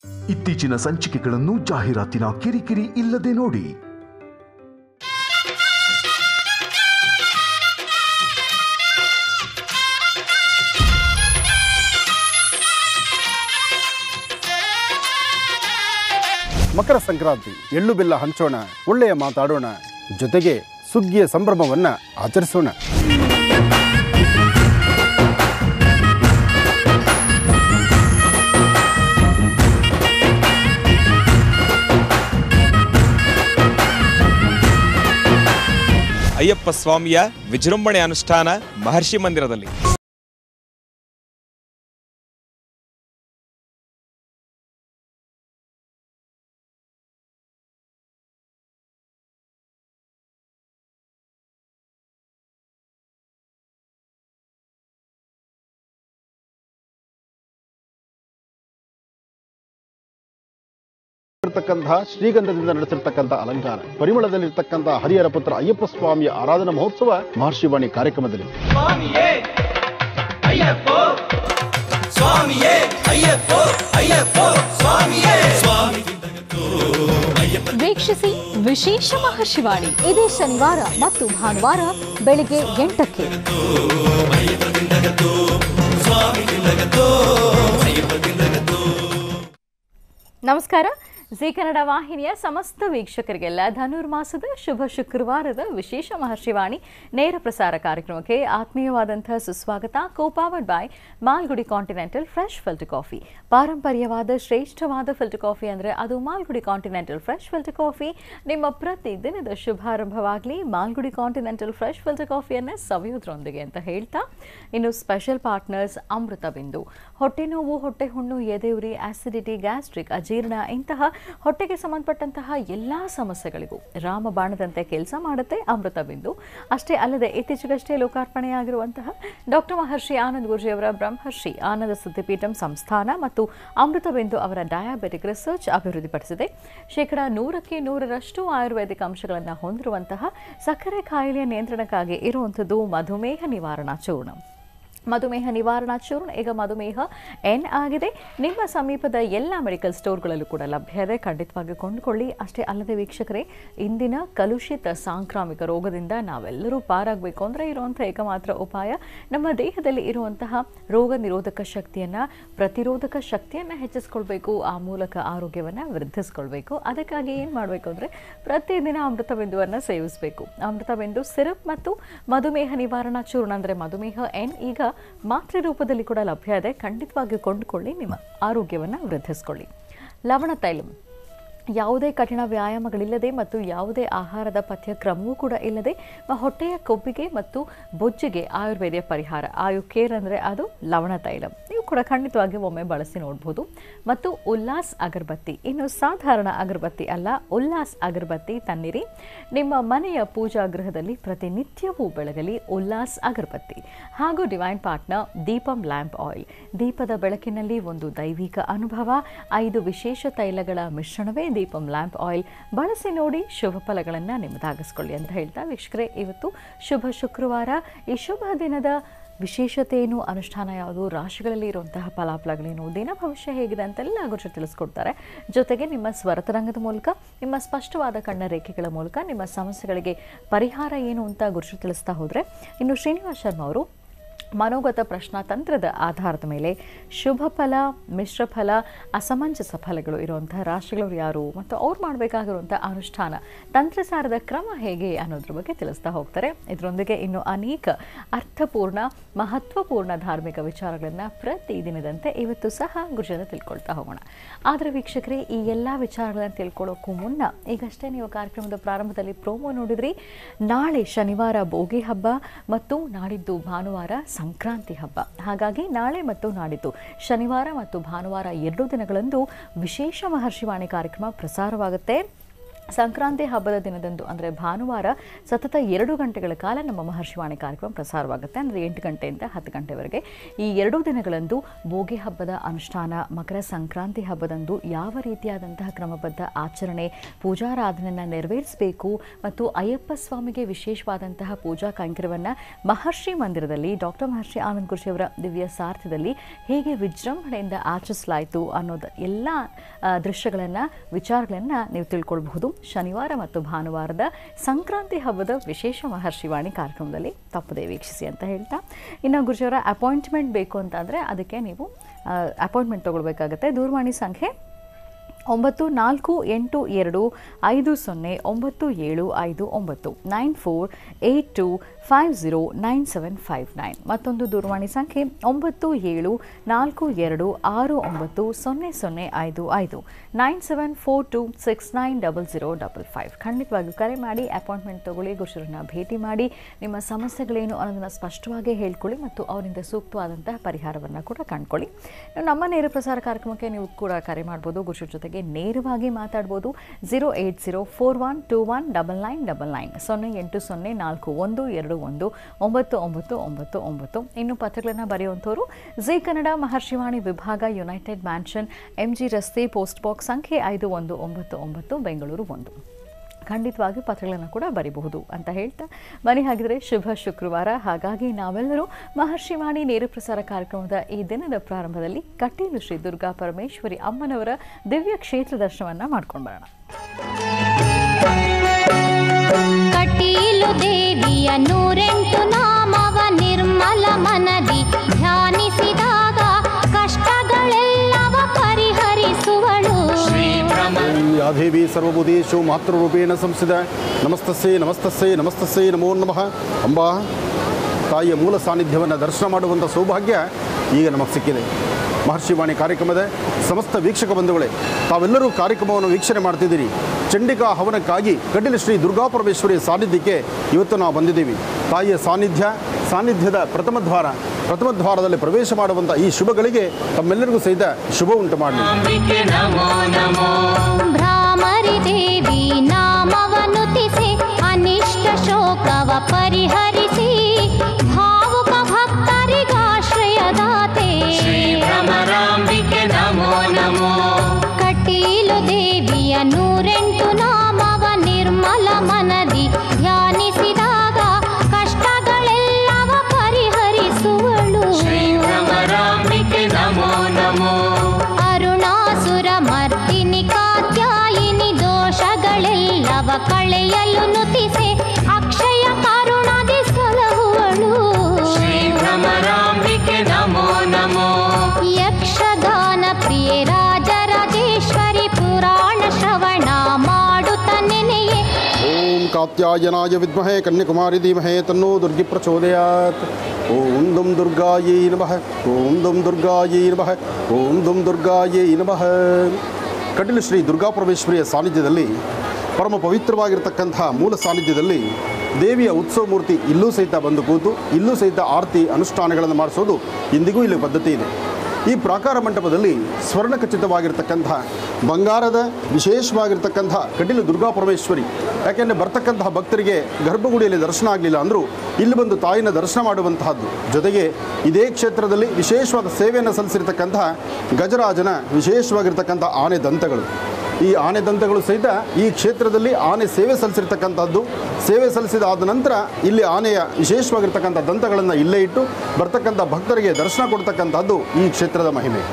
ಇತ್ತೀಚಿನ ಸಂಚಿಕೆಗಳನ್ನು ಜಾಹೀರಾತಿನ ಕಿರಿಕಿರಿ ಇಲ್ಲದೆ ನೋಡಿ ಮಕರ ಸಂಕ್ರಾಂತಿ ಎಳ್ಳು ಬೆಲ್ಲ ಹಂಚೋಣ ಒಳ್ಳೆಯ ಮಾತಾಡೋಣ ಜೊತೆಗೆ ಸುಗ್ಗಿಯ ಸಂಭ್ರಮವನ್ನ ಆಚರಿಸೋಣ ಅಯ್ಯಪ್ಪ ಸ್ವಾಮಿಯ ವಿಜೃಂಭಣೆ ಅನುಷ್ಠಾನ ಮಹರ್ಷಿ ಮಂದಿರದಲ್ಲಿ ಇರ್ತಕ್ಕಂತಹ ಶ್ರೀಗಂಧದಿಂದ ನಡೆಸಿರ್ತಕ್ಕಂಥ ಅಲಂಕಾರ ಪರಿಮಳದಲ್ಲಿರ್ತಕ್ಕಂಥ ಹರಿಹರ ಪುತ್ರ ಅಯ್ಯಪ್ಪ ಸ್ವಾಮಿಯ ಆರಾಧನಾ ಮಹೋತ್ಸವ ಮಹರ್ಷಿವಾಣಿ ಕಾರ್ಯಕ್ರಮದಲ್ಲಿ ಸ್ವಾಮಿಯೇ ಅಯ್ಯಪ್ಪೋ ಸ್ವಾಮಿಯೇ ಅಯ್ಯಪ್ಪೋ ಅಯ್ಯಪ್ಪೋ ಸ್ವಾಮಿಯೇ ಸ್ವಾಮಿ ವೀಕ್ಷಿಸಿ ವಿಶೇಷ ಮಹರ್ಷಿವಾಣಿ ಇದೇ ಶನಿವಾರ ಮತ್ತು ಭಾನುವಾರ ಬೆಳಿಗ್ಗೆ ಎಂಟಕ್ಕೆ ನಮಸ್ಕಾರ ಜಿ ಕನ್ನಡ ವಾಹಿನಿಯ ಸಮಸ್ತ ವೀಕ್ಷಕರಿಗೆಲ್ಲ ಧನುರ್ಮಾಸದ ಶುಭ ಶುಕ್ರವಾರದ ವಿಶೇಷ ಮಹರ್ಷಿವಾಣಿ ನೇರ ಪ್ರಸಾರ ಕಾರ್ಯಕ್ರಮಕ್ಕೆ ಆತ್ಮೀಯವಾದಂತಹ ಸುಸ್ವಾಗತ co powered by Malgudi continental fresh filter coffee ಪಾರಂಪರ್ಯವಾದ ಶ್ರೇಷ್ಠವಾದ ಫಿಲ್ಟರ್ ಕಾಫಿ ಅಂದರೆ ಅದು Malgudi continental fresh filter coffee ನಿಮ್ಮ ಪ್ರತಿ ದಿನದ ಶುಭಾರಂಭವಾಗಲಿ ಮಾಲ್ಗುಡಿ ಕಾಂಟಿನೆಂಟಲ್ ಫ್ರೆಶ್ ಫಿಲ್ಟರ್ ಕಾಫಿಯನ್ನು ಸವಿಯೋದ್ರೊಂದಿಗೆ ಅಂತ ಹೇಳ್ತಾ ಇನ್ನು ಸ್ಪೆಷಲ್ ಪಾರ್ಟ್ನರ್ಸ್ ಅಮೃತ ಬಿಂದು ಹೊಟ್ಟೆ ನೋವು ಹೊಟ್ಟೆ ಹುಣ್ಣು ಎದೆಯುರಿ ಆಸಿಡಿಟಿ ಗ್ಯಾಸ್ಟ್ರಿಕ್ ಅಜೀರ್ಣ ಇಂತಹ ಹೊಟ್ಟೆಗೆ ಸಂಬಂಧಪಟ್ಟಂತಹ ಎಲ್ಲ ಸಮಸ್ಯೆಗಳಿಗೂ ರಾಮಬಾಣದಂತೆ ಕೆಲಸ ಮಾಡುತ್ತೆ ಅಮೃತ ಬಿಂದು ಅಷ್ಟೇ ಅಲ್ಲದೆ ಇತ್ತೀಚೆಗಷ್ಟೇ ಲೋಕಾರ್ಪಣೆಯಾಗಿರುವಂತಹ ಡಾಕ್ಟರ್ ಮಹರ್ಷಿ ಆನಂದ್ ಗುರುಜಿಯವರ ಬ್ರಹ್ಮರ್ಷಿ ಆನಂದ ಸಿದ್ಧಿಪೀಠಂ ಸಂಸ್ಥಾನ ಮತ್ತು ಅಮೃತ ಬಿಂದು ಅವರ ಡಯಾಬೆಟಿಕ್ ರಿಸರ್ಚ್ ಅಭಿವೃದ್ಧಿಪಡಿಸಿದೆ ಶೇಕಡ ನೂರಕ್ಕೆ ನೂರರಷ್ಟು ಆಯುರ್ವೇದಿಕ್ ಅಂಶಗಳನ್ನು ಹೊಂದಿರುವಂತಹ ಸಕ್ಕರೆ ಕಾಯಿಲೆಯ ನಿಯಂತ್ರಣಕ್ಕಾಗಿ ಇರುವಂಥದ್ದು ಮಧುಮೇಹ ನಿವಾರಣಾ ಚೂರ್ಣ ಮಧುಮೇಹ ನಿವಾರಣಾ ಚೂರ್ಣ ಈಗ ಮಧುಮೇಹ ಎನ್ ಆಗಿದೆ ನಿಮ್ಮ ಸಮೀಪದ ಎಲ್ಲ ಮೆಡಿಕಲ್ ಸ್ಟೋರ್ಗಳಲ್ಲೂ ಕೂಡ ಲಭ್ಯ ಇದೆ ಖಂಡಿತವಾಗಿ ಕೊಂಡುಕೊಳ್ಳಿ ಅಷ್ಟೇ ಅಲ್ಲದೆ ವೀಕ್ಷಕರೇ ಇಂದಿನ ಕಲುಷಿತ ಸಾಂಕ್ರಾಮಿಕ ರೋಗದಿಂದ ನಾವೆಲ್ಲರೂ ಪಾರಾಗಬೇಕು ಅಂದರೆ ಇರುವಂಥ ಏಕಮಾತ್ರ ಉಪಾಯ ನಮ್ಮ ದೇಹದಲ್ಲಿ ಇರುವಂತಹ ರೋಗ ನಿರೋಧಕ ಶಕ್ತಿಯನ್ನು ಪ್ರತಿರೋಧಕ ಶಕ್ತಿಯನ್ನು ಹೆಚ್ಚಿಸ್ಕೊಳ್ಬೇಕು ಆ ಮೂಲಕ ಆರೋಗ್ಯವನ್ನು ವೃದ್ಧಿಸ್ಕೊಳ್ಬೇಕು ಅದಕ್ಕಾಗಿ ಏನು ಮಾಡಬೇಕು ಅಂದರೆ ಪ್ರತಿದಿನ ಅಮೃತ ಬಿಂದುವನ್ನು ಸೇವಿಸಬೇಕು ಅಮೃತ ಬಿಂದು ಸಿರಪ್ ಮತ್ತು ಮಧುಮೇಹ ನಿವಾರಣಾ ಚೂರ್ಣ ಅಂದರೆ ಮಧುಮೇಹ ಎನ್ ಈಗ ಮಾತ್ರೆ ರೂಪದಲ್ಲಿ ಕೂಡ ಲಭ್ಯ ಇದೆ ಖಂಡಿತವಾಗಿ ಕೊಂಡುಕೊಳ್ಳಿ ನಿಮ್ಮ ಆರೋಗ್ಯವನ್ನು ವೃದ್ಧಿಸ್ಕೊಳ್ಳಿ ಲವಣ ತೈಲಂ ಯಾವುದೇ ಕಠಿಣ ವ್ಯಾಯಾಮಗಳಿಲ್ಲದೆ ಮತ್ತು ಯಾವುದೇ ಆಹಾರದ ಪಥ್ಯಕ್ರಮವೂ ಕೂಡ ಇಲ್ಲದೆ ಮ- ಹೊಟ್ಟೆಯ ಕೊಬ್ಬಿಗೆ ಮತ್ತು ಬೊಜ್ಜಿಗೆ ಆಯುರ್ವೇದಿಯ ಪರಿಹಾರ ಆಯು ಕೇರ್ ಅಂದರೆ ಅದು ಲವಣ ತೈಲ ನೀವು ಕೂಡ ಖಂಡಿತವಾಗಿ ಒಮ್ಮೆ ಬಳಸಿ ನೋಡ್ಬೋದು ಮತ್ತು ಉಲ್ಲಾಸ್ ಅಗರಬತ್ತಿ ಇನ್ನು ಸಾಧಾರಣ ಅಗರಬತ್ತಿ ಅಲ್ಲ ಉಲ್ಲಾಸ್ ಅಗರಬತ್ತಿ ತನ್ನಿರಿ ನಿಮ್ಮ ಮನೆಯ ಪೂಜಾ ಗೃಹದಲ್ಲಿ ಪ್ರತಿನಿತ್ಯವೂ ಬೆಳಗಲಿ ಉಲ್ಲಾಸ್ ಅಗರಬತ್ತಿ ಹಾಗೂ divine partner Deepam lamp oil ದೀಪದ ಬೆಳಕಿನಲ್ಲಿ ಒಂದು ದೈವಿಕ ಅನುಭವ ಐದು ವಿಶೇಷ ತೈಲಗಳ ಮಿಶ್ರಣವೇ ದೀಪಂ ಲ್ಯಾಂಪ್ ಆಯಿಲ್ ಬಳಸಿ ನೋಡಿ ಶುಭ ಫಲಗಳನ್ನು ನಿಮ್ಮದಾಗಿಸ್ಕೊಳ್ಳಿ ಅಂತ ಹೇಳ್ತಾ ವೀಕ್ಷಕರೇ ಇವತ್ತು ಶುಭ ಶುಕ್ರವಾರ ಈ ಶುಭ ದಿನದ ವಿಶೇಷತೆ ಏನು ಅನುಷ್ಠಾನ ಯಾವುದು ರಾಶಿಗಳಲ್ಲಿ ಇರುವಂತಹ ಫಲಾಫಲಗಳೇನು ದಿನ ಭವಿಷ್ಯ ಹೇಗಿದೆ ಅಂತೆಲ್ಲ ಗುರುಜು ತಿಳಿಸ್ಕೊಡ್ತಾರೆ ಜೊತೆಗೆ ನಿಮ್ಮ ಸ್ವರತರಂಗದ ಮೂಲಕ ನಿಮ್ಮ ಸ್ಪಷ್ಟವಾದ ಕಣ್ಣ ರೇಖೆಗಳ ಮೂಲಕ ನಿಮ್ಮ ಸಮಸ್ಯೆಗಳಿಗೆ ಪರಿಹಾರ ಏನು ಅಂತ ಗುರುಜು ತಿಳಿಸ್ತಾ ಹೋದರೆ ಇನ್ನು ಶ್ರೀನಿವಾಸ್ ಶರ್ಮಾ ಅವರು ಮನೋಗತ ಪ್ರಶ್ನಾತಂತ್ರದ ಆಧಾರದ ಮೇಲೆ ಶುಭ ಫಲ ಮಿಶ್ರ ಫಲ ಅಸಮಂಜಸ ಫಲಗಳು ಇರುವಂತಹ ರಾಶಿಗಳವರು ಯಾರು ಮತ್ತು ಅವ್ರು ಮಾಡಬೇಕಾಗಿರುವಂಥ ಅನುಷ್ಠಾನ ತಂತ್ರಸಾರದ ಕ್ರಮ ಹೇಗೆ ಅನ್ನೋದ್ರ ಬಗ್ಗೆ ತಿಳಿಸ್ತಾ ಹೋಗ್ತಾರೆ ಇದರೊಂದಿಗೆ ಇನ್ನು ಅನೇಕ ಅರ್ಥಪೂರ್ಣ ಮಹತ್ವಪೂರ್ಣ ಧಾರ್ಮಿಕ ವಿಚಾರಗಳನ್ನು ಪ್ರತಿ ದಿನದಂತೆ ಇವತ್ತು ಸಹ ಗುರುಜನ ತಿಳ್ಕೊಳ್ತಾ ಹೋಗೋಣ ಆದರೆ ವೀಕ್ಷಕರೇ ಈ ಎಲ್ಲ ವಿಚಾರಗಳನ್ನು ತಿಳ್ಕೊಳ್ಳೋಕ್ಕೂ ಮುನ್ನ ಈಗಷ್ಟೇ ನೀವು ಕಾರ್ಯಕ್ರಮದ ಪ್ರಾರಂಭದಲ್ಲಿ ಪ್ರೋಮೋ ನೋಡಿದ್ರಿ ನಾಳೆ ಶನಿವಾರ ಭೋಗಿ ಹಬ್ಬ ಮತ್ತು ನಾಡಿದ್ದು ಭಾನುವಾರ ಸಂಕ್ರಾಂತಿ ಹಬ್ಬ ಹಾಗಾಗಿ ನಾಳೆ ಮತ್ತು ನಾಡಿದ್ದು ಶನಿವಾರ ಮತ್ತು ಭಾನುವಾರ ಎರಡು ದಿನಗಳಂದು ವಿಶೇಷ ಮಹರ್ಷಿವಾಣಿ ಕಾರ್ಯಕ್ರಮ ಪ್ರಸಾರವಾಗುತ್ತೆ ಸಂಕ್ರಾಂತಿ ಹಬ್ಬದ ದಿನದಂದು ಅಂದರೆ ಭಾನುವಾರ ಸತತ ಎರಡು ಗಂಟೆಗಳ ಕಾಲ ನಮ್ಮ ಮಹರ್ಷಿವಾಣಿ ಕಾರ್ಯಕ್ರಮ ಪ್ರಸಾರವಾಗುತ್ತೆ ಅಂದರೆ ಎಂಟು ಗಂಟೆಯಿಂದ ಹತ್ತು ಗಂಟೆವರೆಗೆ ಈ ಎರಡೂ ದಿನಗಳಂದು ಭೋಗಿ ಹಬ್ಬದ ಅನುಷ್ಠಾನ ಮಕರ ಸಂಕ್ರಾಂತಿ ಹಬ್ಬದಂದು ಯಾವ ರೀತಿಯಾದಂತಹ ಕ್ರಮಬದ್ಧ ಆಚರಣೆ ಪೂಜಾರಾಧನೆಯನ್ನು ನೆರವೇರಿಸಬೇಕು ಮತ್ತು ಅಯ್ಯಪ್ಪ ಸ್ವಾಮಿಗೆ ವಿಶೇಷವಾದಂತಹ ಪೂಜಾ ಕೈಂಕರ್ಯವನ್ನು ಮಹರ್ಷಿ ಮಂದಿರದಲ್ಲಿ ಡಾಕ್ಟರ್ ಮಹರ್ಷಿ ಆನಂದ್ ಗುರುಜಿಯವರ ದಿವ್ಯ ಸಾರ್ಥ್ಯದಲ್ಲಿ ಹೇಗೆ ವಿಜೃಂಭಣೆಯಿಂದ ಆಚರಿಸಲಾಯಿತು ಅನ್ನೋದು ಎಲ್ಲ ದೃಶ್ಯಗಳನ್ನು ವಿಚಾರಗಳನ್ನು ನೀವು ತಿಳ್ಕೊಳ್ಬಹುದು ಶನಿವಾರ ಮತ್ತು ಭಾನುವಾರದ ಸಂಕ್ರಾಂತಿ ಹಬ್ಬದ ವಿಶೇಷ ಮಹರ್ಷಿವಾಣಿ ಕಾರ್ಯಕ್ರಮದಲ್ಲಿ ತಪ್ಪದೇ ವೀಕ್ಷಿಸಿ ಅಂತ ಹೇಳ್ತಾ ಇನ್ನು ಗುರುಜಿಯವರ ಅಪಾಯಿಂಟ್ಮೆಂಟ್ ಬೇಕು ಅಂತಂದರೆ ಅದಕ್ಕೆ ನೀವು ಅಪಾಯಿಂಟ್ಮೆಂಟ್ ತೊಗೊಳ್ಬೇಕಾಗತ್ತೆ ದೂರವಾಣಿ ಸಂಖ್ಯೆ ಒಂಬತ್ತು ನಾಲ್ಕು ಎಂಟು ಎರಡು ಐದು ಸೊನ್ನೆ ಒಂಬತ್ತು ಏಳು ಐದು ಒಂಬತ್ತು nine four eight two five zero nine seven five nine ಮತ್ತೊಂದು ದೂರವಾಣಿ ಸಂಖ್ಯೆ ಒಂಬತ್ತು ಏಳು ನಾಲ್ಕು ಎರಡು ಆರು ಒಂಬತ್ತು ಸೊನ್ನೆ ಸೊನ್ನೆ ಐದು ಐದು nine seven four two six nine double zero double five ಖಂಡಿತವಾಗಿಯೂ ಕರೆ ಮಾಡಿ ಅಪಾಯಿಂಟ್ಮೆಂಟ್ ತಗೊಳ್ಳಿ ಗುರುಶರನ್ನ ಭೇಟಿ ಮಾಡಿ ನಿಮ್ಮ ಸಮಸ್ಯೆಗಳೇನು ಅನ್ನೋದನ್ನು ಸ್ಪಷ್ಟವಾಗಿ ಹೇಳ್ಕೊಳ್ಳಿ ಮತ್ತು ಅವರಿಂದ ಸೂಕ್ತವಾದಂತಹ ಪರಿಹಾರವನ್ನು ಕೂಡ ಕಂಡ್ಕೊಳ್ಳಿ ಇನ್ನು ನಮ್ಮ ನೇರ ಪ್ರಸಾರ ಕಾರ್ಯಕ್ರಮಕ್ಕೆ ನೀವು ಕೂಡ ಕರೆ ಮಾಡ್ಬೋದು ಗುರುಶರ ಜೊತೆಗೆ ನೇರವಾಗಿ ಮಾತಾಡ್ಬೋದು zero eight zero four one two one double nine double nine ಸೊನ್ನೆ ಎಂಟು ಸೊನ್ನೆ ನಾಲ್ಕು ಒಂದು ಎರಡು ಒಂದು ಒಂಬತ್ತು ಒಂಬತ್ತು ಒಂಬತ್ತು ಒಂಬತ್ತು ಇನ್ನು ಪತ್ರಗಳನ್ನು ಬರೆಯುವಂಥವ್ರು ಜಿ ಕನ್ನಡ ಮಹರ್ಷಿವಾಣಿ ವಿಭಾಗ ಯುನೈಟೆಡ್ ಮ್ಯಾನ್ಷನ್ ಎಂ ಜಿ ರಸ್ತೆ ಪೋಸ್ಟ್ ಬಾಕ್ಸ್ ಸಂಖ್ಯೆ ಐದು ಒಂದು ಒಂಬತ್ತು ಒಂಬತ್ತು ಬೆಂಗಳೂರು ಒಂದು ಖಂಡಿತವಾಗಿ ಪತ್ರಗಳನ್ನು ಕೂಡ ಬರಿಬಹುದು ಅಂತ ಹೇಳ್ತಾ ಬನ್ನಿ ಹಾಗಿದ್ರೆ ಶುಭ ಶುಕ್ರವಾರ ಹಾಗಾಗಿ ನಾವೆಲ್ಲರೂ ಮಹರ್ಷಿವಾಣಿ ನೇರ ಪ್ರಸಾರ ಕಾರ್ಯಕ್ರಮದ ಈ ದಿನದ ಪ್ರಾರಂಭದಲ್ಲಿ ಕಟೀಲು ಶ್ರೀ ದುರ್ಗಾ ಪರಮೇಶ್ವರಿ ಅಮ್ಮನವರ ದಿವ್ಯ ಕ್ಷೇತ್ರ ದರ್ಶನವನ್ನು ಮಾಡ್ಕೊಂಡು ಬರೋಣ ಕಟೀಲು ದೇವಿಯ ನೂರೆಂಟು ನಾಮವ ನಿರ್ಮಲ ಮನದಿ ಧ್ಯಾನಿಸಿದಾಗ ಕಷ್ಟಗಳೆಲ್ಲವ ಪರಿಹರಿಸುವಳು ಯಾ ದೇವಿ ಸರ್ವಭೂತೇಶು ಮಾತೃರೂಪೇಣ ಸಂಸ್ಥಿತ ನಮಸ್ತಸ್ಸೇ ನಮಸ್ತಸ್ಸೇ ನಮಸ್ತಸ್ಸೇ ನಮೋ ನಮಃ ಅಂಬಾ ತಾಯಿಯ ಮೂಲ ಸಾನ್ನಿಧ್ಯವನ್ನು ದರ್ಶನ ಮಾಡುವಂಥ ಸೌಭಾಗ್ಯ ಈಗ ನಮಗೆ ಸಿಕ್ಕಿದೆ ಮಹರ್ಷಿವಾಣಿ ಕಾರ್ಯಕ್ರಮದ ಸಮಸ್ತ ವೀಕ್ಷಕ ಬಂಧುಗಳೇ ತಾವೆಲ್ಲರೂ ಕಾರ್ಯಕ್ರಮವನ್ನು ವೀಕ್ಷಣೆ ಮಾಡ್ತಿದ್ದೀರಿ ಚಂಡಿಕಾ ಹವನಕ್ಕಾಗಿ ಕಟೀಲು ಶ್ರೀ ದುರ್ಗಾಪರಮೇಶ್ವರಿ ಸಾನ್ನಿಧ್ಯಕ್ಕೆ ಇವತ್ತು ನಾವು ಬಂದಿದ್ದೀವಿ ತಾಯಿಯ ಸಾನ್ನಿಧ್ಯ ಸಾನ್ನಿಧ್ಯದ ಪ್ರಥಮ ದ್ವಾರ ಪ್ರಥಮ ದ್ವಾರದಲ್ಲಿ ಪ್ರವೇಶ ಮಾಡುವಂಥ ಈ ಶುಭಗಳಿಗೆ ತಮ್ಮೆಲ್ಲರಿಗೂ ಸಹಿತ ಶುಭ ಉಂಟು ಮಾಡಲಿ ಅಂಬಿಕೆ ನಮೋ ನಮೋ ಭ್ರಾಮರಿ ದೇವಿ ನಾಮವನುತಿಸಿ ಅನಿಷ್ಟ ಶೋಕವ ಪರಿಹರಿಸಿ ಭಾವುಕ ಭಕ್ತರಿಗಾಶ್ರಯದಾತೆ ಶ್ರೀ ಭ್ರಮರಾಂಬಿಕೆ ನಮೋ ನಮೋ ಕಟೀಲು ದೇವಿಯ ನೂರೆಂಟು ನಾಮವ ನಿರ್ಮಲ ಮನದಿ ಧ್ಯಾನಿಸಿದಾಗ ಕಷ್ಟಗಳೆಲ್ಲವ ಪರಿಹರಿಸುವಳು ಶ್ರೀ ಭ್ರಮರಾಂಬಿಕೆ ನಮೋ ನಮೋ ಅರುಣಾಸುರ ಮರ್ದಿನಿ ಕಾತ್ಯಾಯಿನಿ ದೋಷಗಳೆಲ್ಲವ ಕಳೆಯಲು ನುತಿಸೆ ಅಕ್ಷಯ ಕರುಣದಿ ಸಲಹುವಳು ಶ್ರೀ ಭ್ರಮರಾಂಬಿಕೆ ನಮೋ ನಮೋ ಯಕ್ಷಗಾನ ಪ್ರಿಯೆ ರಾಜರಾಜೇಶ್ವರಿ ಪುರಾಣ ಶ್ರವಣ ಮಾಡುತ್ತ ನೆನೆಯೇ ಓಂ ಕಾತ್ಯಾಯನಾಯ ವಿದ್ಮಹೇ ಕನ್ಯಾಕುಮಾರಿ ಧೀಮಹೇ ತನ್ನೋ ದುರ್ಗಿ ಪ್ರಚೋದಯಾತ್ ಓಂ ದುಂ ದುರ್ಗಾಯೈ ನಮಃ ಓಂ ದುಂ ದುರ್ಗಾಯೈ ನಮಃ ಓಂ ದುಂ ದುರ್ಗಾಯೈ ನಮಃ ಕಟೀಲು ಶ್ರೀ ದುರ್ಗಾಪರಮೇಶ್ವರಿಯ ಸಾನ್ನಿಧ್ಯದಲ್ಲಿ ಪರಮ ಪವಿತ್ರವಾಗಿರ್ತಕ್ಕಂಥ ಮೂಲ ಸಾನ್ನಿಧ್ಯದಲ್ಲಿ ದೇವಿಯ ಉತ್ಸವ ಮೂರ್ತಿ ಇಲ್ಲೂ ಸಹಿತ ಬಂದು ಕೂತು ಇಲ್ಲೂ ಸಹಿತ ಆರತಿ ಅನುಷ್ಠಾನಗಳನ್ನು ಮಾಡಿಸೋದು ಇಂದಿಗೂ ಇಲ್ಲಿ ಪದ್ಧತಿ ಇದೆ ಈ ಪ್ರಾಕಾರ ಮಂಟಪದಲ್ಲಿ ಸ್ವರ್ಣ ಖಚಿತವಾಗಿರ್ತಕ್ಕಂಥ ಬಂಗಾರದ ವಿಶೇಷವಾಗಿರ್ತಕ್ಕಂಥ ಕಟೀಲು ದುರ್ಗಾ ಪರಮೇಶ್ವರಿ ಯಾಕೆಂದರೆ ಬರ್ತಕ್ಕಂತಹ ಭಕ್ತರಿಗೆ ಗರ್ಭಗುಡಿಯಲ್ಲಿ ದರ್ಶನ ಆಗಲಿಲ್ಲ ಅಂದರೂ ಇಲ್ಲಿ ಬಂದು ತಾಯಿನ ದರ್ಶನ ಮಾಡುವಂತಹದ್ದು ಜೊತೆಗೆ ಇದೇ ಕ್ಷೇತ್ರದಲ್ಲಿ ವಿಶೇಷವಾದ ಸೇವೆಯನ್ನು ಸಲ್ಲಿಸಿರ್ತಕ್ಕಂತಹ ಗಜರಾಜನ ವಿಶೇಷವಾಗಿರ್ತಕ್ಕಂಥ ಆನೆ ದಂತಗಳು ಈ ಆನೆ ದಂತಗಳು ಸಹಿತ ಈ ಕ್ಷೇತ್ರದಲ್ಲಿ ಆನೆ ಸೇವೆ ಸಲ್ಲಿಸಿರ್ತಕ್ಕಂಥದ್ದು ಸೇವೆ ಸಲ್ಲಿಸಿದ ಆದ ನಂತರ ಇಲ್ಲಿ ಆನೆಯ ವಿಶೇಷವಾಗಿರ್ತಕ್ಕಂಥ ದಂತಗಳನ್ನು ಇಲ್ಲೇ ಇಟ್ಟು ಬರ್ತಕ್ಕಂಥ ಭಕ್ತರಿಗೆ ದರ್ಶನ ಕೊಡ್ತಕ್ಕಂಥದ್ದು ಈ ಕ್ಷೇತ್ರದ ಮಹಿಮೆ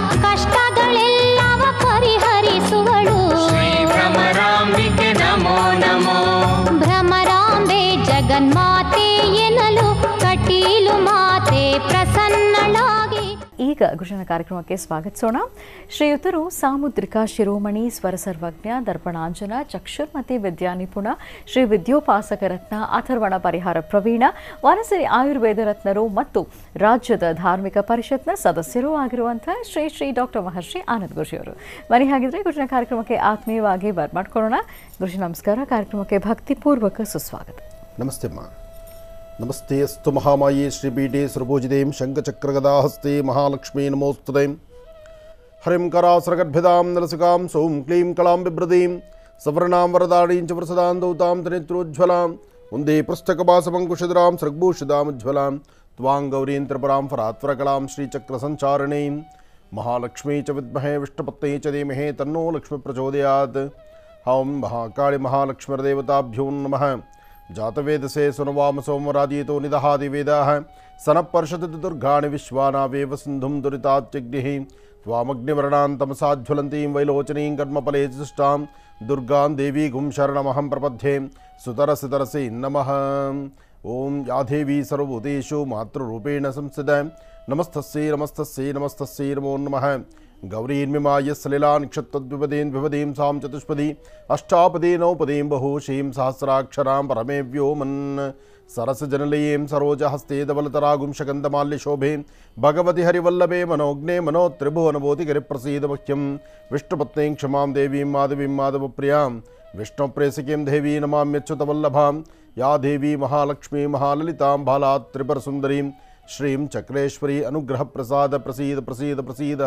ಕಷ್ಟಗಳೆಲ್ಲವ ಪರಿಹರಿಸುವಳು ಶ್ರೀ ಭ್ರಮರಾಂಬಿಕೆ ನಮೋ ನಮೋ ಭ್ರಮರಾಂಬೆ ಜಗನ್ಮಾತೆ ಎನ್ನಲು ಕಟೀಲು ಮಾತೆ ಪ್ರಸನ್ನಳಾಗಿ ಈಗ ಗುರುಜನ ಕಾರ್ಯಕ್ರಮಕ್ಕೆ ಸ್ವಾಗತಿಸೋಣ ಶ್ರೀಯುತರು ಸಾಮುದ್ರಿಕ ಶಿರೋಮಣಿ ಸ್ವರ ಸರ್ವಜ್ಞ ದರ್ಪಣಾಂಜನ ಚಕ್ಷುರ್ಮತಿ ವಿದ್ಯಾ ನಿಪುಣ ಶ್ರೀ ವಿದ್ಯೋಪಾಸಕ ರತ್ನ ಅಥರ್ವಣ ಪರಿಹಾರ ಪ್ರವೀಣ ವನಸಿರಿ ಆಯುರ್ವೇದ ರತ್ನರು ಮತ್ತು ರಾಜ್ಯದ ಧಾರ್ಮಿಕ ಪರಿಷತ್ನ ಸದಸ್ಯರೂ ಆಗಿರುವಂತಹ ಶ್ರೀ ಶ್ರೀ ಡಾಕ್ಟರ್ ಮಹರ್ಷಿ ಆನಂದ್ ಗುರುಜಿಯವರು ಬನ್ನಿ ಹಾಗಿದ್ರೆ ಗುರುಜನ ಕಾರ್ಯಕ್ರಮಕ್ಕೆ ಆತ್ಮೀಯವಾಗಿ ಬರ್ಮಾಡ್ಕೊಳ್ಳೋಣ ಗುರುಜಿ ನಮಸ್ಕಾರ ಕಾರ್ಯಕ್ರಮಕ್ಕೆ ಭಕ್ತಿಪೂರ್ವಕ ಸುಸ್ವಾಗತ ನಮಸ್ತೆ ಅಮ್ಮ ನಮಸ್ತೆ ಅಸ್ತು ಮಹಾಮಾಯೇ ಶ್ರೀ ಪೀಠೆ ಸುರಭೋಜಿದೇಂ ಶಂಖಚಕ್ರಗದಾಹಸ್ತೆ ಮಹಾಲಕ್ಷ್ಮೀ ನಮೋಸ್ತುತೆ ಹರಿಂ ಕರಾಸರಗರ್ಭಿದಾಂ ನಲಸಿಕಾಂ ಸೌಂ ಕ್ಲೀಂ ಕಳಾಂ ಬಿಭ್ರದೀಂ ಸವರ್ಣಾಂ ವರದಾಳೀಂ ಚ ಪ್ರಸದಾಂ ದೌತಾಂ ತನೇತ್ರೋಜ್ವಲಾಂ ಒಂದೇ ಪೃಷ್ಠಕಭಾಸಮಂಕುಶದರಾಂ ಸೃಗ್ಭೂಷಿದಾಮುಜ್ವಲಾಂ ತ್ವಾಂ ಗೌರೀಂ ತ್ರಿಪುರಾಂ ಫರಾತ್ವರಕಲಾಂ ಶ್ರೀಚಕ್ರಸಂಚಾರಣೀಂ ಮಹಾಲಕ್ಷ್ಮೀ ಚ ವಿದ್ಮಹೇ ವಿಷ್ಣುಪತ್ನೇ ಚ ಧೀಮಹೇ ತನ್ನೋ ಲಕ್ಷ್ಮಿ ಪ್ರಚೋದಯಾತ್ ಹಂ ಮಹಾಕಾಳಿ ಮಹಾಲಕ್ಷ್ಮೀರ್ದೇವತಾಭ್ಯೋ ನಮಃ ಜಾತವೇದಸೆ ಸುನವಾಮ ಸೋಮರಾದೀತೋ ನಿದಹಾದಿವೇದಾಃ ಸನಃಪರ್ಷತಿ ದುರ್ಗಾಣಿ ವಿಶ್ವಾನಾವೇವ ಸಿಂಧುಂ ದುರಿತಾತ್ಯಗ್ನಿಃ ತ್ವಾಮಗ್ನಿವರ್ಣಾಂ ತಮಸಾಜ್ವಲಂತೀಂ ವೈಲೋಚನೀಂ ಕರ್ಮಫಲೇ ಸೃಷ್ಟಾಂ ದುರ್ಗಾಂ ದೇವೀಗುಂ ಶರಣಮಹಂ ಪ್ರಪದ್ಯೆ ಸುತರಸಿತರಸಿ ನಮಃ ಓಂ ಯಾ ದೇವಿ ಸರ್ವಭೂತೇಷು ಮಾತೃರೂಪೇಣ ಸಂಸ್ಥಿತ ನಮಸ್ತಸ್ಯೈ ನಮಸ್ತಸ್ಯೈ ನಮಸ್ತಸ್ಯೈ ನಮೋ ನಮಃ ಗೌರೀನ್ಮಿಮಾಯ ಸಲಿಲಾ ನಿಕ್ಷತ್ತದ್ವಿಪದೀನ್ ವಿಪದೀಂ ಸಾಂ ಚತುಷ್ಪದಿ ಅಷ್ಟಾಪದಿ ನೌಪದೀಂ ಬಹುಶೀಂ ಸಹಸ್ರಾಕ್ಷರಾಂ ಪರಮೇ ವ್ಯೋಮನ್ ಸರಸಜನಲೀಂ ಸರೋಜಹಸ್ತೆ ಧವಲತರಾಗುಂಶಗಂಧಮಾಲ್ಯಶೋಭೆ ಭಗವತಿ ಹರಿವಲ್ಲಭೆ ಮನೋಜ್ಞೆ ಮನೋ ತ್ರಿಭುವನಭೂತಿ ಗರಿಪ್ರಸೀದ ಮುಖ್ಯಂ ವಿಷ್ಣುಪತ್ನೀಂ ಕ್ಷಮಾಂ ದೇವೀಂ ಮಾಧವೀಂ ಮಾಧವಪ್ರಿಯಾಂ ವಿಷ್ಣುಪ್ರೇಸಕೀಂ ದೇವೀ ನಮಾಮ್ಯಚ್ಯುತವಲ್ಲಭಾಂ ಯಾ ದೇವಿ ಮಹಾಲಕ್ಷ್ಮೀ ಮಹಾಲಲಿತಾಂ ಬಾಲಾತ್ ತ್ರಿಪುರಸುಂದರೀಂ ಶ್ರೀಂ ಚಕ್ರೇಶ್ವರಿ ಅನುಗ್ರಹ ಪ್ರಸಾದ ಪ್ರಸೀದ ಪ್ರಸೀದ ಪ್ರಸೀದ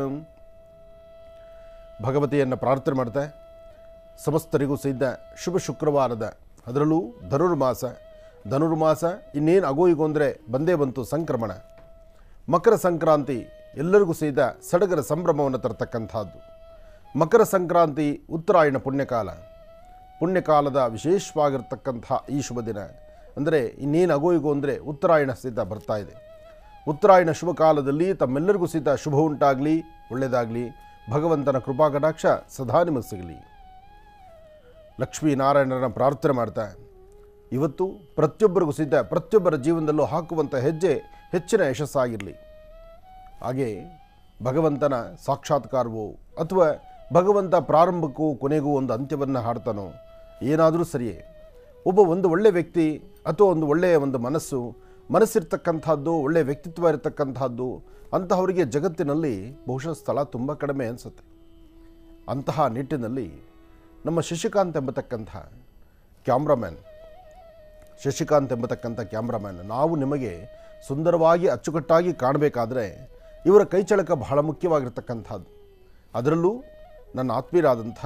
ಭಗವತಿಯನ್ನು ಪ್ರಾರ್ಥನೆ ಮಾಡ್ತಾ ಸಮಸ್ತರಿಗೂ ಸಿದ್ಧ ಶುಭ ಶುಕ್ರವಾರದ ಅದರಲ್ಲೂ ಧನುರ್ಮಾಸ ಧನುರ್ಮಾಸ ಇನ್ನೇನು ಆಗೋಯಿಗೋ ಅಂದರೆ ಬಂದೇ ಬಂತು ಸಂಕ್ರಮಣ ಮಕರ ಸಂಕ್ರಾಂತಿ ಎಲ್ಲರಿಗೂ ಸಹಿತ ಸಡಗರ ಸಂಭ್ರಮವನ್ನು ತರತಕ್ಕಂಥದ್ದು ಮಕರ ಸಂಕ್ರಾಂತಿ ಉತ್ತರಾಯಣ ಪುಣ್ಯಕಾಲ ಪುಣ್ಯಕಾಲದ ವಿಶೇಷವಾಗಿರ್ತಕ್ಕಂಥ ಈ ಶುಭ ದಿನ ಅಂದರೆ ಇನ್ನೇನು ಆಗೋಯಿಗೋ ಅಂದರೆ ಉತ್ತರಾಯಣ ಸಹಿತ ಬರ್ತಾ ಇದೆ ಉತ್ತರಾಯಣ ಶುಭ ಕಾಲದಲ್ಲಿ ತಮ್ಮೆಲ್ಲರಿಗೂ ಸಹಿತ ಶುಭ ಉಂಟಾಗಲಿ ಒಳ್ಳೆಯದಾಗಲಿ ಭಗವಂತನ ಕೃಪಾಕಟಾಕ್ಷ ಸದಾ ನಿಮಗೆ ಸಿಗಲಿ ಲಕ್ಷ್ಮೀನಾರಾಯಣನ ಪ್ರಾರ್ಥನೆ ಮಾಡ್ತಾ ಇವತ್ತು ಪ್ರತಿಯೊಬ್ಬರಿಗೂ ಸಿದ್ಧ ಪ್ರತಿಯೊಬ್ಬರ ಜೀವನದಲ್ಲೂ ಹಾಕುವಂಥ ಹೆಜ್ಜೆ ಹೆಚ್ಚಿನ ಯಶಸ್ಸಾಗಿರಲಿ ಹಾಗೆ ಭಗವಂತನ ಸಾಕ್ಷಾತ್ಕಾರವೋ ಅಥವಾ ಭಗವಂತ ಪ್ರಾರಂಭಕ್ಕೂ ಕೊನೆಗೂ ಒಂದು ಅಂತ್ಯವನ್ನು ಹಾಡ್ತಾನೋ ಏನಾದರೂ ಸರಿಯೇ ಒಬ್ಬ ಒಂದು ಒಳ್ಳೆಯ ವ್ಯಕ್ತಿ ಅಥವಾ ಒಂದು ಒಳ್ಳೆಯ ಒಂದು ಮನಸ್ಸು ಮನಸ್ಸಿರ್ತಕ್ಕಂಥದ್ದು ಒಳ್ಳೆಯ ವ್ಯಕ್ತಿತ್ವ ಇರತಕ್ಕಂಥದ್ದು ಅಂತಹವರಿಗೆ ಜಗತ್ತಿನಲ್ಲಿ ಬಹುಶಃ ಸ್ಥಳ ತುಂಬ ಕಡಿಮೆ ಅನಿಸುತ್ತೆ ಅಂತಹ ನಿಟ್ಟಿನಲ್ಲಿ ನಮ್ಮ ಶಶಿಕಾಂತ್ ಎಂಬತಕ್ಕಂಥ ಕ್ಯಾಮ್ರಾಮ್ಯಾನ್ ಶಶಿಕಾಂತ್ ಎಂಬತಕ್ಕಂಥ ಕ್ಯಾಮ್ರಾಮ್ಯಾನ್ ನಾವು ನಿಮಗೆ ಸುಂದರವಾಗಿ ಅಚ್ಚುಕಟ್ಟಾಗಿ ಕಾಣಬೇಕಾದ್ರೆ ಇವರ ಕೈಚಳಕ ಬಹಳ ಮುಖ್ಯವಾಗಿರ್ತಕ್ಕಂಥದ್ದು ಅದರಲ್ಲೂ ನನ್ನ ಆತ್ಮೀಯರಾದಂಥ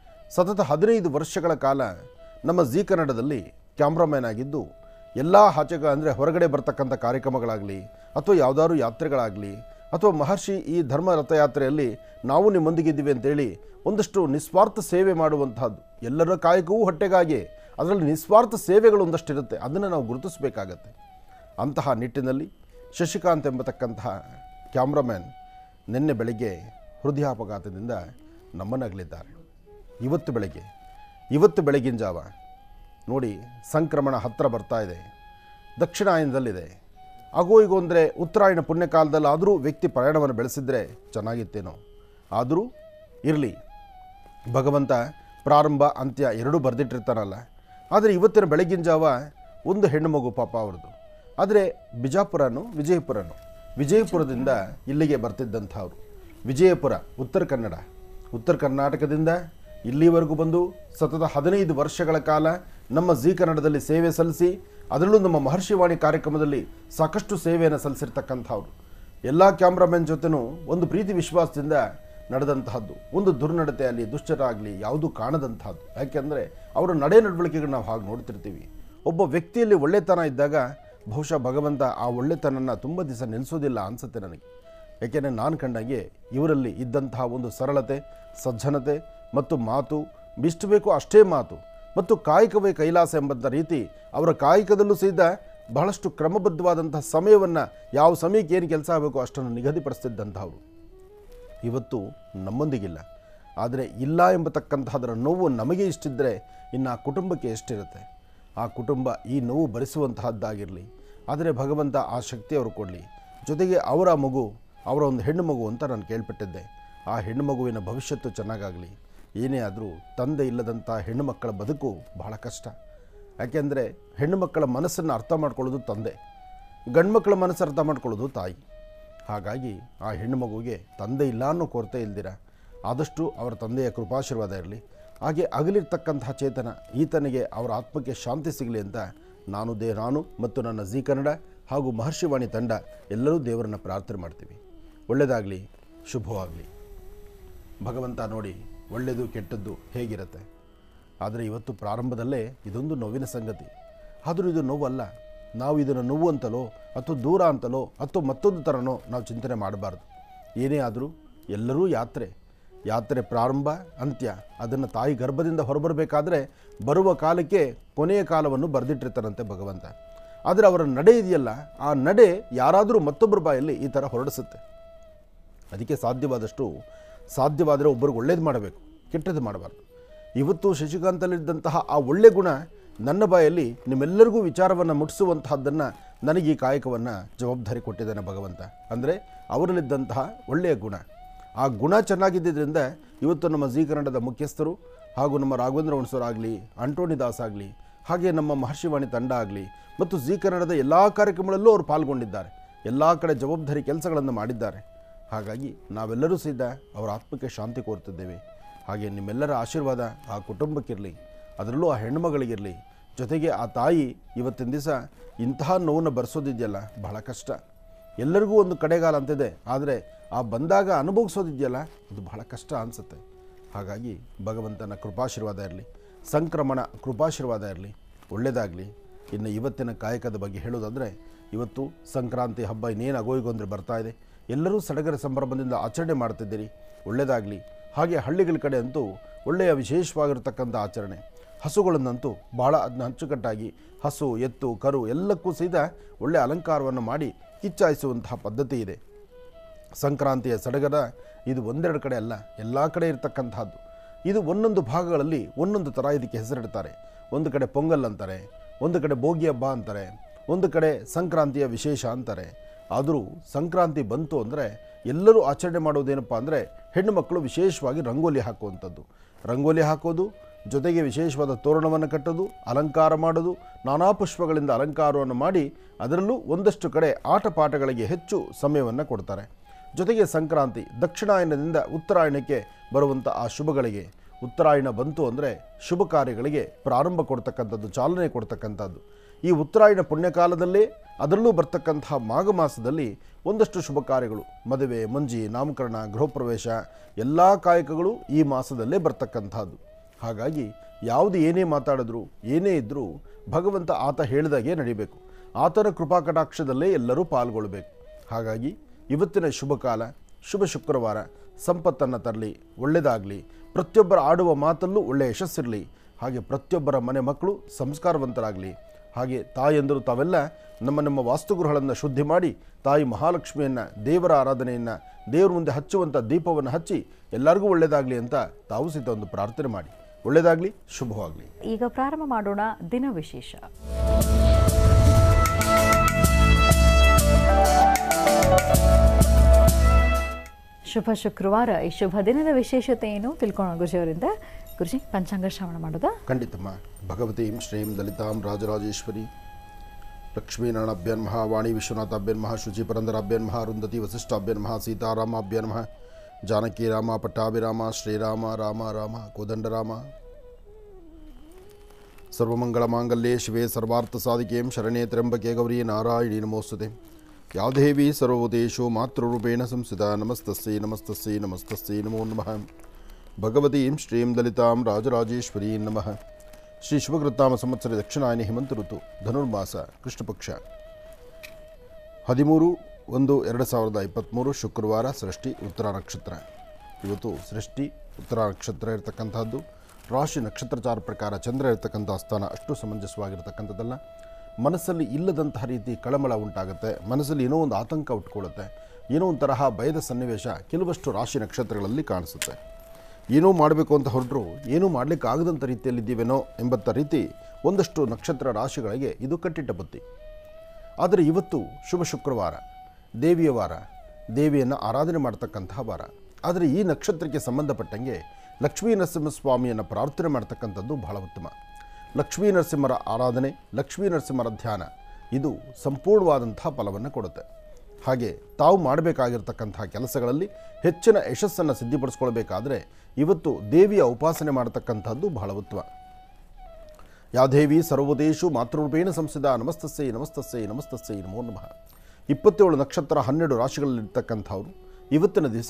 ಸತತ ಹದಿನೈದು ವರ್ಷಗಳ ಕಾಲ ನಮ್ಮ ಜಿ ಕನ್ನಡದಲ್ಲಿ ಕ್ಯಾಮ್ರಾಮ್ಯಾನ್ ಆಗಿದ್ದು ಎಲ್ಲ ಆಚೆಗ ಅಂದರೆ ಹೊರಗಡೆ ಬರ್ತಕ್ಕಂಥ ಕಾರ್ಯಕ್ರಮಗಳಾಗಲಿ ಅಥವಾ ಯಾವುದಾದ್ರು ಯಾತ್ರೆಗಳಾಗಲಿ ಅಥವಾ ಮಹರ್ಷಿ ಈ ಧರ್ಮ ರಥಯಾತ್ರೆಯಲ್ಲಿ ನಾವು ನಿಮ್ಮೊಂದಿಗಿದ್ದೀವಿ ಅಂತೇಳಿ ಒಂದಷ್ಟು ನಿಸ್ವಾರ್ಥ ಸೇವೆ ಮಾಡುವಂತಹದ್ದು ಎಲ್ಲರ ಕಾಯಕವೂ ಹೊಟ್ಟೆಗಾಗಿ ಅದರಲ್ಲಿ ನಿಸ್ವಾರ್ಥ ಸೇವೆಗಳು ಒಂದಷ್ಟು ಇರುತ್ತೆ ಅದನ್ನು ನಾವು ಗುರುತಿಸಬೇಕಾಗತ್ತೆ ಅಂತಹ ನಿಟ್ಟಿನಲ್ಲಿ ಶಶಿಕಾಂತ್ ಎಂಬತಕ್ಕಂತಹ ಕ್ಯಾಮ್ರಾಮ್ಯಾನ್ ನಿನ್ನೆ ಬೆಳಗ್ಗೆ ಹೃದಯಾಪಘಾತದಿಂದ ನಮ್ಮನ್ನಗಲಿದ್ದಾರೆ ಇವತ್ತು ಬೆಳಗ್ಗೆ ಇವತ್ತು ಬೆಳಗಿನ ಜಾವ ನೋಡಿ ಸಂಕ್ರಮಣ ಹತ್ತಿರ ಬರ್ತಾ ಇದೆ ದಕ್ಷಿಣಾಯನದಲ್ಲಿದೆ ಆಗೋ ಈಗ ಅಂದರೆ ಉತ್ತರಾಯಣ ಪುಣ್ಯಕಾಲದಲ್ಲಿ ಆದರೂ ವ್ಯಕ್ತಿ ಪ್ರಯಾಣವನ್ನು ಬೆಳೆಸಿದ್ರೆ ಚೆನ್ನಾಗಿತ್ತೇನೋ ಆದರೂ ಇರಲಿ ಭಗವಂತ ಪ್ರಾರಂಭ ಅಂತ್ಯ ಎರಡೂ ಬರೆದಿಟ್ಟಿರ್ತಾನಲ್ಲ ಆದರೆ ಇವತ್ತಿನ ಬೆಳಗಿನ ಜಾವ ಒಂದು ಹೆಣ್ಣು ಮಗು ಪಾಪ ಅವ್ರದ್ದು ಆದರೆ ಬಿಜಾಪುರನು ವಿಜಯಪುರನು ವಿಜಯಪುರದಿಂದ ಇಲ್ಲಿಗೆ ಬರ್ತಿದ್ದಂಥವ್ರು ವಿಜಯಪುರ ಉತ್ತರ ಕನ್ನಡ ಉತ್ತರ ಕರ್ನಾಟಕದಿಂದ ಇಲ್ಲಿವರೆಗೂ ಬಂದು ಸತತ ಹದಿನೈದು ವರ್ಷಗಳ ಕಾಲ ನಮ್ಮ ಜಿ ಕನ್ನಡದಲ್ಲಿ ಸೇವೆ ಸಲ್ಲಿಸಿ ಅದರಲ್ಲೂ ನಮ್ಮ ಮಹರ್ಷಿವಾಣಿ ಕಾರ್ಯಕ್ರಮದಲ್ಲಿ ಸಾಕಷ್ಟು ಸೇವೆಯನ್ನು ಸಲ್ಲಿಸಿರ್ತಕ್ಕಂಥವ್ರು ಎಲ್ಲ ಕ್ಯಾಮ್ರಾಮನ್ ಜೊತೆನೂ ಒಂದು ಪ್ರೀತಿ ವಿಶ್ವಾಸದಿಂದ ನಡೆದಂತಹದ್ದು ಒಂದು ದುರ್ನಡತೆ ಆಗಲಿ ದುಶ್ಚರ ಆಗಲಿ ಯಾವುದೂ ಕಾಣದಂತಹದ್ದು ಯಾಕೆಂದರೆ ಅವರ ನಡೆ ನಡವಳಿಕೆಗಳು ನಾವು ಹಾಗೆ ನೋಡ್ತಿರ್ತೀವಿ ಒಬ್ಬ ವ್ಯಕ್ತಿಯಲ್ಲಿ ಒಳ್ಳೆತನ ಇದ್ದಾಗ ಬಹುಶಃ ಭಗವಂತ ಆ ಒಳ್ಳೆತನನ ತುಂಬ ದಿವಸ ನಿಲ್ಲಿಸೋದಿಲ್ಲ ಅನಿಸುತ್ತೆ ನನಗೆ ಯಾಕೆಂದರೆ ನಾನು ಕಂಡಂಗೆ ಇವರಲ್ಲಿ ಇದ್ದಂತಹ ಒಂದು ಸರಳತೆ ಸಜ್ಜನತೆ ಮತ್ತು ಮಾತು ಇಷ್ಟು ಬೇಕೋ ಅಷ್ಟೇ ಮಾತು ಮತ್ತು ಕಾಯಕವೇ ಕೈಲಾಸ ಎಂಬಂಥ ರೀತಿ ಅವರ ಕಾಯಕದಲ್ಲೂ ಸಹಿತ ಬಹಳಷ್ಟು ಕ್ರಮಬದ್ಧವಾದಂತಹ ಸಮಯವನ್ನು ಯಾವ ಸಮಯಕ್ಕೆ ಏನು ಕೆಲಸ ಆಗಬೇಕು ಅಷ್ಟನ್ನು ನಿಗದಿಪಡಿಸ್ತಿದ್ದಂಥವ್ರು ಇವತ್ತು ನಮ್ಮೊಂದಿಗಿಲ್ಲ ಆದರೆ ಇಲ್ಲ ಎಂಬತಕ್ಕಂತಹದರ ನೋವು ನಮಗೆ ಇಷ್ಟಿದ್ದರೆ ಇನ್ನು ಆ ಕುಟುಂಬಕ್ಕೆ ಎಷ್ಟಿರುತ್ತೆ ಆ ಕುಟುಂಬ ಈ ನೋವು ಭರಿಸುವಂತಹದ್ದಾಗಿರಲಿ ಆದರೆ ಭಗವಂತ ಆ ಶಕ್ತಿ ಅವರು ಕೊಡಲಿ ಜೊತೆಗೆ ಅವರ ಮಗು ಅವರ ಒಂದು ಹೆಣ್ಣು ಮಗು ಅಂತ ನಾನು ಕೇಳ್ಪಟ್ಟಿದ್ದೆ ಆ ಹೆಣ್ಣು ಮಗುವಿನ ಭವಿಷ್ಯತ್ತು ಚೆನ್ನಾಗಾಗಲಿ ಏನೇ ಆದರೂ ತಂದೆ ಇಲ್ಲದಂಥ ಹೆಣ್ಣು ಮಕ್ಕಳ ಬದುಕು ಬಹಳ ಕಷ್ಟ ಯಾಕೆಂದರೆ ಹೆಣ್ಣು ಮಕ್ಕಳ ಮನಸ್ಸನ್ನು ಅರ್ಥ ಮಾಡ್ಕೊಳ್ಳೋದು ತಂದೆ ಗಂಡು ಮಕ್ಕಳ ಮನಸ್ಸು ಅರ್ಥ ಮಾಡ್ಕೊಳ್ಳೋದು ತಾಯಿ ಹಾಗಾಗಿ ಆ ಹೆಣ್ಣು ಮಗುವಿಗೆ ತಂದೆ ಇಲ್ಲ ಅನ್ನೋ ಕೊರತೆ ಇಲ್ದಿರ ಆದಷ್ಟು ಅವರ ತಂದೆಯ ಕೃಪಾಶೀರ್ವಾದ ಇರಲಿ ಹಾಗೆ ಅಗಲಿರ್ತಕ್ಕಂತಹ ಚೇತನ ಈತನಿಗೆ ಅವರ ಆತ್ಮಕ್ಕೆ ಶಾಂತಿ ಸಿಗಲಿ ಅಂತ ನಾನು ದೇ ನಾನು ಮತ್ತು ನನ್ನ ಜಿ ಕನ್ನಡ ಹಾಗೂ ಮಹರ್ಷಿವಾಣಿ ತಂಡ ಎಲ್ಲರೂ ದೇವರನ್ನು ಪ್ರಾರ್ಥನೆ ಮಾಡ್ತೀವಿ ಒಳ್ಳೆಯದಾಗಲಿ ಶುಭವಾಗಲಿ ಭಗವಂತ ನೋಡಿ ಒಳ್ಳೆಯದು ಕೆಟ್ಟದ್ದು ಹೇಗಿರುತ್ತೆ ಆದರೆ ಇವತ್ತು ಪ್ರಾರಂಭದಲ್ಲೇ ಇದೊಂದು ನೋವಿನ ಸಂಗತಿ ಆದರೂ ಇದು ನೋವಲ್ಲ ನಾವು ಇದನ್ನು ನೋವು ಅಂತಲೋ ಅಥವಾ ದೂರ ಅಂತಲೋ ಅಥವಾ ಮತ್ತೊಂದು ಥರನೋ ನಾವು ಚಿಂತನೆ ಮಾಡಬಾರ್ದು ಏನೇ ಆದರೂ ಎಲ್ಲರೂ ಯಾತ್ರೆ ಯಾತ್ರೆ ಪ್ರಾರಂಭ ಅಂತ್ಯ ಅದನ್ನು ತಾಯಿ ಗರ್ಭದಿಂದ ಹೊರಬರಬೇಕಾದ್ರೆ ಬರುವ ಕಾಲಕ್ಕೆ ಕೊನೆಯ ಕಾಲವನ್ನು ಬರೆದಿಟ್ಟಿರ್ತಾರಂತೆ ಭಗವಂತ ಆದರೆ ಅವರ ನಡೆ ಇದೆಯಲ್ಲ ಆ ನಡೆ ಯಾರಾದರೂ ಮತ್ತೊಬ್ಬರ ಬಾಯಲ್ಲಿ ಈ ಥರ ಹೊರಡಿಸುತ್ತೆ ಅದಕ್ಕೆ ಸಾಧ್ಯವಾದಷ್ಟು ಸಾಧ್ಯವಾದರೆ ಒಬ್ಬರಿಗೆ ಒಳ್ಳೇದು ಮಾಡಬೇಕು ಕೆಟ್ಟದ್ದು ಮಾಡಬಾರ್ದು ಇವತ್ತು ಶಶಿಕಾಂತಲ್ಲಿದ್ದಂತಹ ಆ ಒಳ್ಳೆ ಗುಣ ನನ್ನ ಬಾಯಲ್ಲಿ ನಿಮ್ಮೆಲ್ಲರಿಗೂ ವಿಚಾರವನ್ನು ಮುಟ್ಟಿಸುವಂತಹದ್ದನ್ನು ನನಗೆ ಈ ಕಾಯಕವನ್ನು ಜವಾಬ್ದಾರಿ ಕೊಟ್ಟಿದ್ದಾನೆ ಭಗವಂತ ಅಂದರೆ ಅವರಲ್ಲಿದ್ದಂತಹ ಒಳ್ಳೆಯ ಗುಣ ಆ ಗುಣ ಚೆನ್ನಾಗಿದ್ದರಿಂದ ಇವತ್ತು ನಮ್ಮ ಜೀ ಕನ್ನಡದ ಮುಖ್ಯಸ್ಥರು ಹಾಗೂ ನಮ್ಮ ರಾಘವೇಂದ್ರ ಆಗಲಿ ಅಂಟೋನಿ ದಾಸ್ ಆಗಲಿ ಹಾಗೆ ನಮ್ಮ ಮಹರ್ಷಿವಾಣಿ ತಂಡ ಆಗಲಿ ಮತ್ತು ಜೀ ಕನ್ನಡದ ಎಲ್ಲ ಕಾರ್ಯಕ್ರಮಗಳಲ್ಲೂ ಅವರು ಪಾಲ್ಗೊಂಡಿದ್ದಾರೆ ಎಲ್ಲ ಕಡೆ ಜವಾಬ್ದಾರಿ ಕೆಲಸಗಳನ್ನು ಮಾಡಿದ್ದಾರೆ ಹಾಗಾಗಿ ನಾವೆಲ್ಲರೂ ಸಹಿತ ಅವರ ಆತ್ಮಕ್ಕೆ ಶಾಂತಿ ಕೋರುತ್ತಿದ್ದೇವೆ ಹಾಗೆ ನಿಮ್ಮೆಲ್ಲರ ಆಶೀರ್ವಾದ ಆ ಕುಟುಂಬಕ್ಕಿರಲಿ ಅದರಲ್ಲೂ ಆ ಹೆಣ್ಣುಮಗಳಿಗಿರಲಿ ಜೊತೆಗೆ ಆ ತಾಯಿ ಇವತ್ತಿನ ದಿವಸ ಇಂತಹ ನೋವನ್ನು ಭರಿಸೋದಿದೆಯಲ್ಲ ಬಹಳ ಕಷ್ಟ ಎಲ್ಲರಿಗೂ ಒಂದು ಕಡೆಗಾಲ ಅಂತಿದೆ ಆದರೆ ಆ ಬಂದಾಗ ಅನುಭವಿಸೋದಿದೆಯಲ್ಲ ಅದು ಬಹಳ ಕಷ್ಟ ಅನಿಸುತ್ತೆ ಹಾಗಾಗಿ ಭಗವಂತನ ಕೃಪಾಶೀರ್ವಾದ ಇರಲಿ ಸಂಕ್ರಮಣ ಕೃಪಾಶೀರ್ವಾದ ಇರಲಿ ಒಳ್ಳೆಯದಾಗಲಿ ಇನ್ನು ಇವತ್ತಿನ ಕಾಯಕದ ಬಗ್ಗೆ ಹೇಳೋದಾದರೆ ಇವತ್ತು ಸಂಕ್ರಾಂತಿ ಹಬ್ಬ ಇನ್ನೇನು ಅಗೋಯ್ಗೋ ಅಂದರೆ ಬರ್ತಾ ಇದೆ ಎಲ್ಲರೂ ಸಡಗರ ಸಂಭ್ರಮದಿಂದ ಆಚರಣೆ ಮಾಡ್ತಿದ್ದೀರಿ ಒಳ್ಳೆಯದಾಗಲಿ ಹಾಗೆ ಹಳ್ಳಿಗಳ ಕಡೆ ಅಂತೂ ಒಳ್ಳೆಯ ವಿಶೇಷವಾಗಿರ್ತಕ್ಕಂಥ ಆಚರಣೆ ಹಸುಗಳನ್ನಂತೂ ಭಾಳ ಅದನ್ನ ಅಚ್ಚುಕಟ್ಟಾಗಿ ಹಸು ಎತ್ತು ಕರು ಎಲ್ಲಕ್ಕೂ ಸಹಿತ ಒಳ್ಳೆಯ ಅಲಂಕಾರವನ್ನು ಮಾಡಿ ಕಿಚ್ಚಾಯಿಸುವಂತಹ ಪದ್ಧತಿ ಇದೆ ಸಂಕ್ರಾಂತಿಯ ಸಡಗರ ಇದು ಒಂದೆರಡು ಕಡೆ ಅಲ್ಲ ಎಲ್ಲ ಕಡೆ ಇರತಕ್ಕಂಥದ್ದು ಇದು ಒಂದೊಂದು ಭಾಗಗಳಲ್ಲಿ ಒಂದೊಂದು ಥರ ಇದಕ್ಕೆ ಹೆಸರಿಡ್ತಾರೆ ಒಂದು ಕಡೆ ಪೊಂಗಲ್ ಅಂತಾರೆ ಒಂದು ಕಡೆ ಭೋಗಿ ಹಬ್ಬ ಅಂತಾರೆ ಒಂದು ಕಡೆ ಸಂಕ್ರಾಂತಿಯ ವಿಶೇಷ ಅಂತಾರೆ ಆದರೂ ಸಂಕ್ರಾಂತಿ ಬಂತು ಅಂದರೆ ಎಲ್ಲರೂ ಆಚರಣೆ ಮಾಡೋದೇನಪ್ಪ ಅಂದರೆ ಹೆಣ್ಣು ಮಕ್ಕಳು ವಿಶೇಷವಾಗಿ ರಂಗೋಲಿ ಹಾಕುವಂಥದ್ದು ರಂಗೋಲಿ ಹಾಕೋದು ಜೊತೆಗೆ ವಿಶೇಷವಾದ ತೋರಣವನ್ನು ಕಟ್ಟೋದು ಅಲಂಕಾರ ಮಾಡೋದು ನಾನಾ ಪುಷ್ಪಗಳಿಂದ ಅಲಂಕಾರವನ್ನು ಮಾಡಿ ಅದರಲ್ಲೂ ಒಂದಷ್ಟು ಕಡೆ ಆಟ ಪಾಠಗಳಿಗೆ ಹೆಚ್ಚು ಸಮಯವನ್ನು ಕೊಡ್ತಾರೆ ಜೊತೆಗೆ ಸಂಕ್ರಾಂತಿ ದಕ್ಷಿಣಾಯನದಿಂದ ಉತ್ತರಾಯಣಕ್ಕೆ ಬರುವಂಥ ಆ ಶುಭಗಳಿಗೆ ಉತ್ತರಾಯಣ ಬಂತು ಅಂದರೆ ಶುಭ ಕಾರ್ಯಗಳಿಗೆ ಪ್ರಾರಂಭ ಕೊಡ್ತಕ್ಕಂಥದ್ದು ಚಾಲನೆ ಕೊಡ್ತಕ್ಕಂಥದ್ದು ಈ ಉತ್ತರಾಯಣ ಪುಣ್ಯಕಾಲದಲ್ಲೇ ಅದರಲ್ಲೂ ಬರ್ತಕ್ಕಂತಹ ಮಾಘ ಮಾಸದಲ್ಲಿ ಒಂದಷ್ಟು ಶುಭ ಕಾರ್ಯಗಳು ಮದುವೆ ಮುಂಜಿ ನಾಮಕರಣ ಗೃಹಪ್ರವೇಶ ಎಲ್ಲ ಕಾಯಕಗಳು ಈ ಮಾಸದಲ್ಲೇ ಬರ್ತಕ್ಕಂಥದ್ದು ಹಾಗಾಗಿ ಯಾವುದು ಏನೇ ಮಾತಾಡಿದ್ರು ಏನೇ ಇದ್ದರೂ ಭಗವಂತ ಆತ ಹೇಳಿದಾಗೆ ನಡಿಬೇಕು ಆತನ ಕೃಪಾ ಕಟಾಕ್ಷದಲ್ಲೇ ಎಲ್ಲರೂ ಪಾಲ್ಗೊಳ್ಬೇಕು ಹಾಗಾಗಿ ಇವತ್ತಿನ ಶುಭ ಕಾಲ ಶುಭ ಶುಕ್ರವಾರ ಸಂಪತ್ತನ್ನು ತರಲಿ ಒಳ್ಳೆಯದಾಗಲಿ ಪ್ರತಿಯೊಬ್ಬರ ಆಡುವ ಮಾತಲ್ಲೂ ಒಳ್ಳೆಯ ಯಶಸ್ಸಿರಲಿ ಹಾಗೆ ಪ್ರತಿಯೊಬ್ಬರ ಮನೆ ಮಕ್ಕಳು ಸಂಸ್ಕಾರವಂತರಾಗಲಿ ಹಾಗೆ ತಾಯಂದರು ತಾವೆಲ್ಲ ನಮ್ಮ ನಮ್ಮ ವಾಸ್ತುಗೃಹಗಳನ್ನು ಶುದ್ಧಿ ಮಾಡಿ ತಾಯಿ ಮಹಾಲಕ್ಷ್ಮಿಯನ್ನು ದೇವರ ಆರಾಧನೆಯನ್ನು ದೇವರ ಮುಂದೆ ಹಚ್ಚುವಂಥ ದೀಪವನ್ನು ಹಚ್ಚಿ ಎಲ್ಲರಿಗೂ ಒಳ್ಳೆಯದಾಗಲಿ ಅಂತ ತಾವು ಸಹಿತ ಒಂದು ಪ್ರಾರ್ಥನೆ ಮಾಡಿ ಒಳ್ಳೆಯದಾಗಲಿ ಶುಭವಾಗಲಿ ಈಗ ಪ್ರಾರಂಭ ಮಾಡೋಣ ದಿನ ವಿಶೇಷ ಶುಭ ಶುಕ್ರವಾರ ಈ ಶುಭ ದಿನದ ವಿಶೇಷತೆ ಏನು ತಿಳ್ಕೊಳ್ಳೋಣ ಗುರುಜಿಯವರಿಂದ ಗುರುಜಿ ಪಂಚಾಂಗ ಶ್ರವಣ ಮಾಡೋದಾ ಖಂಡಿತಮ್ಮ ಭಗವತೀಂ ಶ್ರೀಂ ಲಲಿತಾಂ ರಾಜರಾಜೇಶ್ವರಿ ಲಕ್ಷ್ಮೀನಾರಾಯಣಾಭ್ಯನ್ ಮಹಾ ವಾಣಿ ವಿಶ್ವನಾಥಾಭ್ಯನ್ ಮಹಾ ಶುಚಿ ಪರಂದರಾಭ್ಯನ್ ಮಹಾ ಅರುಂಧತಿ ವಸಿಷ್ಠಾಭ್ಯನ್ ಮಹಾ ಸೀತಾರಾಮಾಭ್ಯನ್ ಮಹಾ ಜಾನಕಿ ರಾಮ ಪಟ್ಟಾಭಿರಾಮ ಶ್ರೀರಾಮ ರಾಮ ರಾಮ ಕೋದಂಡರಾಮ ಸರ್ವಮಂಗಳಮಾಂಗಲ್ಯೆ ಶಿವೆ ಸರ್ವಾರ್ಥಸಾಧಿಕೆಂ ಶರಣೆ ತ್ರ್ಯಂಬಕೆ ಗೌರಿ ನಾರಾಯಣಿ ನಮೋಸ್ತುತೆ ಯಾದೇವಿ ಸರ್ವಭೂತೇಷು ಮಾತೃರೂಪೇಣ ಸಂಸ್ಥಿತ ನಮಸ್ತಸ್ಸೈ ನಮಸ್ತಸ್ಸೈ ನಮಸ್ತಸ್ಸೈ ನಮೋ ನಮಃ ಭಗವತೀಂ ಶ್ರೀಂ ಲಲಿತಾಂ ರಾಜರಾಜೇಶ್ವರೀ ನಮಃ ಶ್ರೀ ಶಿವಕೃತಾಮ ಸಂವತ್ಸರ ದಕ್ಷಿಣಾಯನಿ ಹೇಮಂತ ಋತು ಧನುರ್ಮಾಸ ಕೃಷ್ಣಪಕ್ಷ ಹದಿಮೂರು ಒಂದು ಎರಡು ಸಾವಿರದ ಇಪ್ಪತ್ತ್ಮೂರು ಶುಕ್ರವಾರ ಸೃಷ್ಟಿ ಉತ್ತರ ನಕ್ಷತ್ರ ಇವತ್ತು ಸೃಷ್ಟಿ ಉತ್ತರ ನಕ್ಷತ್ರ ಇರತಕ್ಕಂಥದ್ದು ರಾಶಿ ನಕ್ಷತ್ರಚಾರ ಪ್ರಕಾರ ಚಂದ್ರ ಇರತಕ್ಕಂಥ ಸ್ಥಾನ ಅಷ್ಟು ಸಮಂಜಸವಾಗಿರ್ತಕ್ಕಂಥದ್ದಲ್ಲ ಮನಸ್ಸಲ್ಲಿ ಇಲ್ಲದಂತಹ ರೀತಿ ಕಳಮಳ ಉಂಟಾಗುತ್ತೆ ಮನಸ್ಸಲ್ಲಿ ಏನೋ ಒಂದು ಆತಂಕ ಉಟ್ಕೊಳ್ಳುತ್ತೆ ಏನೋ ಒಂದು ತರಹ ಭಯದ ಸನ್ನಿವೇಶ ಕೆಲವಷ್ಟು ರಾಶಿ ನಕ್ಷತ್ರಗಳಲ್ಲಿ ಕಾಣಿಸುತ್ತೆ ಏನೋ ಮಾಡಬೇಕು ಅಂತ ಹೊರಟರು ಏನೂ ಮಾಡಲಿಕ್ಕೆ ಆಗದಂಥ ರೀತಿಯಲ್ಲಿದ್ದೀವೇನೋ ಎಂಬತ್ತ ರೀತಿ ಒಂದಷ್ಟು ನಕ್ಷತ್ರ ರಾಶಿಗಳಿಗೆ ಇದು ಕಟ್ಟಿಟ್ಟ ಬುತ್ತಿ ಆದರೆ ಇವತ್ತು ಶುಭ ಶುಕ್ರವಾರ ದೇವಿಯ ವಾರ ದೇವಿಯನ್ನು ಆರಾಧನೆ ಮಾಡ್ತಕ್ಕಂತಹ ವಾರ ಆದರೆ ಈ ನಕ್ಷತ್ರಕ್ಕೆ ಸಂಬಂಧಪಟ್ಟಂಗೆ ಲಕ್ಷ್ಮೀ ನರಸಿಂಹಸ್ವಾಮಿಯನ್ನು ಪ್ರಾರ್ಥನೆ ಮಾಡ್ತಕ್ಕಂಥದ್ದು ಬಹಳ ಉತ್ತಮ ಲಕ್ಷ್ಮೀ ನರಸಿಂಹರ ಆರಾಧನೆ ಲಕ್ಷ್ಮೀ ನರಸಿಂಹರ ಧ್ಯಾನ ಇದು ಸಂಪೂರ್ಣವಾದಂತಹ ಫಲವನ್ನು ಕೊಡುತ್ತೆ ಹಾಗೆ ತಾವು ಮಾಡಬೇಕಾಗಿರ್ತಕ್ಕಂತಹ ಕೆಲಸಗಳಲ್ಲಿ ಹೆಚ್ಚಿನ ಯಶಸ್ಸನ್ನು ಸಿದ್ಧಿಪಡಿಸ್ಕೊಳ್ಬೇಕಾದ್ರೆ ಇವತ್ತು ದೇವಿಯ ಉಪಾಸನೆ ಮಾಡತಕ್ಕಂಥದ್ದು ಬಹಳ ಉತ್ತಮ ಯಾದೇವಿ ಸರ್ವದೇಶು ಮಾತೃರೂಪೇಣ ಸಂಸ್ಥಿತ ನಮಸ್ತಸ್ಸೈ ನಮಸ್ತಸ್ಸೈ ನಮಸ್ತಸ್ಸೈ ನಮೋ ನಮಃ ಇಪ್ಪತ್ತೇಳು ನಕ್ಷತ್ರ ಹನ್ನೆರಡು ರಾಶಿಗಳಲ್ಲಿರ್ತಕ್ಕಂಥವ್ರು ಇವತ್ತಿನ ದಿವಸ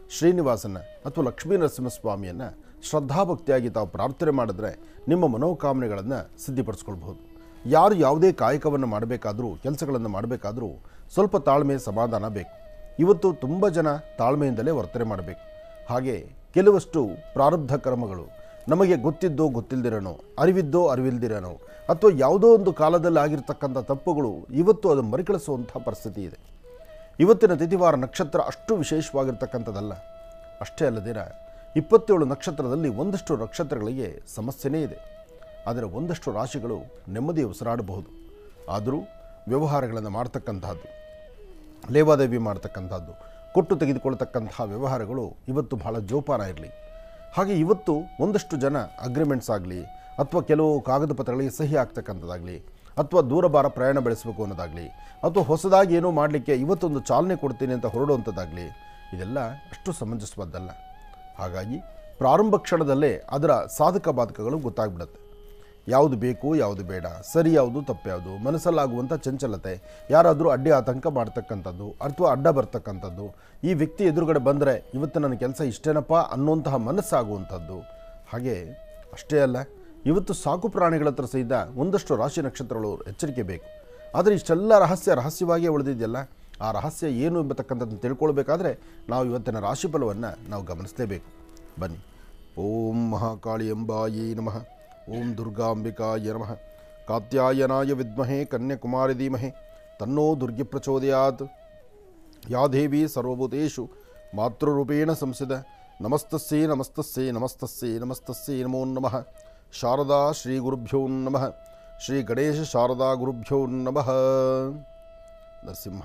ಶ್ರೀನಿವಾಸನ ಅಥವಾ ಲಕ್ಷ್ಮೀ ನರಸಿಂಹಸ್ವಾಮಿಯನ್ನು ಶ್ರದ್ಧಾಭಕ್ತಿಯಾಗಿ ತಾವು ಪ್ರಾರ್ಥನೆ ಮಾಡಿದ್ರೆ ನಿಮ್ಮ ಮನೋಕಾಮನೆಗಳನ್ನು ಸಿದ್ಧಿಪಡಿಸ್ಕೊಳ್ಬಹುದು ಯಾರು ಯಾವುದೇ ಕಾಯಕವನ್ನು ಮಾಡಬೇಕಾದ್ರೂ ಕೆಲಸಗಳನ್ನು ಮಾಡಬೇಕಾದ್ರೂ ಸ್ವಲ್ಪ ತಾಳ್ಮೆ ಸಮಾಧಾನ ಬೇಕು ಇವತ್ತು ತುಂಬ ಜನ ತಾಳ್ಮೆಯಿಂದಲೇ ವರ್ತನೆ ಮಾಡಬೇಕು ಹಾಗೆ ಕೆಲವಷ್ಟು ಪ್ರಾರಬ್ಧ ಕರ್ಮಗಳು ನಮಗೆ ಗೊತ್ತಿದ್ದೋ ಗೊತ್ತಿಲ್ಲದಿರೋನೋ ಅರಿವಿದ್ದೋ ಅರಿವಿಲ್ದಿರೋನೋ ಅಥವಾ ಯಾವುದೋ ಒಂದು ಕಾಲದಲ್ಲಿ ಆಗಿರ್ತಕ್ಕಂಥ ತಪ್ಪುಗಳು ಇವತ್ತು ಅದು ಮರುಕಳಿಸುವಂಥ ಪರಿಸ್ಥಿತಿ ಇದೆ ಇವತ್ತಿನ ತಿಥಿವಾರ ನಕ್ಷತ್ರ ಅಷ್ಟು ವಿಶೇಷವಾಗಿರ್ತಕ್ಕಂಥದ್ದಲ್ಲ ಅಷ್ಟೇ ಅಲ್ಲದಿರ ಇಪ್ಪತ್ತೇಳು ನಕ್ಷತ್ರದಲ್ಲಿ ಒಂದಷ್ಟು ನಕ್ಷತ್ರಗಳಿಗೆ ಸಮಸ್ಯೆನೇ ಇದೆ ಆದರೆ ಒಂದಷ್ಟು ರಾಶಿಗಳು ನೆಮ್ಮದಿ ಉಸಿರಾಡಬಹುದು ಆದರೂ ವ್ಯವಹಾರಗಳನ್ನು ಮಾಡ್ತಕ್ಕಂತಹದ್ದು ಲೇವಾದೇವಿ ಮಾಡ್ತಕ್ಕಂಥದ್ದು ಕೊಟ್ಟು ತೆಗೆದುಕೊಳ್ತಕ್ಕಂತಹ ವ್ಯವಹಾರಗಳು ಇವತ್ತು ಬಹಳ ಜೋಪಾನ ಇರಲಿ ಹಾಗೆ ಇವತ್ತು ಒಂದಷ್ಟು ಜನ ಅಗ್ರಿಮೆಂಟ್ಸ್ ಆಗಲಿ ಅಥವಾ ಕೆಲವು ಕಾಗದ ಪತ್ರಗಳಿಗೆ ಸಹಿ ಆಗ್ತಕ್ಕಂಥದ್ದಾಗಲಿ ಅಥವಾ ದೂರಭಾರ ಪ್ರಯಾಣ ಬೆಳೆಸಬೇಕು ಅನ್ನೋದಾಗಲಿ ಅಥವಾ ಹೊಸದಾಗಿ ಏನೋ ಮಾಡಲಿಕ್ಕೆ ಇವತ್ತೊಂದು ಚಾಲನೆ ಕೊಡ್ತೀನಿ ಅಂತ ಹೊರಡುವಂಥದ್ದಾಗಲಿ ಇದೆಲ್ಲ ಅಷ್ಟು ಸಮಂಜಸವಾದ್ದಲ್ಲ ಹಾಗಾಗಿ ಪ್ರಾರಂಭ ಕ್ಷಣದಲ್ಲೇ ಅದರ ಸಾಧಕ ಬಾಧಕಗಳು ಗೊತ್ತಾಗ್ಬಿಡುತ್ತೆ ಯಾವುದು ಬೇಕು ಯಾವುದು ಬೇಡ ಸರಿ ಯಾವುದು ತಪ್ಪು ಯಾವುದು ಮನಸ್ಸಲ್ಲಾಗುವಂಥ ಚಂಚಲತೆ ಯಾರಾದರೂ ಅಡ್ಡಿ ಆತಂಕ ಮಾಡ್ತಕ್ಕಂಥದ್ದು ಅಥವಾ ಅಡ್ಡ ಬರ್ತಕ್ಕಂಥದ್ದು ಈ ವ್ಯಕ್ತಿ ಎದುರುಗಡೆ ಬಂದರೆ ಇವತ್ತು ನನ್ನ ಕೆಲಸ ಇಷ್ಟೇನಪ್ಪ ಅನ್ನುವಂತಹ ಮನಸ್ಸಾಗುವಂಥದ್ದು ಹಾಗೆ ಅಷ್ಟೇ ಅಲ್ಲ ಇವತ್ತು ಸಾಕು ಪ್ರಾಣಿಗಳ ಹತ್ರ ಸಹಿತ ಒಂದಷ್ಟು ರಾಶಿ ನಕ್ಷತ್ರಗಳು ಎಚ್ಚರಿಕೆ ಬೇಕು ಆದರೆ ಇಷ್ಟೆಲ್ಲ ರಹಸ್ಯ ರಹಸ್ಯವಾಗಿಯೇ ಉಳಿದಿದೆಯಲ್ಲ ಆ ರಹಸ್ಯ ಏನು ಎಂಬತಕ್ಕಂಥದ್ದನ್ನು ತಿಳ್ಕೊಳ್ಬೇಕಾದ್ರೆ ನಾವು ಇವತ್ತಿನ ರಾಶಿಫಲವನ್ನು ನಾವು ಗಮನಿಸಲೇಬೇಕು ಬನ್ನಿ ಓಂ ಮಹಾಕಾಳಿ ಎಂಬಾಯಿ ನಮಃ ಓಂ ದುರ್ಗಾಂಬಿಕಾಯ ನಮಃ ಕಾತ್ಯಾಯನಾಯ ವಿದ್ಮಹೇ ಕನ್ಯಾಕುಮಾರಿ ಧೀಮಹಿ ತನ್ನೋ ದುರ್ಗಿ ಪ್ರಚೋದಯಾತ್ ಯಾ ದೇವಿ ಸರ್ವಭೂತೇಷು ಮಾತೃರೂಪೇಣ ಸಂಸಿದ ನಮಸ್ತಸ್ಸೇ ನಮಸ್ತಸ್ಸೇ ನಮಸ್ತಸ್ಸೇ ನಮಸ್ತಸ್ಸೇ ನಮೋ ನಮಃ ಶಾರದಾ ಶ್ರೀ ಗುರುಭ್ಯೋ ನಮಃ ಶ್ರೀ ಗಣೇಶ ಶಾರದಾ ಗುರುಭ್ಯೋ ನಮಃ ನರಸಿಂಹ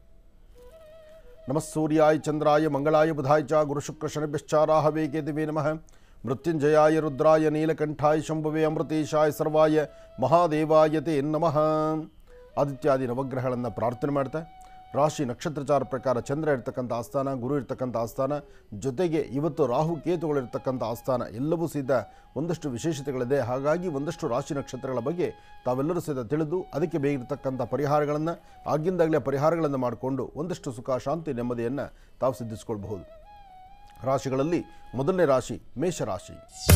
ನಮಃ ಸೂರ್ಯಾಯ ಚಂದ್ರಾಯ ಮಂಗಳಾಯ ಬುಧಾಯ ಚ ಗುರುಶುಕ್ರಶನಿಭ್ಯಶ್ಚಾರಾಹವೇ ಕೇತವೇ ನಮಃ ಮೃತ್ಯುಂಜಯಾಯ ರುದ್ರಾಯ ನೀಲಕಂಠಾಯ ಶಂಭವೇ ಅಮೃತೇಶಾಯ ಸರ್ವಾಯ ಮಹಾದೇವಾಯ ತೇ ನಮಃ ಆದಿತ್ಯಾದಿ ನವಗ್ರಹಗಳನ್ನು ಪ್ರಾರ್ಥನೆ ಮಾಡ್ತಾ ರಾಶಿ ನಕ್ಷತ್ರಚಾರ ಪ್ರಕಾರ ಚಂದ್ರ ಇರ್ತಕ್ಕಂಥ ಆಸ್ಥಾನ ಗುರು ಇರ್ತಕ್ಕಂಥ ಆಸ್ಥಾನ ಜೊತೆಗೆ ಇವತ್ತು ರಾಹು ಕೇತುಗಳಿರ್ತಕ್ಕಂಥ ಆಸ್ಥಾನ ಎಲ್ಲವೂ ಸಹಿತ ಒಂದಷ್ಟು ವಿಶೇಷತೆಗಳಿದೆ ಹಾಗಾಗಿ ಒಂದಷ್ಟು ರಾಶಿ ನಕ್ಷತ್ರಗಳ ಬಗ್ಗೆ ತಾವೆಲ್ಲರೂ ಸಹಿತ ತಿಳಿದು ಅದಕ್ಕೆ ಬೇಗಿರ್ತಕ್ಕಂಥ ಪರಿಹಾರಗಳನ್ನು ಆಗಿಂದಾಗಲೇ ಪರಿಹಾರಗಳನ್ನು ಮಾಡಿಕೊಂಡು ಒಂದಷ್ಟು ಸುಖ ಶಾಂತಿ ನೆಮ್ಮದಿಯನ್ನು ತಾವು ಸಿದ್ಧಿಸ್ಕೊಳ್ಬಹುದು ರಾಶಿಗಳಲ್ಲಿ ಮೊದಲನೇ ರಾಶಿ ಮೇಷರಾಶಿ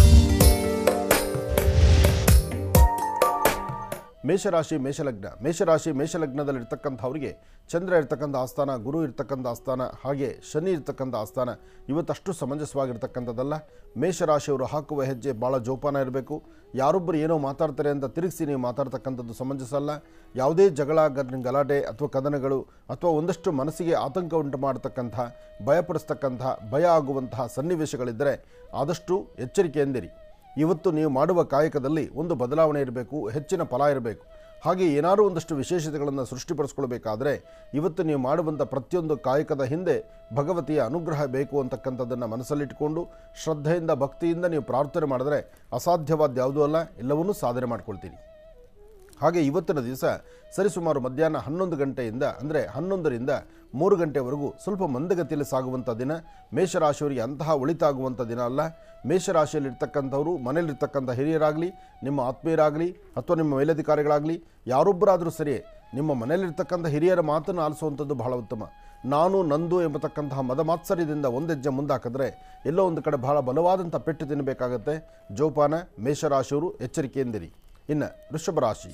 ಮೇಷರಾಶಿ ಮೇಷಲಗ್ನ ಮೇಷರಾಶಿ ಮೇಷಲಗ್ನದಲ್ಲಿ ಇರ್ತಕ್ಕಂಥವ್ರಿಗೆ ಚಂದ್ರ ಇರ್ತಕ್ಕಂಥ ಆಸ್ಥಾನ ಗುರು ಇರ್ತಕ್ಕಂಥ ಆಸ್ಥಾನ ಹಾಗೆ ಶನಿ ಇರ್ತಕ್ಕಂಥ ಆಸ್ಥಾನ ಇವತ್ತಷ್ಟು ಸಮಂಜಸವಾಗಿರ್ತಕ್ಕಂಥದ್ದಲ್ಲ ಮೇಷರಾಶಿಯವರು ಹಾಕುವ ಹೆಜ್ಜೆ ಭಾಳ ಜೋಪಾನ ಇರಬೇಕು ಯಾರೊಬ್ಬರು ಏನೋ ಮಾತಾಡ್ತಾರೆ ಅಂತ ತಿರುಗಿಸಿ ನೀವು ಮಾತಾಡ್ತಕ್ಕಂಥದ್ದು ಸಮಂಜಸ ಅಲ್ಲ ಯಾವುದೇ ಜಗಳ ಗದ್- ಗಲಾಟೆ ಅಥವಾ ಕದನಗಳು ಅಥವಾ ಒಂದಷ್ಟು ಮನಸ್ಸಿಗೆ ಆತಂಕ ಉಂಟು ಮಾಡತಕ್ಕಂಥ ಭಯಪಡಿಸ್ತಕ್ಕಂಥ ಭಯ ಆಗುವಂತಹ ಸನ್ನಿವೇಶಗಳಿದ್ದರೆ ಆದಷ್ಟು ಎಚ್ಚರಿಕೆಯಿಂದಿರಿ ಇವತ್ತು ನೀವು ಮಾಡುವ ಕಾಯಕದಲ್ಲಿ ಒಂದು ಬದಲಾವಣೆ ಇರಬೇಕು ಹೆಚ್ಚಿನ ಫಲ ಇರಬೇಕು ಹಾಗೆ ಏನಾದರೂ ಒಂದಷ್ಟು ವಿಶೇಷತೆಗಳನ್ನು ಸೃಷ್ಟಿಪಡಿಸ್ಕೊಳ್ಬೇಕಾದ್ರೆ ಇವತ್ತು ನೀವು ಮಾಡುವಂಥ ಪ್ರತಿಯೊಂದು ಕಾಯಕದ ಹಿಂದೆ ಭಗವತಿಯ ಅನುಗ್ರಹ ಬೇಕು ಅಂತಕ್ಕಂಥದ್ದನ್ನು ಮನಸ್ಸಲ್ಲಿಟ್ಟುಕೊಂಡು ಶ್ರದ್ಧೆಯಿಂದ ಭಕ್ತಿಯಿಂದ ನೀವು ಪ್ರಾರ್ಥನೆ ಮಾಡಿದ್ರೆ ಅಸಾಧ್ಯವಾದ ಯಾವುದೂ ಅಲ್ಲ ಎಲ್ಲವನ್ನೂ ಸಾಧನೆ ಮಾಡ್ಕೊಳ್ತೀರಿ ಹಾಗೆ ಇವತ್ತಿನ ದಿವಸ ಸರಿಸುಮಾರು ಮಧ್ಯಾಹ್ನ ಹನ್ನೊಂದು ಗಂಟೆಯಿಂದ ಅಂದರೆ ಹನ್ನೊಂದರಿಂದ ಮೂರು ಗಂಟೆವರೆಗೂ ಸ್ವಲ್ಪ ಮಂದಗತಿಯಲ್ಲಿ ಸಾಗುವಂಥ ದಿನ ಮೇಷರಾಶಿಯವರಿಗೆ ಅಂತಹ ಒಳಿತಾಗುವಂಥ ದಿನ ಅಲ್ಲ ಮೇಷರಾಶಿಯಲ್ಲಿರ್ತಕ್ಕಂಥವರು ಮನೆಯಲ್ಲಿರ್ತಕ್ಕಂಥ ಹಿರಿಯರಾಗಲಿ ನಿಮ್ಮ ಆತ್ಮೀಯರಾಗಲಿ ಅಥವಾ ನಿಮ್ಮ ಮೇಲಧಿಕಾರಿಗಳಾಗಲಿ ಯಾರೊಬ್ಬರಾದರೂ ಸರಿ ನಿಮ್ಮ ಮನೆಯಲ್ಲಿರ್ತಕ್ಕಂಥ ಹಿರಿಯರ ಮಾತನ್ನು ಆಲಿಸುವಂಥದ್ದು ಬಹಳ ಉತ್ತಮ ನಾನು ನಂದು ಎಂಬತಕ್ಕಂತಹ ಮದಮಾತ್ಸರ್ಯದಿಂದ ಒಂದೆಜ್ಜೆ ಮುಂದಾಕಿದ್ರೆ ಎಲ್ಲೋ ಒಂದು ಕಡೆ ಬಹಳ ಬಲವಾದಂಥ ಪೆಟ್ಟು ತಿನ್ನಬೇಕಾಗತ್ತೆ ಜೋಪಾನ ಮೇಷರಾಶಿಯವರು ಎಚ್ಚರಿಕೆಯಿಂದಿರಿ ಇನ್ನು ವೃಷಭ ರಾಶಿ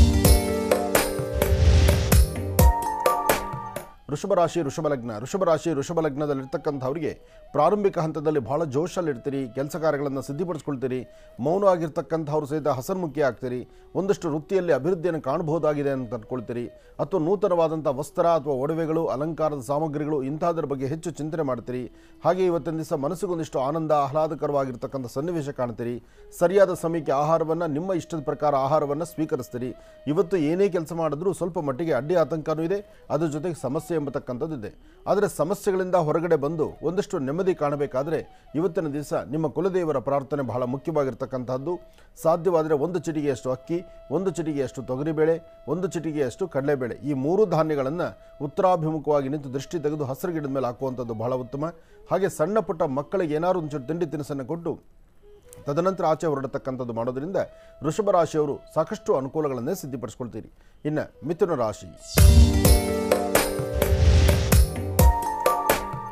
ವೃಷಭ ರಾಶಿ ವೃಷಭ ಲಗ್ನ ವೃಷಭ ರಾಶಿ ವೃಷಭ ಲಗ್ನದಲ್ಲಿರ್ತಕ್ಕಂಥವ್ರಿಗೆ ಪ್ರಾರಂಭಿಕ ಹಂತದಲ್ಲಿ ಬಹಳ ಜೋಶಲ್ಲಿರ್ತೀರಿ ಕೆಲಸ ಕಾರ್ಯಗಳನ್ನು ಸಿದ್ಧಿಪಡಿಸ್ಕೊಳ್ತೀರಿ ಮೌನವಾಗಿರ್ತಕ್ಕಂಥವ್ರು ಸಹಿತ ಹಸನ್ಮುಖಿ ಆಗ್ತೀರಿ ಒಂದಷ್ಟು ವೃತ್ತಿಯಲ್ಲಿ ಅಭಿವೃದ್ಧಿಯನ್ನು ಕಾಣಬಹುದಾಗಿದೆ ಅಂತ ಅಂದ್ಕೊಳ್ತೀರಿ ಅಥವಾ ನೂತನವಾದಂಥ ವಸ್ತ್ರ ಅಥವಾ ಒಡವೆಗಳು ಅಲಂಕಾರದ ಸಾಮಗ್ರಿಗಳು ಇಂತಹದ್ರ ಬಗ್ಗೆ ಹೆಚ್ಚು ಚಿಂತನೆ ಮಾಡ್ತೀರಿ ಹಾಗೆ ಇವತ್ತಿನ ದಿವಸ ಮನಸ್ಸಿಗೊಂದಿಷ್ಟು ಆನಂದ ಆಹ್ಲಾದಕರವಾಗಿರ್ತಕ್ಕಂಥ ಸನ್ನಿವೇಶ ಕಾಣ್ತೀರಿ ಸರಿಯಾದ ಸಮಯಕ್ಕೆ ಆಹಾರವನ್ನು ನಿಮ್ಮ ಇಷ್ಟದ ಪ್ರಕಾರ ಆಹಾರವನ್ನು ಸ್ವೀಕರಿಸ್ತೀರಿ ಇವತ್ತು ಏನೇ ಕೆಲಸ ಮಾಡಿದ್ರೂ ಸ್ವಲ್ಪ ಮಟ್ಟಿಗೆ ಅಡ್ಡಿ ಆತಂಕನೂ ಇದೆ ಅದ್ರ ಜೊತೆಗೆ ಸಮಸ್ಯೆ ಎಂಬತಕ್ಕಂಥದ್ದು ಇದೆ ಆದರೆ ಸಮಸ್ಯೆಗಳಿಂದ ಹೊರಗಡೆ ಬಂದು ಒಂದಷ್ಟು ನೆಮ್ಮದಿ ಕಾಣಬೇಕಾದ್ರೆ ಇವತ್ತಿನ ದಿವಸ ನಿಮ್ಮ ಕುಲದೇವರ ಪ್ರಾರ್ಥನೆ ಬಹಳ ಮುಖ್ಯವಾಗಿರ್ತಕ್ಕಂಥದ್ದು ಸಾಧ್ಯವಾದರೆ ಒಂದು ಚಿಟಿಗೆಯಷ್ಟು ಅಕ್ಕಿ ಒಂದು ಚಿಟಿಗೆಯಷ್ಟು ತೊಗರಿಬೇಳೆ ಒಂದು ಚಿಟಿಗೆಯಷ್ಟು ಕಡಲೆಬೇಳೆ ಈ ಮೂರು ಧಾನ್ಯಗಳನ್ನು ಉತ್ತರಾಭಿಮುಖವಾಗಿ ನಿಂತು ದೃಷ್ಟಿ ತೆಗೆದು ಹಸಿರು ಗಿಡದ ಮೇಲೆ ಹಾಕುವಂಥದ್ದು ಬಹಳ ಉತ್ತಮ ಹಾಗೆ ಸಣ್ಣ ಪುಟ್ಟ ಮಕ್ಕಳಿಗೆ ಏನಾದ್ರು ಒಂಚೂರು ತಿಂಡಿ ತಿನಿಸನ್ನು ಕೊಟ್ಟು ತದನಂತರ ಆಚೆ ಹೊರಡತಕ್ಕಂಥದ್ದು ಮಾಡೋದ್ರಿಂದ ವೃಷಭ ರಾಶಿಯವರು ಸಾಕಷ್ಟು ಅನುಕೂಲಗಳನ್ನೇ ಸಿದ್ಧಿಪಡಿಸ್ಕೊಳ್ತೀರಿ ಇನ್ನು ಮಿಥುನ ರಾಶಿ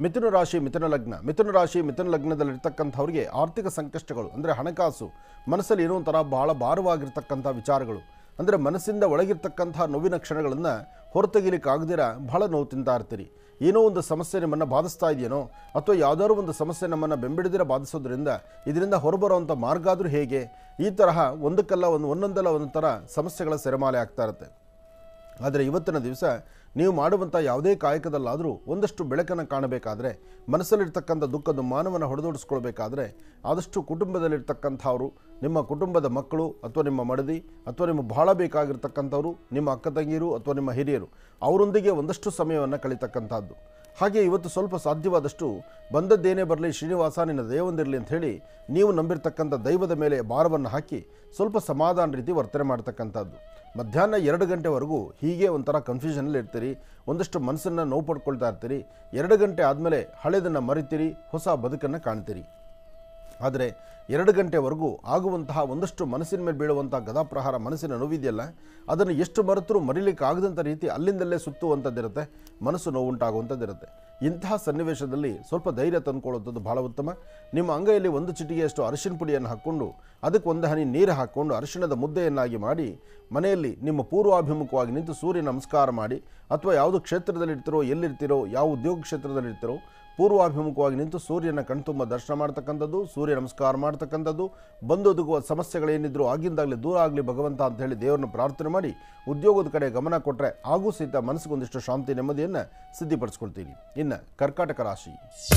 ಮಿಥುನ ರಾಶಿ ಮಿಥುನ ಲಗ್ನ ಮಿಥುನ ರಾಶಿ ಮಿಥುನ ಲಗ್ನದಲ್ಲಿರ್ತಕ್ಕಂಥವ್ರಿಗೆ ಆರ್ಥಿಕ ಸಂಕಷ್ಟಗಳು ಅಂದರೆ ಹಣಕಾಸು ಮನಸ್ಸಲ್ಲಿ ಏನೋ ಒಂಥರ ಬಹಳ ಭಾರವಾಗಿರ್ತಕ್ಕಂಥ ವಿಚಾರಗಳು ಅಂದರೆ ಮನಸ್ಸಿಂದ ಒಳಗಿರ್ತಕ್ಕಂಥ ನೋವಿನ ಕ್ಷಣಗಳನ್ನು ಹೊರತೆಗಿಲಿಕ್ಕಾಗದಿರ ಬಹಳ ನೋವು ತಿಂತಾ ಇರ್ತೀರಿ ಏನೋ ಒಂದು ಸಮಸ್ಯೆ ನಿಮ್ಮನ್ನು ಬಾಧಿಸ್ತಾ ಇದೆಯೇನೋ ಅಥವಾ ಯಾವುದಾದ್ರು ಒಂದು ಸಮಸ್ಯೆ ನಮ್ಮನ್ನು ಬೆಂಬಿಡದಿರ ಬಾಧಿಸೋದ್ರಿಂದ ಇದರಿಂದ ಹೊರಬರುವಂಥ ಮಾರ್ಗ ಆದರೂ ಹೇಗೆ ಈ ತರಹ ಒಂದಕ್ಕಲ್ಲ ಒಂದು ಒಂದೊಂದಲ್ಲ ಒಂದೊಂದು ಥರ ಸಮಸ್ಯೆಗಳ ಸೆರೆಮಾಲೆ ಆಗ್ತಾ ಇರುತ್ತೆ ಆದರೆ ಇವತ್ತಿನ ದಿವಸ ನೀವು ಮಾಡುವಂಥ ಯಾವುದೇ ಕಾಯಕದಲ್ಲಾದರೂ ಒಂದಷ್ಟು ಬೆಳಕನ್ನು ಕಾಣಬೇಕಾದ್ರೆ ಮನಸ್ಸಲ್ಲಿರ್ತಕ್ಕಂಥ ದುಃಖದ ಮಾನವನ್ನು ಹೊಡೆದೋಡಿಸ್ಕೊಳ್ಬೇಕಾದ್ರೆ ಆದಷ್ಟು ಕುಟುಂಬದಲ್ಲಿರ್ತಕ್ಕಂಥವರು ನಿಮ್ಮ ಕುಟುಂಬದ ಮಕ್ಕಳು ಅಥವಾ ನಿಮ್ಮ ಮಡದಿ ಅಥವಾ ನಿಮ್ಮ ಬಹಳ ಬೇಕಾಗಿರ್ತಕ್ಕಂಥವ್ರು ನಿಮ್ಮ ಅಕ್ಕ ತಂಗಿಯರು ಅಥವಾ ನಿಮ್ಮ ಹಿರಿಯರು ಅವರೊಂದಿಗೆ ಒಂದಷ್ಟು ಸಮಯವನ್ನು ಕಳೀತಕ್ಕಂಥದ್ದು ಹಾಗೆ ಇವತ್ತು ಸ್ವಲ್ಪ ಸಾಧ್ಯವಾದಷ್ಟು ಬಂದದ್ದೇನೇ ಬರಲಿ ಶ್ರೀನಿವಾಸ ನಿನ್ನ ದಯವೊಂದಿರಲಿ ಅಂತ ಹೇಳಿ ನೀವು ನಂಬಿರ್ತಕ್ಕಂಥ ದೈವದ ಮೇಲೆ ಭಾರವನ್ನು ಹಾಕಿ ಸ್ವಲ್ಪ ಸಮಾಧಾನ ರೀತಿ ವರ್ತನೆ ಮಾಡ್ತಕ್ಕಂಥದ್ದು ಮಧ್ಯಾಹ್ನ ಎರಡು ಗಂಟೆವರೆಗೂ ಹೀಗೆ ಒಂಥರ ಕನ್ಫ್ಯೂಷನಲ್ಲಿ ಇರ್ತೀರಿ ಒಂದಷ್ಟು ಮನಸ್ಸನ್ನು ನೋವು ಪಡ್ಕೊಳ್ತಾ ಇರ್ತೀರಿ ಎರಡು ಗಂಟೆ ಆದಮೇಲೆ ಹಳೆದನ್ನು ಮರಿತೀರಿ ಹೊಸ ಬದುಕನ್ನು ಕಾಣ್ತೀರಿ ಆದರೆ ಎರಡು ಗಂಟೆವರೆಗೂ ಆಗುವಂತಹ ಒಂದಷ್ಟು ಮನಸ್ಸಿನ ಮೇಲೆ ಬೀಳುವಂಥ ಗದಾಪ್ರಹಾರ ಮನಸ್ಸಿನ ನೋವಿದೆಯಲ್ಲ ಅದನ್ನು ಎಷ್ಟು ಮರೆತರೂ ಮರಿಲಿಕ್ಕೆ ಆಗದಂಥ ರೀತಿ ಅಲ್ಲಿಂದಲ್ಲೇ ಸುತ್ತುವಂಥದ್ದಿರುತ್ತೆ ಮನಸ್ಸು ನೋವುಂಟಾಗುವಂಥದ್ದಿರುತ್ತೆ ಇಂತಹ ಸನ್ನಿವೇಶದಲ್ಲಿ ಸ್ವಲ್ಪ ಧೈರ್ಯ ತಂದ್ಕೊಳ್ಳುವಂಥದ್ದು ಭಾಳ ಉತ್ತಮ ನಿಮ್ಮ ಅಂಗೈಯಲ್ಲಿ ಒಂದು ಚಿಟಿಗೆಯಷ್ಟು ಅರಿಶಿನ ಪುಡಿಯನ್ನು ಹಾಕ್ಕೊಂಡು ಅದಕ್ಕೆ ಒಂದು ಹನಿ ನೀರು ಹಾಕ್ಕೊಂಡು ಅರಿಶಿಣದ ಮುದ್ದೆಯನ್ನಾಗಿ ಮಾಡಿ ಮನೆಯಲ್ಲಿ ನಿಮ್ಮ ಪೂರ್ವಾಭಿಮುಖವಾಗಿ ನಿಂತು ಸೂರ್ಯ ನಮಸ್ಕಾರ ಮಾಡಿ ಅಥವಾ ಯಾವುದು ಕ್ಷೇತ್ರದಲ್ಲಿರ್ತೀರೋ ಎಲ್ಲಿರ್ತೀರೋ ಯಾವ ಉದ್ಯೋಗ ಕ್ಷೇತ್ರದಲ್ಲಿರ್ತೀರೋ ಪೂರ್ವಾಭಿಮುಖವಾಗಿ ನಿಂತು ಸೂರ್ಯನ ಕಣ್ತುಂಬ ದರ್ಶನ ಮಾಡ್ತಕ್ಕಂಥದ್ದು ಸೂರ್ಯ ನಮಸ್ಕಾರ ಮಾಡ್ತಕ್ಕಂಥದ್ದು ಬಂದೊದಗುವ ಸಮಸ್ಯೆಗಳೇನಿದ್ರು ಆಗಿಂದಾಗಲೇ ದೂರ ಆಗಲಿ ಭಗವಂತ ಅಂತ ಹೇಳಿ ದೇವರನ್ನು ಪ್ರಾರ್ಥನೆ ಮಾಡಿ ಉದ್ಯೋಗದ ಕಡೆ ಗಮನ ಕೊಟ್ಟರೆ ಹಾಗೂ ಸಹಿತ ಮನಸ್ಸಿಗೊಂದಿಷ್ಟು ಶಾಂತಿ ನೆಮ್ಮದಿಯನ್ನು ಸಿದ್ಧಿಪಡಿಸ್ಕೊಳ್ತೀರಿ ಇನ್ನು ಕರ್ಕಾಟಕ ರಾಶಿ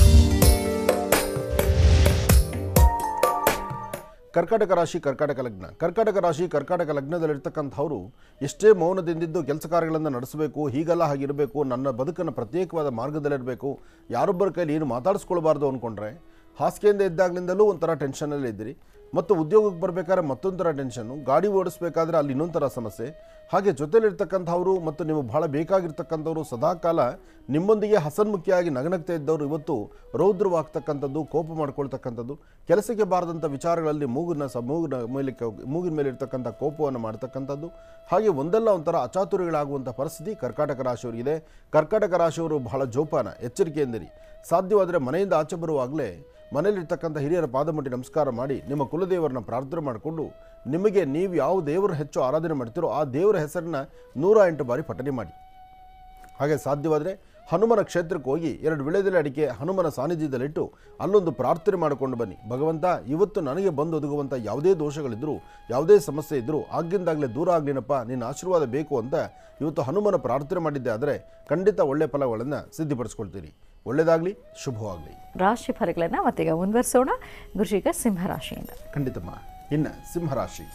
ಕರ್ಕಾಟಕ ರಾಶಿ ಕರ್ಕಾಟಕ ಲಗ್ನ ಕರ್ಕಾಟಕ ರಾಶಿ ಕರ್ಕಾಟಕ ಲಗ್ನದಲ್ಲಿರ್ತಕ್ಕಂಥವ್ರು ಎಷ್ಟೇ ಮೌನದಿಂದಿದ್ದು ಕೆಲಸ ಕಾರ್ಯಗಳನ್ನು ನಡೆಸಬೇಕು ಹೀಗೆಲ್ಲ ಹಾಗಿರಬೇಕು ನನ್ನ ಬದುಕನ್ನು ಪ್ರತ್ಯೇಕವಾದ ಮಾರ್ಗದಲ್ಲಿರಬೇಕು ಯಾರೊಬ್ಬರ ಕೈಲಿ ಏನು ಮಾತಾಡಿಸ್ಕೊಳ್ಬಾರ್ದು ಅಂದ್ಕೊಂಡ್ರೆ ಹಾಸಿಗೆಯಿಂದ ಇದ್ದಾಗಲಿಂದಲೂ ಒಂಥರ ಟೆನ್ಷನಲ್ಲಿ ಇದ್ದೀರಿ ಮತ್ತು ಉದ್ಯೋಗಕ್ಕೆ ಬರಬೇಕಾದ್ರೆ ಮತ್ತೊಂಥರ ಟೆನ್ಷನ್ನು ಗಾಡಿ ಓಡಿಸ್ಬೇಕಾದ್ರೆ ಅಲ್ಲಿ ಇನ್ನೊಂಥರ ಸಮಸ್ಯೆ ಹಾಗೆ ಜೊತೆಲಿರ್ತಕ್ಕಂಥವ್ರು ಮತ್ತು ನೀವು ಬಹಳ ಬೇಕಾಗಿರ್ತಕ್ಕಂಥವ್ರು ಸದಾಕಾಲ ನಿಮ್ಮೊಂದಿಗೆ ಹಸನ್ಮುಖಿಯಾಗಿ ನಗನಗ್ತಾ ಇದ್ದವರು ಇವತ್ತು ರೌದ್ರವಾಗ್ತಕ್ಕಂಥದ್ದು ಕೋಪ ಮಾಡ್ಕೊಳ್ತಕ್ಕಂಥದ್ದು ಕೆಲಸಕ್ಕೆ ಬಾರದಂಥ ವಿಚಾರಗಳಲ್ಲಿ ಮೂಗಿನ ಸ ಮೂಗಿನ ಮೇಲೆ ಮೂಗಿನ ಮೇಲೆ ಇರ್ತಕ್ಕಂಥ ಕೋಪವನ್ನು ಮಾಡ್ತಕ್ಕಂಥದ್ದು ಹಾಗೆ ಒಂದಲ್ಲ ಒಂಥರ ಅಚಾತುರ್ಯಗಳಾಗುವಂಥ ಪರಿಸ್ಥಿತಿ ಕರ್ಕಾಟಕ ರಾಶಿಯವರಿಗಿದೆ ಕರ್ಕಾಟಕ ರಾಶಿಯವರು ಬಹಳ ಜೋಪಾನ ಎಚ್ಚರಿಕೆಯಿಂದಿರಿ ಸಾಧ್ಯವಾದರೆ ಮನೆಯಿಂದ ಆಚೆ ಬರುವಾಗಲೇ ಮನೆಯಲ್ಲಿರ್ತಕ್ಕಂಥ ಹಿರಿಯರ ಪಾದಮುಟ್ಟಿ ನಮಸ್ಕಾರ ಮಾಡಿ ನಿಮ್ಮ ಕುಲದೇವರನ್ನ ಪ್ರಾರ್ಥನೆ ಮಾಡಿಕೊಂಡು ನಿಮಗೆ ನೀವು ಯಾವ ದೇವರ ಹೆಚ್ಚು ಆರಾಧನೆ ಮಾಡ್ತೀರೋ ಆ ದೇವರ ಹೆಸರನ್ನ ನೂರ ಎಂಟು ಬಾರಿ ಪಠನೆ ಮಾಡಿ ಹಾಗೆ ಸಾಧ್ಯವಾದರೆ ಹನುಮನ ಕ್ಷೇತ್ರಕ್ಕೆ ಹೋಗಿ ಎರಡು ವಿಳೆದೆಲೆ ಅಡಿಕೆ ಹನುಮನ ಸಾನ್ನಿಧ್ಯದಲ್ಲಿಟ್ಟು ಅಲ್ಲೊಂದು ಪ್ರಾರ್ಥನೆ ಮಾಡಿಕೊಂಡು ಬನ್ನಿ ಭಗವಂತ ಇವತ್ತು ನನಗೆ ಬಂದು ಒದಗುವಂಥ ಯಾವುದೇ ದೋಷಗಳಿದ್ದರೂ ಯಾವುದೇ ಸಮಸ್ಯೆ ಇದ್ದರೂ ಆಗಿಂದಾಗಲೇ ದೂರ ಆಗಲಿನಪ್ಪ ನಿನ್ನ ಆಶೀರ್ವಾದ ಬೇಕು ಅಂತ ಇವತ್ತು ಹನುಮನ ಪ್ರಾರ್ಥನೆ ಮಾಡಿದ್ದೆ ಆದರೆ ಖಂಡಿತ ಒಳ್ಳೆಯ ಫಲಗಳನ್ನು ಸಿದ್ಧಿಪಡಿಸ್ಕೊಳ್ತೀರಿ ಒಳ್ಳೆಯದಾಗಲಿ ಶುಭವಾಗಲಿ ರಾಶಿ ಫಲಗಳನ್ನು ಮತ್ತೀಗ ಮುಂದುವರಿಸೋಣ ಗುರುಶಿಗ ಸಿಂಹರಾಶಿಯಿಂದ ಖಂಡಿತಮ್ಮ ಇನ್ನು ಸಿಂಹರಾಶಿ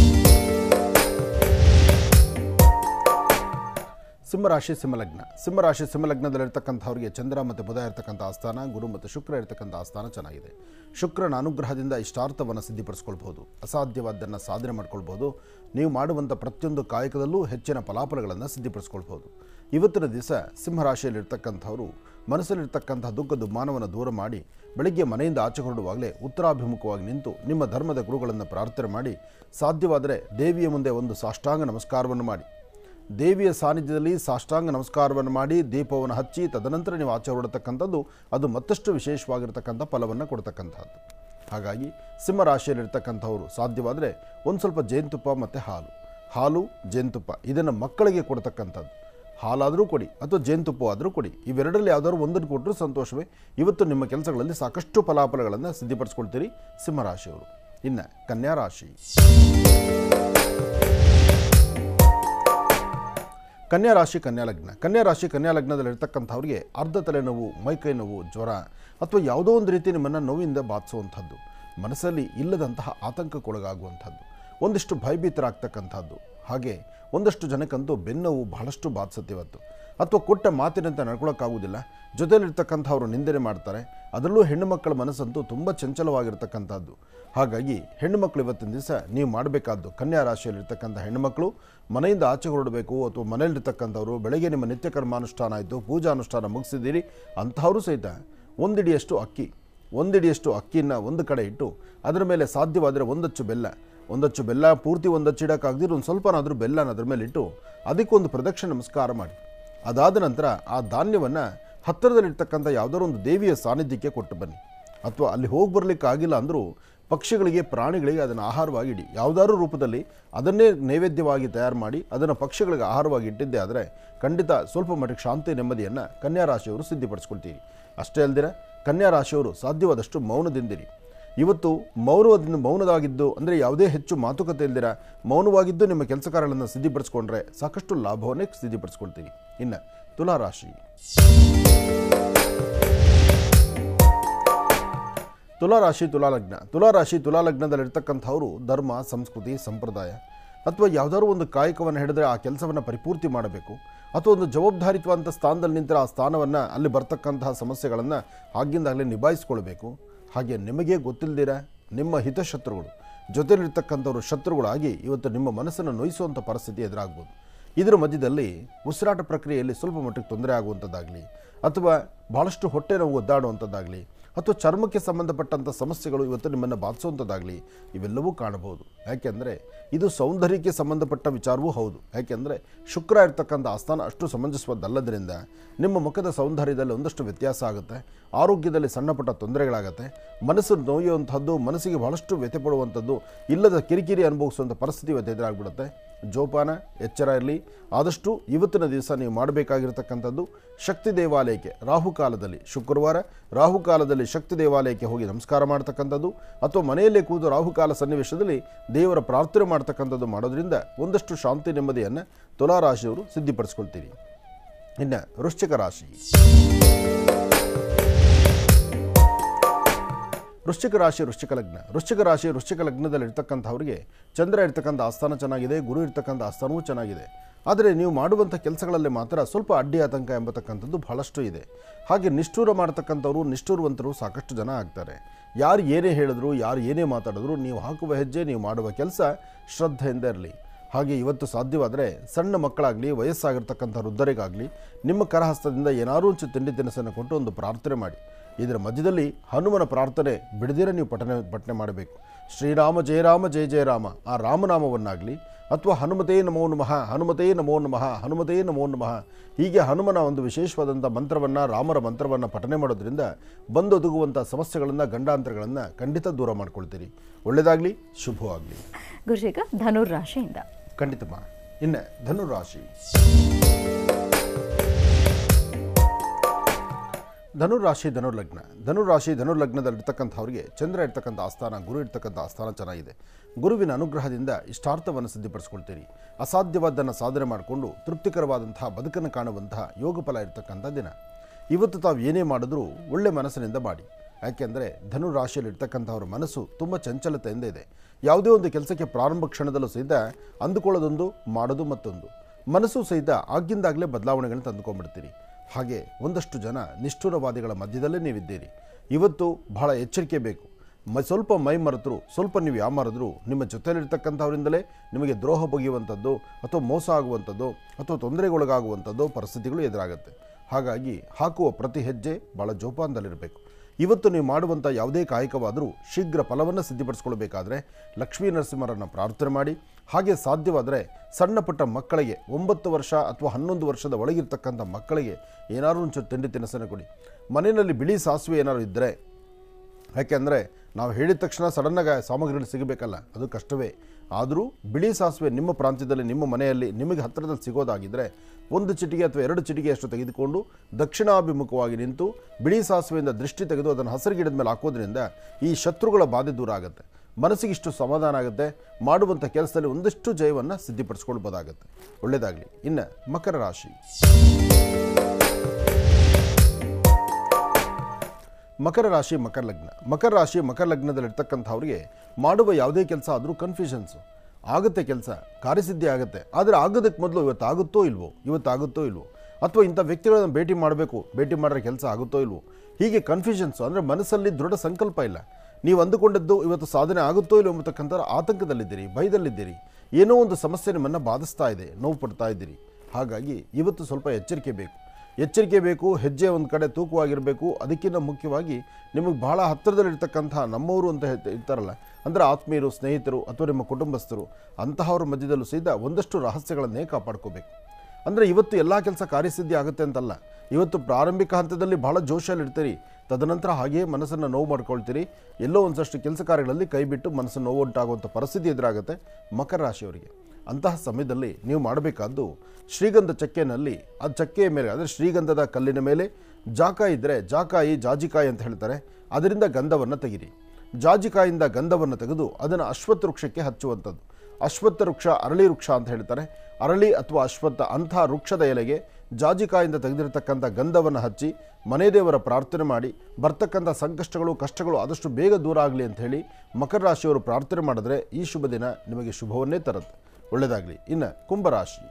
ಸಿಂಹರಾಶಿ ಸಿಂಹಲಗ್ನ ಸಿಂಹರಾಶಿ ಸಿಂಹಲಗ್ನದಲ್ಲಿರ್ತಕ್ಕಂಥವ್ರಿಗೆ ಚಂದ್ರ ಮತ್ತು ಬುಧ ಇರ್ತಕ್ಕಂಥ ಆಸ್ಥಾನ ಗುರು ಮತ್ತು ಶುಕ್ರ ಇರ್ತಕ್ಕಂಥ ಆಸ್ಥಾನ ಚೆನ್ನಾಗಿದೆ ಶುಕ್ರನ ಅನುಗ್ರಹದಿಂದ ಇಷ್ಟಾರ್ಥವನ್ನು ಸಿದ್ಧಿಪಡಿಸ್ಕೊಳ್ಬೋದು ಅಸಾಧ್ಯವಾದ್ದನ್ನು ಸಾಧನೆ ಮಾಡ್ಕೊಳ್ಬೋದು ನೀವು ಮಾಡುವಂಥ ಪ್ರತಿಯೊಂದು ಕಾಯಕದಲ್ಲೂ ಹೆಚ್ಚಿನ ಫಲಾಫಲಗಳನ್ನು ಸಿದ್ಧಿಪಡಿಸ್ಕೊಳ್ಬೋದು ಇವತ್ತಿನ ದಿವಸ ಸಿಂಹರಾಶಿಯಲ್ಲಿರ್ತಕ್ಕಂಥವರು ಮನಸ್ಸಲ್ಲಿರ್ತಕ್ಕಂಥ ದುಃಖ ದುಮ್ಮಾನವನ್ನು ದೂರ ಮಾಡಿ ಬೆಳಿಗ್ಗೆ ಮನೆಯಿಂದ ಆಚೆ ಹೊರಡುವಾಗಲೇ ಉತ್ತರಾಭಿಮುಖವಾಗಿ ನಿಂತು ನಿಮ್ಮ ಧರ್ಮದ ಗುರುಗಳನ್ನು ಪ್ರಾರ್ಥನೆ ಮಾಡಿ ಸಾಧ್ಯವಾದರೆ ದೇವಿಯ ಮುಂದೆ ಒಂದು ಸಾಷ್ಟಾಂಗ ನಮಸ್ಕಾರವನ್ನು ಮಾಡಿ ದೇವಿಯ ಸಾನ್ನಿಧ್ಯದಲ್ಲಿ ಸಾಷ್ಟಾಂಗ ನಮಸ್ಕಾರವನ್ನು ಮಾಡಿ ದೀಪವನ್ನು ಹಚ್ಚಿ ತದನಂತರ ನೀವು ಆಚೆ ಹೊರಡತಕ್ಕಂಥದ್ದು ಅದು ಮತ್ತಷ್ಟು ವಿಶೇಷವಾಗಿರ್ತಕ್ಕಂಥ ಫಲವನ್ನು ಕೊಡ್ತಕ್ಕಂಥದ್ದು ಹಾಗಾಗಿ ಸಿಂಹರಾಶಿಯಲ್ಲಿರ್ತಕ್ಕಂಥವರು ಸಾಧ್ಯವಾದರೆ ಒಂದು ಸ್ವಲ್ಪ ಜೇನುತುಪ್ಪ ಮತ್ತು ಹಾಲು ಹಾಲು ಜೇನುತುಪ್ಪ ಇದನ್ನು ಮಕ್ಕಳಿಗೆ ಕೊಡ್ತಕ್ಕಂಥದ್ದು ಹಾಲಾದರೂ ಕೊಡಿ ಅಥವಾ ಜೇನುತುಪ್ಪ ಆದರೂ ಕೊಡಿ ಇವೆರಡರಲ್ಲಿ ಯಾವ್ದಾದ್ರು ಒಂದನ್ನು ಕೊಟ್ಟರೂ ಸಂತೋಷವೇ ಇವತ್ತು ನಿಮ್ಮ ಕೆಲಸಗಳಲ್ಲಿ ಸಾಕಷ್ಟು ಫಲಾಫಲಗಳನ್ನು ಸಿದ್ಧಿಪಡಿಸ್ಕೊಳ್ತೀರಿ ಸಿಂಹರಾಶಿಯವರು ಇನ್ನು ಕನ್ಯಾ ರಾಶಿ ಕನ್ಯಾ ರಾಶಿ ಕನ್ಯಾ ಲಗ್ನ ಕನ್ಯಾ ರಾಶಿ ಕನ್ಯಾ ಲಗ್ನದಲ್ಲಿರ್ತಕ್ಕಂಥವ್ರಿಗೆ ಅರ್ಧ ತಲೆನೋವು ಮೈಕೈ ನೋವು ಜ್ವರ ಅಥವಾ ಯಾವುದೋ ಒಂದು ರೀತಿ ನಿಮ್ಮನ್ನು ನೋವಿಂದ ಬಾಧಿಸುವಂಥದ್ದು ಮನಸ್ಸಲ್ಲಿ ಇಲ್ಲದಂತಹ ಆತಂಕಕ್ಕೊಳಗಾಗುವಂಥದ್ದು ಒಂದಿಷ್ಟು ಭಯಭೀತರಾಗ್ತಕ್ಕಂಥದ್ದು ಹಾಗೆ ಒಂದಷ್ಟು ಜನಕ್ಕಂತೂ ಬೆನ್ನೋವು ಬಹಳಷ್ಟು ಬಾಧಿಸುತ್ತೆ ಇವತ್ತು ಅಥವಾ ಕೊಟ್ಟ ಮಾತಿನಂತೆ ನಡ್ಕೊಳ್ಳೋಕ್ಕಾಗೋದಿಲ್ಲ ಜೊತೆಲಿರ್ತಕ್ಕಂಥವ್ರು ನಿಂದನೆ ಮಾಡ್ತಾರೆ ಅದರಲ್ಲೂ ಹೆಣ್ಣು ಮಕ್ಕಳ ಮನಸ್ಸಂತೂ ತುಂಬ ಚಂಚಲವಾಗಿರ್ತಕ್ಕಂಥದ್ದು ಹಾಗಾಗಿ ಹೆಣ್ಣು ಮಕ್ಕಳು ಇವತ್ತಿನ ದಿವಸ ನೀವು ಮಾಡಬೇಕಾದ್ದು ಕನ್ಯಾ ರಾಶಿಯಲ್ಲಿರ್ತಕ್ಕಂಥ ಹೆಣ್ಣುಮಕ್ಕಳು ಮನೆಯಿಂದ ಆಚೆ ಹೊರಡಬೇಕು ಅಥವಾ ಮನೆಯಲ್ಲಿರ್ತಕ್ಕಂಥವ್ರು ಬೆಳಗ್ಗೆ ನಿಮ್ಮ ನಿತ್ಯ ಕರ್ಮಾನುಷ್ಠಾನ ಆಯಿತು ಪೂಜಾ ಅನುಷ್ಠಾನ ಮುಗಿಸಿದ್ದೀರಿ ಅಂಥವರು ಸಹಿತ ಒಂದಿಡಿಯಷ್ಟು ಅಕ್ಕಿ ಒಂದಿಡಿಯಷ್ಟು ಅಕ್ಕಿನ ಒಂದು ಕಡೆ ಇಟ್ಟು ಅದರ ಮೇಲೆ ಸಾಧ್ಯವಾದರೆ ಒಂದಚ್ಚು ಬೆಲ್ಲ ಒಂದಚ್ಚು ಬೆಲ್ಲ ಪೂರ್ತಿ ಒಂದಚ್ಚು ಇಡೋಕ್ಕಾಗದಿರೋ ಒಂದು ಸ್ವಲ್ಪನಾದರೂ ಬೆಲ್ಲನ ಅದ್ರ ಮೇಲೆ ಇಟ್ಟು ಅದಕ್ಕೊಂದು ಪ್ರದಕ್ಷಿಣೆ ನಮಸ್ಕಾರ ಮಾಡಿ ಅದಾದ ನಂತರ ಆ ಧಾನ್ಯವನ್ನು ಹತ್ತಿರದಲ್ಲಿರ್ತಕ್ಕಂಥ ಯಾವುದಾದ್ರು ಒಂದು ದೇವಿಯ ಸಾನ್ನಿಧ್ಯಕ್ಕೆ ಕೊಟ್ಟು ಬನ್ನಿ ಅಥವಾ ಅಲ್ಲಿ ಹೋಗಿ ಬರಲಿಕ್ಕೆ ಆಗಿಲ್ಲ ಅಂದರೂ ಪಕ್ಷಿಗಳಿಗೆ ಪ್ರಾಣಿಗಳಿಗೆ ಅದನ್ನು ಆಹಾರವಾಗಿ ಇಡಿ ಯಾವುದಾದ್ರೂ ರೂಪದಲ್ಲಿ ಅದನ್ನೇ ನೈವೇದ್ಯವಾಗಿ ತಯಾರು ಮಾಡಿ ಅದನ್ನು ಪಕ್ಷಿಗಳಿಗೆ ಆಹಾರವಾಗಿ ಇಟ್ಟಿದ್ದೇ ಆದರೆ ಖಂಡಿತ ಸ್ವಲ್ಪ ಮಟ್ಟಿಗೆ ಶಾಂತಿ ನೆಮ್ಮದಿಯನ್ನು ಕನ್ಯಾ ರಾಶಿಯವರು ಸಿದ್ಧಿಪಡಿಸ್ಕೊಳ್ತೀರಿ ಅಷ್ಟೇ ಅಲ್ಲದೆ ಕನ್ಯಾ ರಾಶಿಯವರು ಸಾಧ್ಯವಾದಷ್ಟು ಮೌನದಿಂದಿರಿ ಇವತ್ತು ಮೌನದಿಂದ ಮೌನದಾಗಿದ್ದು ಅಂದರೆ ಯಾವುದೇ ಹೆಚ್ಚು ಮಾತುಕತೆ ಇಲ್ದಿರ ಮೌನವಾಗಿದ್ದು ನಿಮ್ಮ ಕೆಲಸ ಕಾರ್ಯಗಳನ್ನು ಸಿದ್ಧಿಪಡಿಸ್ಕೊಂಡ್ರೆ ಸಾಕಷ್ಟು ಲಾಭವನ್ನೇ ಸಿದ್ಧಿಪಡಿಸ್ಕೊಳ್ತೀರಿ ಇನ್ನು ತುಲಾರಾಶಿ ತುಲಾರಾಶಿ ತುಲಾಲಗ್ನ ತುಲಾರಾಶಿ ತುಲಾಲಗ್ನದಲ್ಲಿರ್ತಕ್ಕಂಥವರು ಧರ್ಮ ಸಂಸ್ಕೃತಿ ಸಂಪ್ರದಾಯ ಅಥವಾ ಯಾವುದಾದ್ರು ಒಂದು ಕಾಯಕವನ್ನು ಹಿಡಿದ್ರೆ ಆ ಕೆಲಸವನ್ನು ಪರಿಪೂರ್ತಿ ಮಾಡಬೇಕು ಅಥವಾ ಒಂದು ಜವಾಬ್ದಾರಿತ್ವಂತ ಸ್ಥಾನದಲ್ಲಿ ನಿಂತರ ಆ ಸ್ಥಾನವನ್ನು ಅಲ್ಲಿ ಬರ್ತಕ್ಕಂತಹ ಸಮಸ್ಯೆಗಳನ್ನು ಆಗಿಂದಾಗಲೇ ನಿಭಾಯಿಸ್ಕೊಳ್ಬೇಕು ಹಾಗೆ ನಿಮಗೆ ಗೊತ್ತಿಲ್ಲದಿರ ನಿಮ್ಮ ಹಿತಶತ್ರುಗಳು ಜೊತೆಲಿರ್ತಕ್ಕಂಥವ್ರು ಶತ್ರುಗಳಾಗಿ ಇವತ್ತು ನಿಮ್ಮ ಮನಸ್ಸನ್ನು ನೋಯಿಸುವಂಥ ಪರಿಸ್ಥಿತಿ ಎದುರಾಗ್ಬೋದು ಇದರ ಮಧ್ಯದಲ್ಲಿ ಉಸಿರಾಟ ಪ್ರಕ್ರಿಯೆಯಲ್ಲಿ ಸ್ವಲ್ಪ ಮಟ್ಟಿಗೆ ತೊಂದರೆ ಆಗುವಂಥದ್ದಾಗಲಿ ಅಥವಾ ಭಾಳಷ್ಟು ಹೊಟ್ಟೆ ನೋವು ಒದ್ದಾಡುವಂಥದ್ದಾಗಲಿ ಅಥವಾ ಚರ್ಮಕ್ಕೆ ಸಂಬಂಧಪಟ್ಟಂಥ ಸಮಸ್ಯೆಗಳು ಇವತ್ತು ನಿಮ್ಮನ್ನು ಬಾಧಿಸುವಂಥದ್ದಾಗಲಿ ಇವೆಲ್ಲವೂ ಕಾಣಬಹುದು ಯಾಕೆಂದರೆ ಇದು ಸೌಂದರ್ಯಕ್ಕೆ ಸಂಬಂಧಪಟ್ಟ ವಿಚಾರವೂ ಹೌದು ಯಾಕೆಂದರೆ ಶುಕ್ರ ಇರ್ತಕ್ಕಂಥ ಆಸ್ಥಾನ ಅಷ್ಟು ಸಮಂಜಸವಾದಲ್ಲದರಿಂದ ನಿಮ್ಮ ಮುಖದ ಸೌಂದರ್ಯದಲ್ಲಿ ಒಂದಷ್ಟು ವ್ಯತ್ಯಾಸ ಆಗುತ್ತೆ ಆರೋಗ್ಯದಲ್ಲಿ ಸಣ್ಣಪುಟ್ಟ ತೊಂದರೆಗಳಾಗುತ್ತೆ ಮನಸ್ಸು ನೋಯುವಂಥದ್ದು ಮನಸ್ಸಿಗೆ ಬಹಳಷ್ಟು ವ್ಯಥೆ ಪಡುವಂಥದ್ದು ಇಲ್ಲದ ಕಿರಿಕಿರಿ ಅನುಭವಿಸುವಂಥ ಪರಿಸ್ಥಿತಿ ಇವತ್ತು ಎದುರಾಗ್ಬಿಡುತ್ತೆ ಜೋಪಾನ ಎಚ್ಚರ ಇರಲಿ ಆದಷ್ಟು ಇವತ್ತಿನ ದಿವಸ ನೀವು ಮಾಡಬೇಕಾಗಿರ್ತಕ್ಕಂಥದ್ದು ಶಕ್ತಿ ದೇವಾಲಯಕ್ಕೆ ರಾಹುಕಾಲದಲ್ಲಿ ಶುಕ್ರವಾರ ರಾಹುಕಾಲದಲ್ಲಿ ಶಕ್ತಿ ದೇವಾಲಯಕ್ಕೆ ಹೋಗಿ ನಮಸ್ಕಾರ ಮಾಡ್ತಕ್ಕಂಥದ್ದು ಅಥವಾ ಮನೆಯಲ್ಲೇ ಕೂತು ರಾಹುಕಾಲ ಸನ್ನಿವೇಶದಲ್ಲಿ ದೇವರ ಪ್ರಾರ್ಥನೆ ಮಾಡ್ತಕ್ಕಂಥದ್ದು ಮಾಡೋದ್ರಿಂದ ಒಂದಷ್ಟು ಶಾಂತಿ ನೆಮ್ಮದಿಯನ್ನು ತುಲಾರಾಶಿಯವರು ಸಿದ್ಧಿಪಡಿಸ್ಕೊಳ್ತೀರಿ ಇನ್ನು ವೃಶ್ಚಿಕ ರಾಶಿ ವೃಶ್ಚಿಕ ರಾಶಿ ವೃಶ್ಚಿಕ ಲಗ್ನ ವೃಶ್ಚಿಕ ರಾಶಿ ವೃಶ್ಚಿಕ ಲಗ್ನದಲ್ಲಿ ಇರ್ತಕ್ಕಂಥವ್ರಿಗೆ ಚಂದ್ರ ಇರ್ತಕ್ಕಂಥ ಆಸ್ಥಾನ ಚೆನ್ನಾಗಿದೆ ಗುರು ಇರ್ತಕ್ಕಂಥ ಆಸ್ಥಾನವೂ ಚೆನ್ನಾಗಿದೆ ಆದರೆ ನೀವು ಮಾಡುವಂಥ ಕೆಲಸಗಳಲ್ಲಿ ಮಾತ್ರ ಸ್ವಲ್ಪ ಅಡ್ಡಿ ಆತಂಕ ಎಂಬತಕ್ಕಂಥದ್ದು ಬಹಳಷ್ಟು ಇದೆ ಹಾಗೆ ನಿಷ್ಠೂರ ಮಾಡ್ತಕ್ಕಂಥವ್ರು ನಿಷ್ಠೂರವಂತರು ಸಾಕಷ್ಟು ಜನ ಆಗ್ತಾರೆ ಯಾರು ಏನೇ ಹೇಳಿದ್ರು ಯಾರು ಏನೇ ಮಾತಾಡಿದ್ರು ನೀವು ಹಾಕುವ ಹೆಜ್ಜೆ ನೀವು ಮಾಡುವ ಕೆಲಸ ಶ್ರದ್ಧೆಯಿಂದ ಇರಲಿ ಹಾಗೆ ಇವತ್ತು ಸಾಧ್ಯವಾದರೆ ಸಣ್ಣ ಮಕ್ಕಳಾಗಲಿ ವಯಸ್ಸಾಗಿರ್ತಕ್ಕಂಥ ವೃದ್ಧರಿಗಾಗಲಿ ನಿಮ್ಮ ಕರಹಸ್ತದಿಂದ ಏನಾದರೂ ಒಂದು ತಿಂಡಿ ತಿನಿಸನ್ನು ಕೊಟ್ಟು ಒಂದು ಪ್ರಾರ್ಥನೆ ಮಾಡಿ ಇದರ ಮಧ್ಯದಲ್ಲಿ ಹನುಮನ ಪ್ರಾರ್ಥನೆ ಬಿಡದಿರ ನೀವು ಪಠನೆ ಪಠನೆ ಮಾಡಬೇಕು ಶ್ರೀರಾಮ ಜಯರಾಮ ಜಯ ಜಯರಾಮ ಆ ರಾಮನಾಮವನ್ನಾಗಲಿ ಅಥವಾ ಹನುಮತೇ ನಮೋ ನಮಃ ಹನುಮತೇ ನಮೋ ನಮಃ ಹನುಮತೇ ನಮೋ ನಮಃ ಹೀಗೆ ಹನುಮನ ಒಂದು ವಿಶೇಷವಾದಂಥ ಮಂತ್ರವನ್ನು ರಾಮರ ಮಂತ್ರವನ್ನು ಪಠನೆ ಮಾಡೋದ್ರಿಂದ ಬಂದೊದಗುವಂಥ ಸಮಸ್ಯೆಗಳನ್ನು ಗಂಡಾಂತರಗಳನ್ನು ಖಂಡಿತ ದೂರ ಮಾಡ್ಕೊಳ್ತೀರಿ ಒಳ್ಳೆಯದಾಗಲಿ ಶುಭವಾಗಲಿ ಗುರುಜೀಗ ಧನುರ್ ರಾಶಿಯಿಂದ ಖಂಡಿತಮ್ಮ ಇನ್ನು ಧನುರಾಶಿ ಧನುರಾಶಿ ಧನುರ್ಲಗ್ನ ಧನುರಾಶಿ ಧನುರ್ಲಗ್ನದಲ್ಲಿರ್ತಕ್ಕಂಥವ್ರಿಗೆ ಚಂದ್ರ ಇರ್ತಕ್ಕಂಥ ಆಸ್ಥಾನ ಗುರು ಇರ್ತಕ್ಕಂಥ ಆಸ್ಥಾನ ಚೆನ್ನಾಗಿದೆ ಗುರುವಿನ ಅನುಗ್ರಹದಿಂದ ಇಷ್ಟಾರ್ಥವನ್ನು ಸಿದ್ಧಪಡಿಸ್ಕೊಳ್ತೀರಿ ಅಸಾಧ್ಯವಾದ್ದನ್ನು ಸಾಧನೆ ಮಾಡಿಕೊಂಡು ತೃಪ್ತಿಕರವಾದಂತಹ ಬದುಕನ್ನು ಕಾಣುವಂತಹ ಯೋಗ ಫಲ ಇರ್ತಕ್ಕಂಥ ದಿನ ಇವತ್ತು ತಾವು ಏನೇ ಮಾಡಿದ್ರೂ ಒಳ್ಳೆ ಮನಸ್ಸಿನಿಂದ ಮಾಡಿ ಯಾಕೆಂದರೆ ಧನುರಾಶಿಯಲ್ಲಿರ್ತಕ್ಕಂಥವ್ರ ಮನಸ್ಸು ತುಂಬ ಚಂಚಲತೆಯಿಂದ ಇದೆ ಯಾವುದೇ ಒಂದು ಕೆಲಸಕ್ಕೆ ಪ್ರಾರಂಭ ಕ್ಷಣದಲ್ಲೂ ಸಹಿತ ಅಂದುಕೊಳ್ಳೋದೊಂದು ಮಾಡೋದು ಮತ್ತೊಂದು ಮನಸ್ಸು ಸಹಿತ ಆಗಿಂದಾಗಲೇ ಬದಲಾವಣೆಗಳನ್ನ ತಂದುಕೊಂಡ್ಬಿಡ್ತೀರಿ ಹಾಗೆ ಒಂದಷ್ಟು ಜನ ನಿಷ್ಠುರವಾದಿಗಳ ಮಧ್ಯದಲ್ಲೇ ನೀವಿದ್ದೀರಿ ಇವತ್ತು ಬಹಳ ಎಚ್ಚರಿಕೆ ಬೇಕು ಮ ಸ್ವಲ್ಪ ಮೈ ಮರೆತರು ಸ್ವಲ್ಪ ನೀವು ಯಾಮಾರಿದ್ರು ನಿಮ್ಮ ಜೊತೆಯಲ್ಲಿರ್ತಕ್ಕಂಥವರಿಂದಲೇ ನಿಮಗೆ ದ್ರೋಹ ಬಗೆಯುವಂಥದ್ದು ಅಥವಾ ಮೋಸ ಆಗುವಂಥದ್ದು ಅಥವಾ ತೊಂದರೆಗೊಳಗಾಗುವಂಥದ್ದು ಪರಿಸ್ಥಿತಿಗಳು ಎದುರಾಗುತ್ತೆ ಹಾಗಾಗಿ ಹಾಕುವ ಪ್ರತಿ ಹೆಜ್ಜೆ ಭಾಳ ಜೋಪಾನದಲ್ಲಿರಬೇಕು ಇವತ್ತು ನೀವು ಮಾಡುವಂಥ ಯಾವುದೇ ಕಾಯಕವಾದರೂ ಶೀಘ್ರ ಫಲವನ್ನು ಸಿದ್ಧಪಡಿಸ್ಕೊಳ್ಬೇಕಾದ್ರೆ ಲಕ್ಷ್ಮೀ ನರಸಿಂಹರನ್ನು ಪ್ರಾರ್ಥನೆ ಮಾಡಿ ಹಾಗೆ ಸಾಧ್ಯವಾದರೆ ಸಣ್ಣ ಪುಟ್ಟ ಮಕ್ಕಳಿಗೆ ಒಂಬತ್ತು ವರ್ಷ ಅಥವಾ ಹನ್ನೊಂದು ವರ್ಷದ ಒಳಗಿರ್ತಕ್ಕಂಥ ಮಕ್ಕಳಿಗೆ ಏನಾದರೂ ಒಂಚೂರು ತಿಂಡಿ ತಿನಿಸನ್ನು ಕೊಡಿ ಮನೆಯಲ್ಲಿ ಬಿಳಿ ಸಾಸಿವೆ ಏನಾದ್ರು ಇದ್ದರೆ ಯಾಕೆಂದರೆ ನಾವು ಹೇಳಿದ ತಕ್ಷಣ ಸಡನ್ನಾಗಿ ಸಾಮಗ್ರಿಗಳು ಸಿಗಬೇಕಲ್ಲ ಅದು ಕಷ್ಟವೇ ಆದರೂ ಬಿಳಿ ಸಾಸಿವೆ ನಿಮ್ಮ ಪ್ರಾಂತ್ಯದಲ್ಲಿ ನಿಮ್ಮ ಮನೆಯಲ್ಲಿ ನಿಮಗೆ ಹತ್ತಿರದಲ್ಲಿ ಸಿಗೋದಾಗಿದ್ದರೆ ಒಂದು ಚಿಟಿಕೆ ಅಥವಾ ಎರಡು ಚಿಟಿಕೆಯಷ್ಟು ತೆಗೆದುಕೊಂಡು ದಕ್ಷಿಣಾಭಿಮುಖವಾಗಿ ನಿಂತು ಬಿಳಿ ಸಾಸಿವೆಯಿಂದ ದೃಷ್ಟಿ ತೆಗೆದು ಅದನ್ನು ಹಸಿರು ಗಿಡದ ಮೇಲೆ ಹಾಕೋದ್ರಿಂದ ಈ ಶತ್ರುಗಳ ಬಾಧೆ ದೂರ ಆಗುತ್ತೆ ಮನಸ್ಸಿಗೆ ಇಷ್ಟು ಸಮಾಧಾನ ಆಗುತ್ತೆ ಮಾಡುವಂಥ ಕೆಲಸದಲ್ಲಿ ಒಂದಷ್ಟು ಜಯವನ್ನು ಸಿದ್ಧಿಪಡಿಸ್ಕೊಳ್ಬೋದಾಗುತ್ತೆ ಒಳ್ಳೆಯದಾಗಲಿ ಇನ್ನು ಮಕರ ರಾಶಿ ಮಕರ ರಾಶಿ ಮಕರ ಲಗ್ನ ಮಕರ ರಾಶಿ ಮಕರ ಲಗ್ನದಲ್ಲಿರ್ತಕ್ಕಂಥವ್ರಿಗೆ ಮಾಡುವ ಯಾವುದೇ ಕೆಲಸ ಆದರೂ ಕನ್ಫ್ಯೂಷನ್ಸು ಆಗುತ್ತೆ ಕೆಲಸ ಕಾರ್ಯಸಿದ್ಧಿ ಆಗುತ್ತೆ ಆದರೆ ಆಗೋದಕ್ಕೆ ಮೊದಲು ಇವತ್ತು ಆಗುತ್ತೋ ಇಲ್ವೋ ಇವತ್ತು ಆಗುತ್ತೋ ಇಲ್ವೋ ಅಥವಾ ಇಂಥ ವ್ಯಕ್ತಿಗಳನ್ನು ಭೇಟಿ ಮಾಡಬೇಕು ಭೇಟಿ ಮಾಡಿದ್ರೆ ಕೆಲಸ ಆಗುತ್ತೋ ಇಲ್ವೋ ಹೀಗೆ ಕನ್ಫ್ಯೂಷನ್ಸು ಅಂದರೆ ಮನಸ್ಸಲ್ಲಿ ದೃಢ ಸಂಕಲ್ಪ ಇಲ್ಲ ನೀವು ಅಂದುಕೊಂಡದ್ದು ಇವತ್ತು ಸಾಧನೆ ಆಗುತ್ತೋ ಇಲ್ಲೋ ಎಂಬತಕ್ಕಂಥ ಆತಂಕದಲ್ಲಿದ್ದೀರಿ ಭಯದಲ್ಲಿದ್ದೀರಿ ಏನೋ ಒಂದು ಸಮಸ್ಯೆ ನಿಮ್ಮನ್ನು ಬಾಧಿಸ್ತಾ ಇದೆ ನೋವು ಪಡ್ತಾ ಇದ್ದೀರಿ ಹಾಗಾಗಿ ಇವತ್ತು ಸ್ವಲ್ಪ ಎಚ್ಚರಿಕೆ ಬೇಕು ಎಚ್ಚರಿಕೆ ಬೇಕು ಹೆಜ್ಜೆ ಒಂದು ಕಡೆ ತೂಕವಾಗಿರಬೇಕು ಅದಕ್ಕಿಂತ ಮುಖ್ಯವಾಗಿ ನಿಮಗೆ ಬಹಳ ಹತ್ತಿರದಲ್ಲಿರ್ತಕ್ಕಂಥ ನಮ್ಮವರು ಅಂತ ಹೇಳ್ತ- ಇರ್ತಾರಲ್ಲ ಅಂದರೆ ಆತ್ಮೀಯರು ಸ್ನೇಹಿತರು ಅಥವಾ ನಿಮ್ಮ ಕುಟುಂಬಸ್ಥರು ಅಂತಹವ್ರ ಮಧ್ಯದಲ್ಲೂ ಸಹಿತ ಒಂದಷ್ಟು ರಹಸ್ಯಗಳನ್ನೇ ಕಾಪಾಡ್ಕೋಬೇಕು ಅಂದರೆ ಇವತ್ತು ಎಲ್ಲ ಕೆಲಸ ಕಾರ್ಯಸಿದ್ಧಿ ಆಗುತ್ತೆ ಅಂತಲ್ಲ ಇವತ್ತು ಪ್ರಾರಂಭಿಕ ಹಂತದಲ್ಲಿ ಬಹಳ ಜೋಶಲ್ಲಿ ಇರ್ತೀರಿ ತದನಂತರ ಹಾಗೆಯೇ ಮನಸ್ಸನ್ನು ನೋವು ಮಾಡ್ಕೊಳ್ತೀರಿ ಎಲ್ಲೋ ಒಂದಷ್ಟು ಕೆಲಸ ಕಾರ್ಯಗಳಲ್ಲಿ ಕೈ ಬಿಟ್ಟು ಮನಸ್ಸು ನೋವು ಉಂಟಾಗುವಂಥ ಪರಿಸ್ಥಿತಿ ಎದುರಾಗುತ್ತೆ ಮಕರ ರಾಶಿಯವರಿಗೆ ಅಂತಹ ಸಮಯದಲ್ಲಿ ನೀವು ಮಾಡಬೇಕಾದ್ದು ಶ್ರೀಗಂಧ ಚಕ್ಕೆನಲ್ಲಿ ಆ ಚಕ್ಕೆಯ ಮೇಲೆ ಅಂದರೆ ಶ್ರೀಗಂಧದ ಕಲ್ಲಿನ ಮೇಲೆ ಜಾಕಾಯಿ ಇದ್ದರೆ ಜಾಕಾಯಿ ಜಾಜಿಕಾಯಿ ಅಂತ ಹೇಳ್ತಾರೆ ಅದರಿಂದ ಗಂಧವನ್ನು ತೆಗಿರಿ ಜಾಜಿಕಾಯಿಂದ ಗಂಧವನ್ನು ತೆಗೆದು ಅದನ್ನು ಅಶ್ವತ್ಥ ವೃಕ್ಷಕ್ಕೆ ಹಚ್ಚುವಂಥದ್ದು ಅಶ್ವತ್ಥ ವೃಕ್ಷ ಅರಳಿ ವೃಕ್ಷ ಅಂತ ಹೇಳ್ತಾರೆ ಅರಳಿ ಅಥವಾ ಅಶ್ವತ್ಥ ಅಂಥ ವೃಕ್ಷದ ಎಲೆಗೆ ಜಾಜಿಕಾಯಿಂದ ತೆಗೆದಿರತಕ್ಕಂಥ ಗಂಧವನ್ನು ಹಚ್ಚಿ ಮನೆ ದೇವರ ಪ್ರಾರ್ಥನೆ ಮಾಡಿ ಬರ್ತಕ್ಕಂಥ ಸಂಕಷ್ಟಗಳು ಕಷ್ಟಗಳು ಆದಷ್ಟು ಬೇಗ ದೂರ ಆಗಲಿ ಅಂತ ಹೇಳಿ ಮಕರ ರಾಶಿಯವರು ಪ್ರಾರ್ಥನೆ ಮಾಡಿದ್ರೆ ಈ ಶುಭ ದಿನ ನಿಮಗೆ ಶುಭವನ್ನೇ ತರುತ್ತೆ ಒಳ್ಳೆಯದಾಗಲಿ ಇನ್ನು ಕುಂಭರಾಶಿ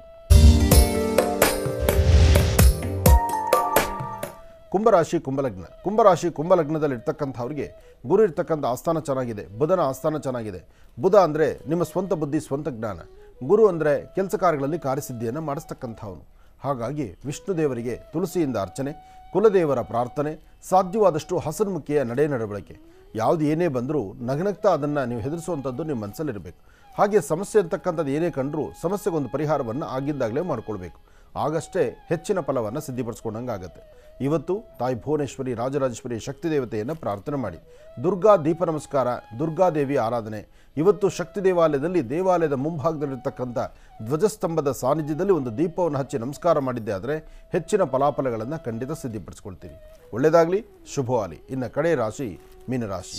ಕುಂಭರಾಶಿ ಕುಂಭಲಗ್ನ ಕುಂಭರಾಶಿ ಕುಂಭಲಗ್ನದಲ್ಲಿ ಇರ್ತಕ್ಕಂಥವ್ರಿಗೆ ಗುರು ಇರ್ತಕ್ಕಂಥ ಆಸ್ಥಾನ ಚೆನ್ನಾಗಿದೆ ಬುಧನ ಆಸ್ಥಾನ ಚೆನ್ನಾಗಿದೆ ಬುಧ ಅಂದರೆ ನಿಮ್ಮ ಸ್ವಂತ ಬುದ್ಧಿ ಸ್ವಂತ ಜ್ಞಾನ ಗುರು ಅಂದರೆ ಕೆಲಸ ಕಾರ್ಯಗಳಲ್ಲಿ ಕಾರ್ಯಸಿದ್ಧಿಯನ್ನು ಮಾಡಿಸ್ತಕ್ಕಂಥವನು ಹಾಗಾಗಿ ವಿಷ್ಣು ದೇವರಿಗೆ ತುಳಸಿಯಿಂದ ಅರ್ಚನೆ ಕುಲದೇವರ ಪ್ರಾರ್ಥನೆ ಸಾಧ್ಯವಾದಷ್ಟು ಹಸನ್ಮುಖಿಯ ನಡೆ ನಡವಳಿಕೆ ಯಾವುದು ಏನೇ ಬಂದರೂ ನಗನಗ್ತಾ ಅದನ್ನು ನೀವು ಹೆದರಿಸುವಂಥದ್ದು ನಿಮ್ಮ ಮನಸ್ಸಲ್ಲಿರಬೇಕು ಹಾಗೆ ಸಮಸ್ಯೆ ಅಂತಕ್ಕಂಥದ್ದು ಏನೇ ಕಂಡರೂ ಸಮಸ್ಯೆಗೊಂದು ಪರಿಹಾರವನ್ನು ಆಗಿದ್ದಾಗಲೇ ಮಾಡ್ಕೊಳ್ಬೇಕು ಆಗಷ್ಟೇ ಹೆಚ್ಚಿನ ಫಲವನ್ನು ಸಿದ್ಧಿಪಡಿಸ್ಕೊಂಡಂಗೆ ಆಗುತ್ತೆ ಇವತ್ತು ತಾಯಿ ಭುವನೇಶ್ವರಿ ರಾಜರಾಜೇಶ್ವರಿ ಶಕ್ತಿ ದೇವತೆಯನ್ನು ಪ್ರಾರ್ಥನೆ ಮಾಡಿ ದುರ್ಗಾ ದೀಪ ನಮಸ್ಕಾರ ದುರ್ಗಾದೇವಿ ಆರಾಧನೆ ಇವತ್ತು ಶಕ್ತಿ ದೇವಾಲಯದಲ್ಲಿ ದೇವಾಲಯದ ಮುಂಭಾಗದಲ್ಲಿರ್ತಕ್ಕಂಥ ಧ್ವಜಸ್ತಂಭದ ಸಾನ್ನಿಧ್ಯದಲ್ಲಿ ಒಂದು ದೀಪವನ್ನು ಹಚ್ಚಿ ನಮಸ್ಕಾರ ಮಾಡಿದ್ದೆ ಆದರೆ ಹೆಚ್ಚಿನ ಫಲಾಫಲಗಳನ್ನು ಖಂಡಿತ ಸಿದ್ಧಿಪಡಿಸ್ಕೊಳ್ತೀರಿ ಒಳ್ಳೆಯದಾಗಲಿ ಶುಭವಾಗಲಿ ಇನ್ನು ಕಡೆ ರಾಶಿ ಮೀನರಾಶಿ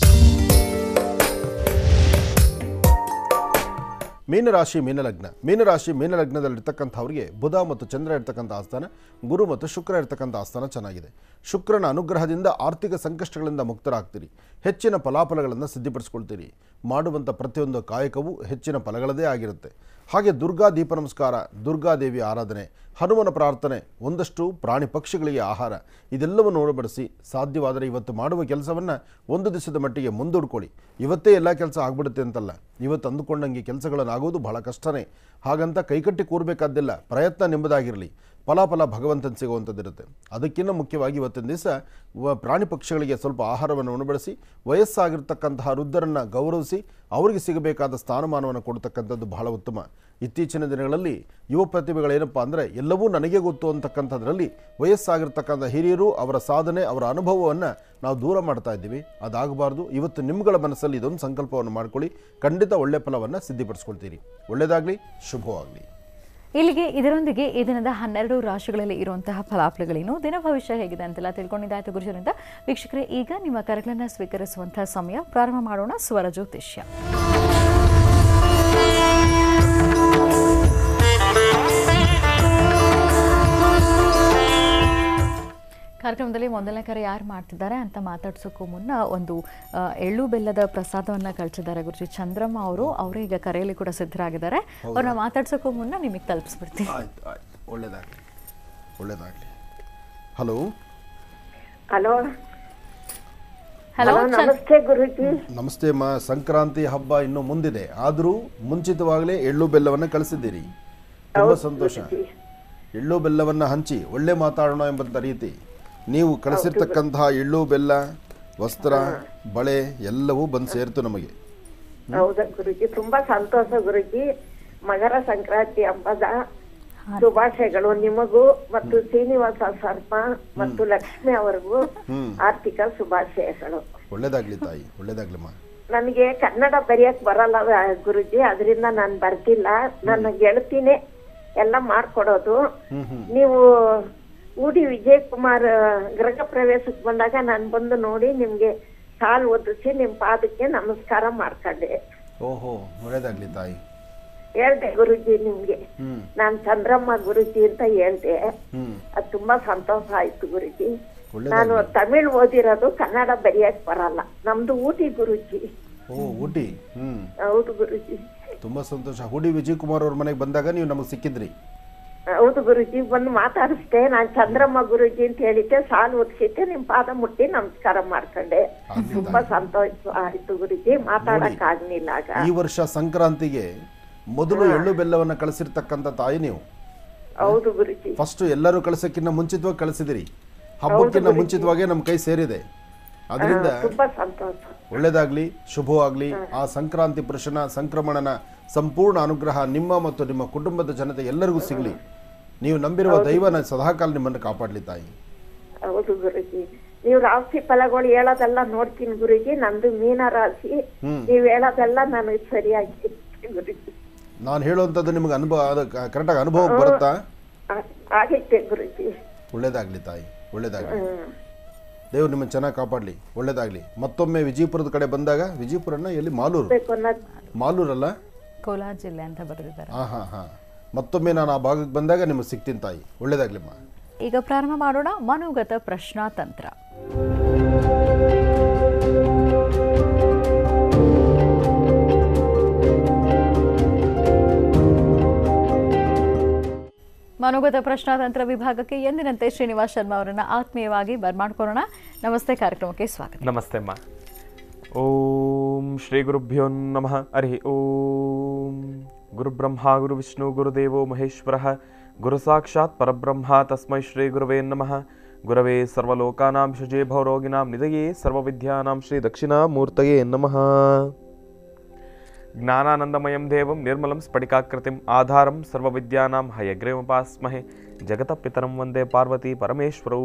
ಮೀನರಾಶಿ ಮೀನಲಗ್ನ ಮೀನರಾಶಿ ಮೀನಲಗ್ನದಲ್ಲಿರ್ತಕ್ಕಂಥವ್ರಿಗೆ ಬುಧ ಮತ್ತು ಚಂದ್ರ ಇರ್ತಕ್ಕಂಥ ಆಸ್ಥಾನ ಗುರು ಮತ್ತು ಶುಕ್ರ ಇರ್ತಕ್ಕಂಥ ಆಸ್ಥಾನ ಚೆನ್ನಾಗಿದೆ ಶುಕ್ರನ ಅನುಗ್ರಹದಿಂದ ಆರ್ಥಿಕ ಸಂಕಷ್ಟಗಳಿಂದ ಮುಕ್ತರಾಗ್ತೀರಿ ಹೆಚ್ಚಿನ ಫಲಾಫಲಗಳನ್ನು ಸಿದ್ಧಿಪಡಿಸ್ಕೊಳ್ತೀರಿ ಮಾಡುವಂಥ ಪ್ರತಿಯೊಂದು ಕಾಯಕವೂ ಹೆಚ್ಚಿನ ಫಲಗಳದೇ ಆಗಿರುತ್ತೆ ಹಾಗೆ ದುರ್ಗಾ ದೀಪ ನಮಸ್ಕಾರ ದುರ್ಗಾದೇವಿ ಆರಾಧನೆ ಹನುಮನ ಪ್ರಾರ್ಥನೆ ಒಂದಷ್ಟು ಪ್ರಾಣಿ ಪಕ್ಷಿಗಳಿಗೆ ಆಹಾರ ಇದೆಲ್ಲವನ್ನು ನೋಡಬಡಿಸಿ ಸಾಧ್ಯವಾದರೆ ಇವತ್ತು ಮಾಡುವ ಕೆಲಸವನ್ನು ಒಂದು ದಿವಸದ ಮಟ್ಟಿಗೆ ಮುಂದೂಡ್ಕೊಳ್ಳಿ ಇವತ್ತೇ ಎಲ್ಲ ಕೆಲಸ ಆಗ್ಬಿಡುತ್ತೆ ಅಂತಲ್ಲ ಇವತ್ತು ಅಂದುಕೊಂಡಂಗೆ ಕೆಲಸಗಳನ್ನಾಗೋದು ಬಹಳ ಕಷ್ಟನೇ ಹಾಗಂತ ಕೈಕಟ್ಟಿ ಕೂರಬೇಕಾದ್ದಿಲ್ಲ ಪ್ರಯತ್ನ ನಿಮ್ಮದಾಗಿರಲಿ ಫಲಾಫಲ ಭಗವಂತನ ಸಿಗುವಂಥದ್ದಿರುತ್ತೆ ಅದಕ್ಕಿಂತ ಮುಖ್ಯವಾಗಿ ಇವತ್ತಿನ ದಿವಸ ವ- ಪ್ರಾಣಿ ಪಕ್ಷಿಗಳಿಗೆ ಸ್ವಲ್ಪ ಆಹಾರವನ್ನು ಉಣಬಡಿಸಿ ವಯಸ್ಸಾಗಿರ್ತಕ್ಕಂತಹ ವೃದ್ಧರನ್ನು ಗೌರವಿಸಿ ಅವರಿಗೆ ಸಿಗಬೇಕಾದ ಸ್ಥಾನಮಾನವನ್ನು ಕೊಡ್ತಕ್ಕಂಥದ್ದು ಬಹಳ ಉತ್ತಮ ಇತ್ತೀಚಿನ ದಿನಗಳಲ್ಲಿ ಯುವ ಪ್ರತಿಭೆಗಳೇನಪ್ಪ ಅಂದರೆ ಎಲ್ಲವೂ ನನಗೆ ಗೊತ್ತು ಅಂತಕ್ಕಂಥದ್ರಲ್ಲಿ ವಯಸ್ಸಾಗಿರ್ತಕ್ಕಂಥ ಹಿರಿಯರು ಅವರ ಸಾಧನೆ ಅವರ ಅನುಭವವನ್ನು ನಾವು ದೂರ ಮಾಡ್ತಾ ಇದ್ದೀವಿ ಅದಾಗಬಾರ್ದು ಇವತ್ತು ನಿಮ್ಗಳ ಮನಸ್ಸಲ್ಲಿ ಇದೊಂದು ಸಂಕಲ್ಪವನ್ನು ಮಾಡ್ಕೊಳ್ಳಿ ಖಂಡಿತ ಒಳ್ಳೆ ಫಲವನ್ನು ಸಿದ್ಧಿಪಡಿಸ್ಕೊಳ್ತೀರಿ ಒಳ್ಳೆಯದಾಗಲಿ ಶುಭವಾಗಲಿ ಇಲ್ಲಿಗೆ ಇದರೊಂದಿಗೆ ಈ ದಿನದ ಹನ್ನೆರಡು ರಾಶಿಗಳಲ್ಲಿ ಇರುವಂತಹ ಫಲಾಫಲಗಳೇನು ದಿನ ಭವಿಷ್ಯ ಹೇಗಿದೆ ಅಂತೆಲ್ಲ ತಿಳ್ಕೊಂಡಿದ್ದಾಯ್ತು ಗುರುಜರಿಂದ ವೀಕ್ಷಕರೇ ಈಗ ನಿಮ್ಮ ಕರೆಗಳನ್ನು ಸ್ವೀಕರಿಸುವಂತಹ ಸಮಯ ಪ್ರಾರಂಭ ಮಾಡೋಣ ಸ್ವರ ಜ್ಯೋತಿಷ್ಯ ಕಾರ್ಯಕ್ರಮದಲ್ಲಿ ಮೊದಲನೇ ಕರೆ ಯಾರು ಮಾಡ್ತಿದ್ದಾರೆ ಅಂತ ಮಾತಾಡ್ಸೋಕ್ಕೂ ಮುನ್ನ ಒಂದು ಆ, ಎಳ್ಳು ಬೆಲ್ಲದ ಪ್ರಸಾದವನ್ನು ಕಳಿಸಿದ್ದಾರೆ ಗುರುಜಿ ಚಂದ್ರಮ್ಮ ಅವರು ಅವರು ಈಗ ಕರೆಯಲ್ಲಿ ಕೂಡ ಸಿದ್ಧರಾಗಿದ್ದಾರೆ ಅವ್ರನ್ನ ಮಾತಾಡ್ಸೋಕ್ಕೂ ಮುನ್ನ ನಿಮಗೆ ತಲುಪಿಸ್ಬಿಡ್ತೀನಿ ಆಯ್ತು ಆಯ್ತು ಒಳ್ಳೆಯದಾಗಲಿ ಒಳ್ಳೆಯದಾಗಲಿ ಹಲೋ ಹಲೋ ಹಲೋ ಹಲೋ ನಮಸ್ತೆ ಗುರುಜಿ ನಮಸ್ತೆ ಅಮ್ಮ ಸಂಕ್ರಾಂತಿ ಹಬ್ಬ ಇನ್ನು ಮುಂದಿದೆ ಆದರೂ ಮುಂಚಿತವಾಗಲೇ ಎಳ್ಳು ಬೆಲ್ಲವನ್ನು ಕಳಿಸಿದ್ದೀರಿ ತುಂಬ ಸಂತೋಷ ಎಳ್ಳು ಬೆಲ್ಲವನ್ನು ಹಂಚಿ ಒಳ್ಳೆ ಮಾತಾಡೋಣ ಎಂಬಂಥ ರೀತಿ ನೀವು ಕಳಿಸಿರ್ತಕ್ಕಂತಹ ಎಳ್ಳು ಬೆಲ್ಲ ವಸ್ತ್ರ ಬಳೆ ಎಲ್ಲವೂ ಬಂದು ಸೇರ್ತು ನಮಗೆ ಹೌದಾ ಗುರುಜಿ ತುಂಬಾ ಸಂತೋಷ ಗುರುಜಿ ಮಕರ ಸಂಕ್ರಾಂತಿ ಹಬ್ಬದ ಶುಭಾಶಯಗಳು ನಿಮಗೂ ಮತ್ತು ಶ್ರೀನಿವಾಸ ಸರ್ಪ ಮತ್ತು ಲಕ್ಷ್ಮಿ ಅವರಿಗೂ ಆರ್ಥಿಕ ಶುಭಾಶಯಗಳು ಒಳ್ಳೇದಾಗ್ಲಿ ತಾಯಿ ಒಳ್ಳೇದಾಗ್ಲಿಮ್ಮ ನನಗೆ ಕನ್ನಡ ಬರೆಯಕ್ ಬರಲ್ಲ ಆ, ಗುರುಜಿ ಅದರಿಂದ ನಾನು ಬರ್ತಿಲ್ಲ ನನ್ನ ಗೆಳತಿನೇ ಎಲ್ಲ ಮಾಡ್ಕೊಡೋದು ನೀವು ಊಡಿ ವಿಜಯ್ ಕುಮಾರ್ ಗೃಹ ಪ್ರವೇಶಕ್ಕೆ ಬಂದಾಗ ನಾನು ಬಂದು ನೋಡಿ ನಿಮ್ಗೆ ಕಾಲು ಒದಿಸಿ ನಿಮ್ ಪಾದಕ್ಕೆ ನಮಸ್ಕಾರ ಮಾಡ್ಕೊಂಡೆ ಓಹೋ ಒಳ್ಳೇದಾಗ್ಲಿ ತಾಯಿ ಹೇಳ್ದೆ ಗುರುಜಿ ನಿಮ್ಗೆ ಹ್ಮ್ ನಾನ್ ಚಂದ್ರಮ್ಮ ಗುರುಜಿ ಅಂತ ಹೇಳ್ದೆ ಹ್ಮ್ ಅದ್ ತುಂಬಾ ಸಂತೋಷ ಆಯ್ತು ಗುರುಜಿ ಒಳ್ಳೇದಾಗ್ಲಿ. ನಾನು ತಮಿಳ್ ಓದಿರೋದು ಕನ್ನಡ ಬರೆಯಕ್ ಬರಲ್ಲ ನಮ್ದು ಊಟಿ ಗುರುಜಿ ಓ ಊಟಿ ಹ್ಮ್ ಹೌದು ಗುರುಜಿ ತುಂಬ ಸಂತೋಷ ಹುಡಿ ವಿಜಯ್ ಕುಮಾರ್ ಅವ್ರ ಮನೆಗೆ ಬಂದಾಗ ನೀವು ನಮಗೆ ಸಿಕ್ಕಿದ್ರಿ ಹೌದು ಗುರುಜಿ ಬಂದು ಮಾತಾಡಿಸ್ದೆ ನಾನ್ ಚಂದ್ರಮ್ಮ ಗುರುಜಿ ಅಂತ ಹೇಳಿದ್ದೆ ಸಾಲು ಒದಿಸಿದ್ದೆ ನಿಮ್ ಪಾದ ಮುಟ್ಟಿ ನಮಸ್ಕಾರ ಮಾಡ್ಕೊಂಡೆ ಆಗ್ಲಿ ತುಂಬಾ ಸಂತೋಷ ಆಯ್ತು ಗುರುಜಿ ಮಾತಾಡಕ್ ಆಗ್ಲಿಲ್ಲ ಆಗ ಈ ವರ್ಷ ಸಂಕ್ರಾಂತಿಗೆ ಮೊದಲು ಎಳ್ಳು ಬೆಲ್ಲವನ್ನು ಕಳಿಸಿರ್ತಕ್ಕಂಥ ತಾಯಿ ನೀವು ಹೌದು ಗುರುಜಿ ಫಸ್ಟ್ ಎಲ್ಲರೂ ಕಳಿಸೋಕ್ಕಿಂತ ಮುಂಚಿತವಾಗಿ ಕಳಿಸಿದಿರಿ ಹಬ್ಬಕ್ಕಿಂತ ಮುಂಚಿತವಾಗೇ ನಮ್ಮ ಕೈ ಸೇರಿದೆ ಅದರಿಂದ ತುಂಬಾ ಸಂತೋಷ ಒಳ್ಳೇದಾಗ್ಲಿ ಶುಭವಾಗ್ಲಿ ಆ ಸಂಕ್ರಾಂತಿ ಪುರುಷನ ಸಂಕ್ರಮಣನ ಸಂಪೂರ್ಣ ಅನುಗ್ರಹ ನಿಮ್ಮ ಮತ್ತು ನಿಮ್ಮ ಕುಟುಂಬದ ಜನತೆ ಎಲ್ಲರಿಗೂ ಸಿಗಲಿ ನೀವು ನಂಬಿರುವ ದೈವ ನಾನು ಸದಾಕಾಲ ನಿಮ್ಮನ್ನು ಕಾಪಾಡಲಿ ತಾಯಿ ಹೌದು ಗುರುಜಿ ನೀವು ರಾಶಿ ಫಲಗಳು ಹೇಳೋದೆಲ್ಲ ನೋಡ್ತೀನಿ ಗುರುಜಿ ನಂದು ಮೀನ ರಾಶಿ ನೀವ್ ಹೇಳೋದೆಲ್ಲ ನನಗೆ ಸರಿಯಾಗಿ ಗುರುಜಿ ನಾನು ಹೇಳುವಂಥದ್ದು ನಿಮಗೆ ಅನುಭವ ಕರೆಕ್ಟಾಗಿ ಅನುಭವ ಬರುತ್ತಾ ಆ- ಆಗೈತೆ ಗುರುಜಿ ಒಳ್ಳೇದಾಗಲಿ ತಾಯಿ ಒಳ್ಳೇದಾಗಲಿ ಹ್ಮ್ ದೇವ್ರು ನಿಮ್ಮನ್ನು ಚೆನ್ನಾಗಿ ಕಾಪಾಡಲಿ ಒಳ್ಳೇದಾಗಲಿ ಮತ್ತೊಮ್ಮೆ ವಿಜಯಪುರದ ಕಡೆ ಬಂದಾಗ ವಿಜಯಪುರನ ಎಲ್ಲಿ ಮಾಲೂರು ಬೇಕು ಅನ್ನೋದು ಮಾಲೂರಲ್ಲ ಕೋಲಾರ ಜಿಲ್ಲೆ ಅಂತ ಬರೆದಿದ್ದಾರೆ ಹಾಂ ಹಾಂ ಹಾಂ ಮತ್ತೊಮ್ಮೆ ನಾನು ಆ ಭಾಗಕ್ಕೆ ಬಂದಾಗ ನಿಮಗೆ ಸಿಗ್ತೀನಿ ತಾಯಿ ಒಳ್ಳೇದಾಗ್ಲಿಮ್ಮ ಈಗ ಪ್ರಾರಂಭ ಮಾಡೋಣ ಮನೋಗತ ಪ್ರಶ್ನಾತಂತ್ರ ಮನೋಗತ ಪ್ರಶ್ನಾತಂತ್ರ ವಿಭಾಗಕ್ಕೆ ಎಂದಿನಂತೆ ಶ್ರೀನಿವಾಸ್ ಶರ್ಮಾ ಅವರನ್ನ ಆತ್ಮೀಯವಾಗಿ ಬರ್ಮಾಡ್ಕೊಳ್ಳೋಣ ನಮಸ್ತೆ ಕಾರ್ಯಕ್ರಮಕ್ಕೆ ಸ್ವಾಗತ ನಮಸ್ತೆ ಅಮ್ಮ ಓಂ ಶ್ರೀ ಗುರುಭ್ಯೋ ನಮಃ ಹರಿ ಓಂ ಗುರುಬ್ರಹ್ಮ ಗುರು ವಿಷ್ಣು ಗುರುದೇವೋ ಮಹೇಶ್ವರ ಗುರು ಸಾಕ್ಷಾತ್ ಪರಬ್ರಹ್ಮ ತಸ್ಮೈ ಶ್ರೀ ಗುರುವೇ ನಮಃ ಗುರವೇ ಸರ್ವಲೋಕಾನಾಂ ಶುಜೇ ಭವರೋಗಿನಾಂ ನಿಧಯೇ ಸರ್ವವಿದ್ಯಾನಾಂ ಶ್ರೀ ದಕ್ಷಿಣಾಮೂರ್ತಯೇ ನಮಃ ಜ್ಞಾನಾನಂದಮಯಂ ದೇವಂ ನಿರ್ಮಲಂ ಸ್ಫಟಿಕಾಕೃತಿಂ ಆಧಾರಂ ಸರ್ವವಿದ್ಯಾನಾಂ ಹಯಗ್ರೀವಪಾಸ್ಮಹೆ ಜಗತಪಿತರಂ ವಂದೇ ಪಾರ್ವತಿ ಪರಮೇಶ್ವರೌ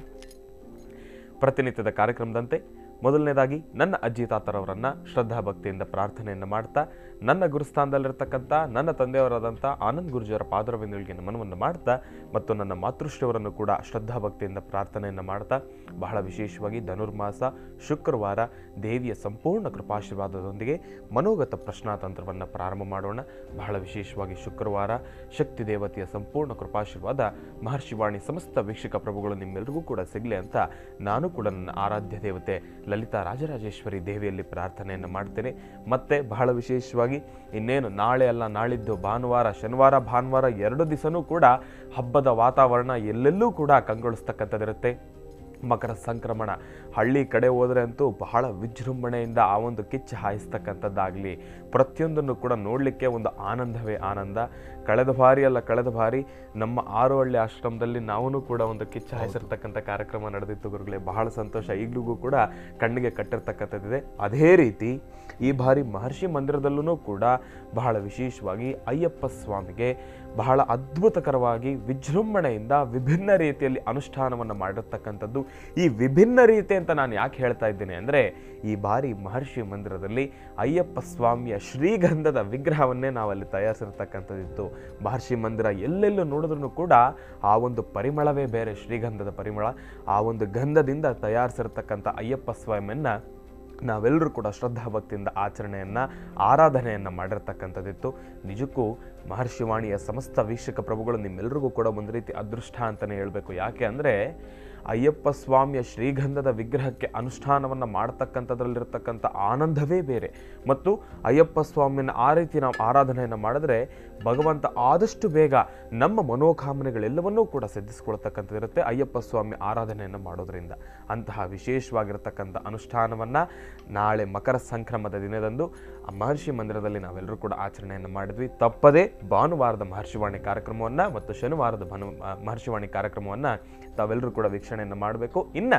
ಪ್ರತಿನಿತ್ಯದ ಕಾರ್ಯಕ್ರಮದಂತೆ ಮೊದಲನೇದಾಗಿ ನನ್ನ ಅಜ್ಜಿ ತಾತರವರನ್ನ ಶ್ರದ್ಧಾ ಭಕ್ತಿಯಿಂದ ಪ್ರಾರ್ಥನೆಯನ್ನು ಮಾಡ್ತಾ ನನ್ನ ಗುರುಸ್ಥಾನದಲ್ಲಿರ್ತಕ್ಕಂಥ ನನ್ನ ತಂದೆಯವರಾದಂಥ ಆನಂದ್ ಗುರುಜಿಯವರ ಪಾದರವಿಂದಗಳಿಗೆ ನಮನವನ್ನು ಮಾಡ್ತಾ ಮತ್ತು ನನ್ನ ಮಾತೃಶ್ರೀಯವರನ್ನು ಕೂಡ ಶ್ರದ್ಧಾ ಭಕ್ತಿಯಿಂದ ಪ್ರಾರ್ಥನೆಯನ್ನು ಮಾಡ್ತಾ ಬಹಳ ವಿಶೇಷವಾಗಿ ಧನುರ್ಮಾಸ ಶುಕ್ರವಾರ ದೇವಿಯ ಸಂಪೂರ್ಣ ಕೃಪಾಶೀರ್ವಾದದೊಂದಿಗೆ ಮನೋಗತ ಪ್ರಶ್ನಾತಂತ್ರವನ್ನು ಪ್ರಾರಂಭ ಮಾಡೋಣ ಬಹಳ ವಿಶೇಷವಾಗಿ ಶುಕ್ರವಾರ ಶಕ್ತಿ ದೇವತೆಯ ಸಂಪೂರ್ಣ ಕೃಪಾಶೀರ್ವಾದ ಮಹರ್ಷಿವಾಣಿ ಸಮಸ್ತ ವೀಕ್ಷಕ ಪ್ರಭುಗಳು ನಿಮ್ಮೆಲ್ಲರಿಗೂ ಕೂಡ ಸಿಗಲಿ ಅಂತ ನಾನು ಕೂಡ ನನ್ನ ಆರಾಧ್ಯ ದೇವತೆ ಲಲಿತಾ ರಾಜರಾಜೇಶ್ವರಿ ದೇವಿಯಲ್ಲಿ ಪ್ರಾರ್ಥನೆಯನ್ನು ಮಾಡ್ತೇನೆ ಮತ್ತೆ ಬಹಳ ವಿಶೇಷವಾಗಿ ಇನ್ನೇನು ನಾಳೆ ಅಲ್ಲ ನಾಳಿದ್ದು ಭಾನುವಾರ ಶನಿವಾರ ಭಾನುವಾರ ಎರಡು ದಿವಸನೂ ಕೂಡ ಹಬ್ಬದ ವಾತಾವರಣ ಎಲ್ಲೆಲ್ಲೂ ಕೂಡ ಕಂಗೊಳಿಸ್ತಕ್ಕಂಥದ್ದಿರುತ್ತೆ ಮಕರ ಸಂಕ್ರಮಣ ಹಳ್ಳಿ ಕಡೆ ಹೋದರೆ ಅಂತೂ ಬಹಳ ವಿಜೃಂಭಣೆಯಿಂದ ಆ ಒಂದು ಕಿಚ್ಚು ಹಾಯಿಸ್ತಕ್ಕಂಥದ್ದಾಗಲಿ ಪ್ರತಿಯೊಂದನ್ನು ಕೂಡ ನೋಡಲಿಕ್ಕೆ ಒಂದು ಆನಂದವೇ ಆನಂದ ಕಳೆದ ಬಾರಿ ಅಲ್ಲ ಕಳೆದ ಬಾರಿ ನಮ್ಮ ಆರೋಹಳ್ಳಿ ಆಶ್ರಮದಲ್ಲಿ ನಾವು ಕೂಡ ಒಂದು ಕಿಚ್ಚು ಹಾಯಿಸಿರ್ತಕ್ಕಂಥ ಕಾರ್ಯಕ್ರಮ ನಡೆದಿತ್ತು ಗುರುಗಳೇ ಬಹಳ ಸಂತೋಷ ಈಗಲೂ ಕೂಡ ಕಣ್ಣಿಗೆ ಕಟ್ಟಿರ್ತಕ್ಕಂಥದ್ದಿದೆ ಅದೇ ರೀತಿ ಈ ಬಾರಿ ಮಹರ್ಷಿ ಮಂದಿರದಲ್ಲೂ ಕೂಡ ಬಹಳ ವಿಶೇಷವಾಗಿ ಅಯ್ಯಪ್ಪ ಸ್ವಾಮಿಗೆ ಬಹಳ ಅದ್ಭುತಕರವಾಗಿ ವಿಜೃಂಭಣೆಯಿಂದ ವಿಭಿನ್ನ ರೀತಿಯಲ್ಲಿ ಅನುಷ್ಠಾನವನ್ನು ಮಾಡಿರ್ತಕ್ಕಂಥದ್ದು ಈ ವಿಭಿನ್ನ ರೀತಿ ಅಂತ ನಾನು ಯಾಕೆ ಹೇಳ್ತಾ ಇದ್ದೇನೆ ಅಂದರೆ ಈ ಬಾರಿ ಮಹರ್ಷಿ ಮಂದಿರದಲ್ಲಿ ಅಯ್ಯಪ್ಪ ಸ್ವಾಮಿಯ ಶ್ರೀಗಂಧದ ವಿಗ್ರಹವನ್ನೇ ನಾವಲ್ಲಿ ತಯಾರಿಸಿರ್ತಕ್ಕಂಥದ್ದಿತ್ತು ಮಹರ್ಷಿ ಮಂದಿರ ಎಲ್ಲೆಲ್ಲೂ ನೋಡಿದ್ರೂ ಕೂಡ ಆ ಒಂದು ಪರಿಮಳವೇ ಬೇರೆ ಶ್ರೀಗಂಧದ ಪರಿಮಳ ಆ ಒಂದು ಗಂಧದಿಂದ ತಯಾರಿಸಿರ್ತಕ್ಕಂಥ ಅಯ್ಯಪ್ಪ ಸ್ವಾಮಿಯನ್ನು ನಾವೆಲ್ಲರೂ ಕೂಡ ಶ್ರದ್ಧಾ ಭಕ್ತಿಯಿಂದ ಆಚರಣೆಯನ್ನು ಆರಾಧನೆಯನ್ನು ಮಾಡಿರ್ತಕ್ಕಂಥದ್ದಿತ್ತು ನಿಜಕ್ಕೂ ಮಹರ್ಷಿವಾಣಿಯ ಸಮಸ್ತ ವೀಕ್ಷಕ ಪ್ರಭುಗಳು ನಿಮ್ಮೆಲ್ಲರಿಗೂ ಕೂಡ ಒಂದು ರೀತಿ ಅದೃಷ್ಟ ಅಂತಲೇ ಹೇಳಬೇಕು ಯಾಕೆ ಅಂದರೆ ಅಯ್ಯಪ್ಪ ಸ್ವಾಮಿಯ ಶ್ರೀಗಂಧದ ವಿಗ್ರಹಕ್ಕೆ ಅನುಷ್ಠಾನವನ್ನು ಮಾಡ್ತಕ್ಕಂಥದ್ರಲ್ಲಿರ್ತಕ್ಕಂಥ ಆನಂದವೇ ಬೇರೆ ಮತ್ತು ಅಯ್ಯಪ್ಪ ಸ್ವಾಮಿನ ಆ ರೀತಿ ನಾವು ಆರಾಧನೆಯನ್ನು ಮಾಡಿದ್ರೆ ಭಗವಂತ ಆದಷ್ಟು ಬೇಗ ನಮ್ಮ ಮನೋಕಾಮನೆಗಳೆಲ್ಲವನ್ನೂ ಕೂಡ ಸಿದ್ಧಿಸ್ಕೊಳ್ತಕ್ಕಂಥದ್ದಿರುತ್ತೆ ಅಯ್ಯಪ್ಪ ಸ್ವಾಮಿ ಆರಾಧನೆಯನ್ನು ಮಾಡೋದ್ರಿಂದ ಅಂತಹ ವಿಶೇಷವಾಗಿರ್ತಕ್ಕಂಥ ಅನುಷ್ಠಾನವನ್ನು ನಾಳೆ ಮಕರ ಸಂಕ್ರಮದ ದಿನದಂದು ಆ ಮಹರ್ಷಿ ಮಂದಿರದಲ್ಲಿ ನಾವೆಲ್ಲರೂ ಕೂಡ ಆಚರಣೆಯನ್ನು ಮಾಡಿದ್ವಿ ತಪ್ಪದೇ ಭಾನುವಾರದ ಮಹರ್ಷಿವಾಣಿ ಕಾರ್ಯಕ್ರಮವನ್ನು ಮತ್ತು ಶನಿವಾರದ ಭಾನು ಮಹರ್ಷಿವಾಣಿ ಕಾರ್ಯಕ್ರಮವನ್ನು ತಾವೆಲ್ಲರೂ ಕೂಡ ವೀಕ್ಷಣೆಯನ್ನು ಮಾಡಬೇಕು ಇನ್ನು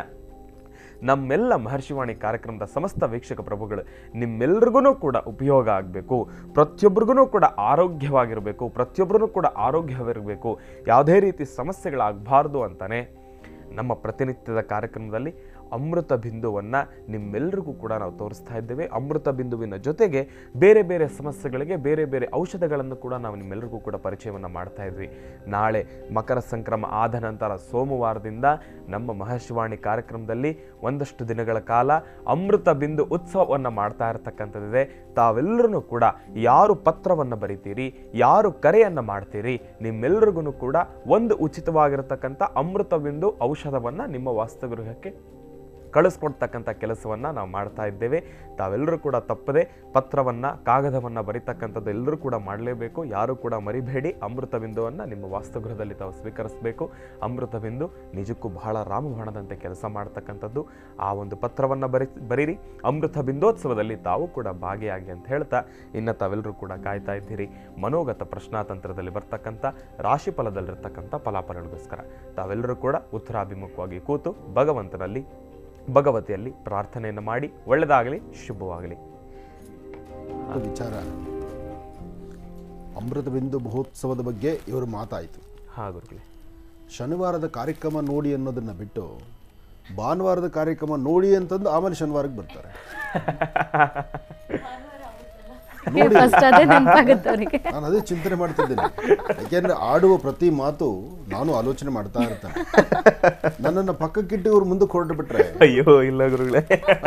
ನಮ್ಮೆಲ್ಲ ಮಹರ್ಷಿವಾಣಿ ಕಾರ್ಯಕ್ರಮದ ಸಮಸ್ತ ವೀಕ್ಷಕ ಪ್ರಭುಗಳು ನಿಮ್ಮೆಲ್ರಿಗೂ ಕೂಡ ಉಪಯೋಗ ಆಗಬೇಕು ಪ್ರತಿಯೊಬ್ಬರಿಗೂ ಕೂಡ ಆರೋಗ್ಯವಾಗಿರಬೇಕು ಪ್ರತಿಯೊಬ್ಬರೂ ಕೂಡ ಆರೋಗ್ಯವಿರಬೇಕು ಯಾವುದೇ ರೀತಿ ಸಮಸ್ಯೆಗಳಾಗಬಾರ್ದು ಅಂತಾನೆ ನಮ್ಮ ಪ್ರತಿನಿತ್ಯದ ಕಾರ್ಯಕ್ರಮದಲ್ಲಿ ಅಮೃತ ಬಿಂದುವನ್ನು ನಿಮ್ಮೆಲ್ಲರಿಗೂ ಕೂಡ ನಾವು ತೋರಿಸ್ತಾ ಇದ್ದೇವೆ ಅಮೃತ ಬಿಂದುವಿನ ಜೊತೆಗೆ ಬೇರೆ ಬೇರೆ ಸಮಸ್ಯೆಗಳಿಗೆ ಬೇರೆ ಬೇರೆ ಔಷಧಗಳನ್ನು ಕೂಡ ನಾವು ನಿಮ್ಮೆಲ್ಲರಿಗೂ ಕೂಡ ಪರಿಚಯವನ್ನು ಮಾಡ್ತಾ ಇದ್ವಿ ನಾಳೆ ಮಕರ ಸಂಕ್ರಮ ಆದ ನಂತರ ಸೋಮವಾರದಿಂದ ನಮ್ಮ ಮಹರ್ಷಿವಾಣಿ ಕಾರ್ಯಕ್ರಮದಲ್ಲಿ ಒಂದಷ್ಟು ದಿನಗಳ ಕಾಲ ಅಮೃತ ಬಿಂದು ಉತ್ಸವವನ್ನು ಮಾಡ್ತಾ ಇರತಕ್ಕಂಥದ್ದಿದೆ ತಾವೆಲ್ಲರೂ ಕೂಡ ಯಾರು ಪತ್ರವನ್ನು ಬರಿತೀರಿ ಯಾರು ಕರೆಯನ್ನು ಮಾಡ್ತೀರಿ ನಿಮ್ಮೆಲ್ಲರಿಗೂ ಕೂಡ ಒಂದು ಉಚಿತವಾಗಿರತಕ್ಕಂಥ ಅಮೃತ ಬಿಂದು ಔಷಧವನ್ನು ನಿಮ್ಮ ವಾಸ್ತುಗೃಹಕ್ಕೆ ಕಳಿಸ್ಕೊಡ್ತಕ್ಕಂಥ ಕೆಲಸವನ್ನು ನಾವು ಮಾಡ್ತಾ ಇದ್ದೇವೆ ತಾವೆಲ್ಲರೂ ಕೂಡ ತಪ್ಪದೆ ಪತ್ರವನ್ನು ಕಾಗದವನ್ನು ಬರೀತಕ್ಕಂಥದ್ದು ಎಲ್ಲರೂ ಕೂಡ ಮಾಡಲೇಬೇಕು ಯಾರು ಕೂಡ ಮರಿಬೇಡಿ ಅಮೃತ ಬಿಂದುವನ್ನು ನಿಮ್ಮ ವಾಸ್ತುಗೃಹದಲ್ಲಿ ತಾವು ಸ್ವೀಕರಿಸಬೇಕು ಅಮೃತ ಬಿಂದು ನಿಜಕ್ಕೂ ಬಹಳ ರಾಮಬಾಣದಂತೆ ಕೆಲಸ ಮಾಡ್ತಕ್ಕಂಥದ್ದು ಆ ಒಂದು ಪತ್ರವನ್ನು ಬರಿ ಬರೀರಿ ಅಮೃತ ಬಿಂದೋತ್ಸವದಲ್ಲಿ ತಾವು ಕೂಡ ಭಾಗಿಯಾಗಿ ಅಂತ ಹೇಳ್ತಾ ಇನ್ನು ತಾವೆಲ್ಲರೂ ಕೂಡ ಕಾಯ್ತಾ ಇದ್ದೀರಿ ಮನೋಗತ ಪ್ರಶ್ನಾತಂತ್ರದಲ್ಲಿ ಬರ್ತಕ್ಕಂಥ ರಾಶಿಫಲದಲ್ಲಿರ್ತಕ್ಕಂಥ ಫಲಾಫಲಗಳಿಗೋಸ್ಕರ ತಾವೆಲ್ಲರೂ ಕೂಡ ಉತ್ತರಾಭಿಮುಖವಾಗಿ ಕೂತು ಭಗವಂತನಲ್ಲಿ ಭಗವತಿಯಲ್ಲಿ ಪ್ರಾರ್ಥನೆಯನ್ನು ಮಾಡಿ ಒಳ್ಳೆಯದಾಗಲಿ ಶುಭವಾಗಲಿ ವಿಚಾರ ಅಮೃತ ಬಿಂದು ಮಹೋತ್ಸವದ ಬಗ್ಗೆ ಇವರು ಮಾತಾಯಿತು ಹಾಂ ಗುರುಗಳೇ ಶನಿವಾರದ ಕಾರ್ಯಕ್ರಮ ನೋಡಿ ಅನ್ನೋದನ್ನ ಬಿಟ್ಟು ಭಾನುವಾರದ ಕಾರ್ಯಕ್ರಮ ನೋಡಿ ಅಂತಂದು ಆಮೇಲೆ ಶನಿವಾರಕ್ಕೆ ಬರ್ತಾರೆ ಫಸ್ಟ್ ಅದೇ ನೆನಪಾಗುತ್ತೆ ಅವರಿಗೆ ನಾನು ಅದೇ ಚಿಂತನೆ ಮಾಡ್ತಿದ್ದೇನೆ ಯಾಕೆಂದ್ರೆ ಆಡುವ ಪ್ರತಿ ಮಾತು ನಾನು ಆಲೋಚನೆ ಮಾಡ್ತಾ ಇರ್ತೇನೆ ನನ್ನನ್ನು ಪಕ್ಕಕ್ಕಿಟ್ಟು ಇವ್ರು ಮುಂದಕ್ಕೆ ಹೊರಟು ಬಿಟ್ರೆ ಅಯ್ಯೋ ಇಲ್ಲ ಗುರುಗಳೇ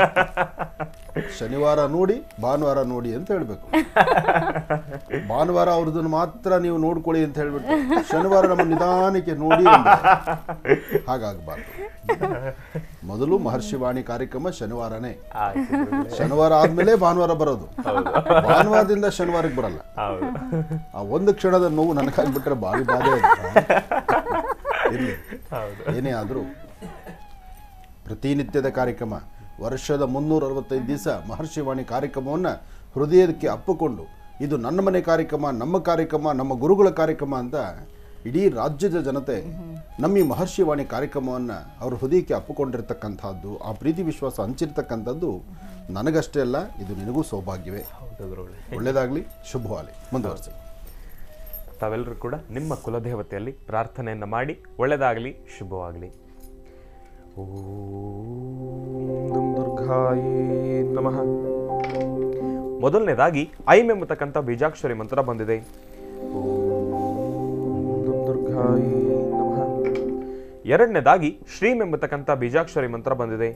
ಶನಿವಾರ ನೋಡಿ ಭಾನುವಾರ ನೋಡಿ ಅಂತ ಹೇಳ್ಬೇಕು ಭಾನುವಾರ ಅವ್ರದನ್ನು ಮಾತ್ರ ನೀವು ನೋಡ್ಕೊಳ್ಳಿ ಅಂತ ಹೇಳ್ಬಿಟ್ಟು ಶನಿವಾರ ನಮ್ಮ ನಿಧಾನಕ್ಕೆ ನೋಡಿ ಅಂದ್ರೆ ಹಾಗಾಗಬಾರ್ದು ಮೊದಲು ಮಹರ್ಷಿ ವಾಣಿ ಕಾರ್ಯಕ್ರಮ ಶನಿವಾರನೇ ಆಯ್ತು ಗುರುಗಳೇ ಶನಿವಾರ ಆದ್ಮೇಲೆ ಭಾನುವಾರ ಬರೋದು ಭಾನುವಾರದಿಂದ ಶನಿವಾರಕ್ಕೆ ಬರಲ್ಲ ಹೌದು ಆ ಒಂದು ಕ್ಷಣದ ನೋವು ನನಗಾಗ್ಬಿಟ್ರೆ ಭಾರಿ ಬಾಧೆ ಇದೆ. ಇರ್ಲಿ ಏನೇ ಆದರೂ ಪ್ರತಿನಿತ್ಯದ ಕಾರ್ಯಕ್ರಮ ವರ್ಷದ ಮುನ್ನೂರ ಅರವತ್ತೈದು ದಿವಸ ಮಹರ್ಷಿವಾಣಿ ಕಾರ್ಯಕ್ರಮವನ್ನು ಹೃದಯಕ್ಕೆ ಅಪ್ಪಿಕೊಂಡು ಇದು ನನ್ನ ಮನೆ ಕಾರ್ಯಕ್ರಮ ನಮ್ಮ ಕಾರ್ಯಕ್ರಮ ನಮ್ಮ ಗುರುಗಳ ಕಾರ್ಯಕ್ರಮ ಅಂತ ಇಡೀ ರಾಜ್ಯದ ಜನತೆ ನಮ್ಮ ಈ ಮಹರ್ಷಿವಾಣಿ ಕಾರ್ಯಕ್ರಮವನ್ನು ಅವ್ರ ಹೃದಯಕ್ಕೆ ಅಪ್ಪಿಕೊಂಡಿರ್ತಕ್ಕಂಥದ್ದು ಆ ಪ್ರೀತಿ ವಿಶ್ವಾಸ ಹಂಚಿರ್ತಕ್ಕಂಥದ್ದು ನನಗಷ್ಟೇ ಅಲ್ಲ ಇದು ನಿನಗೂ ಸೌಭಾಗ್ಯವೇ ಹೌದು ಗುರುಗಳೇ ಒಳ್ಳೆಯದಾಗಲಿ ಶುಭವಾಗಲಿ ಮುಂದುವರಿಸಿ ತಾವೆಲ್ಲರೂ ಕೂಡ ನಿಮ್ಮ ಕುಲದೇವತೆಯಲ್ಲಿ ಪ್ರಾರ್ಥನೆಯನ್ನು ಮಾಡಿ ಒಳ್ಳೆಯದಾಗಲಿ ಶುಭವಾಗಲಿ ಓಂ ದುರ್ಗಾಯೇ ನಮಃ ಮೊದಲನೇದಾಗಿ ಐಂ ಎಂಬತಕ್ಕಂಥ ಬೀಜಾಕ್ಷರಿ ಮಂತ್ರ ಬಂದಿದೆ ಓಂ ದುರ್ಗಾಯೇ ನಮಃ ಎರಡನೇದಾಗಿ ಶ್ರೀಂ ಎಂಬತಕ್ಕಂಥ ಬೀಜಾಕ್ಷರಿ ಮಂತ್ರ ಬಂದಿದೆ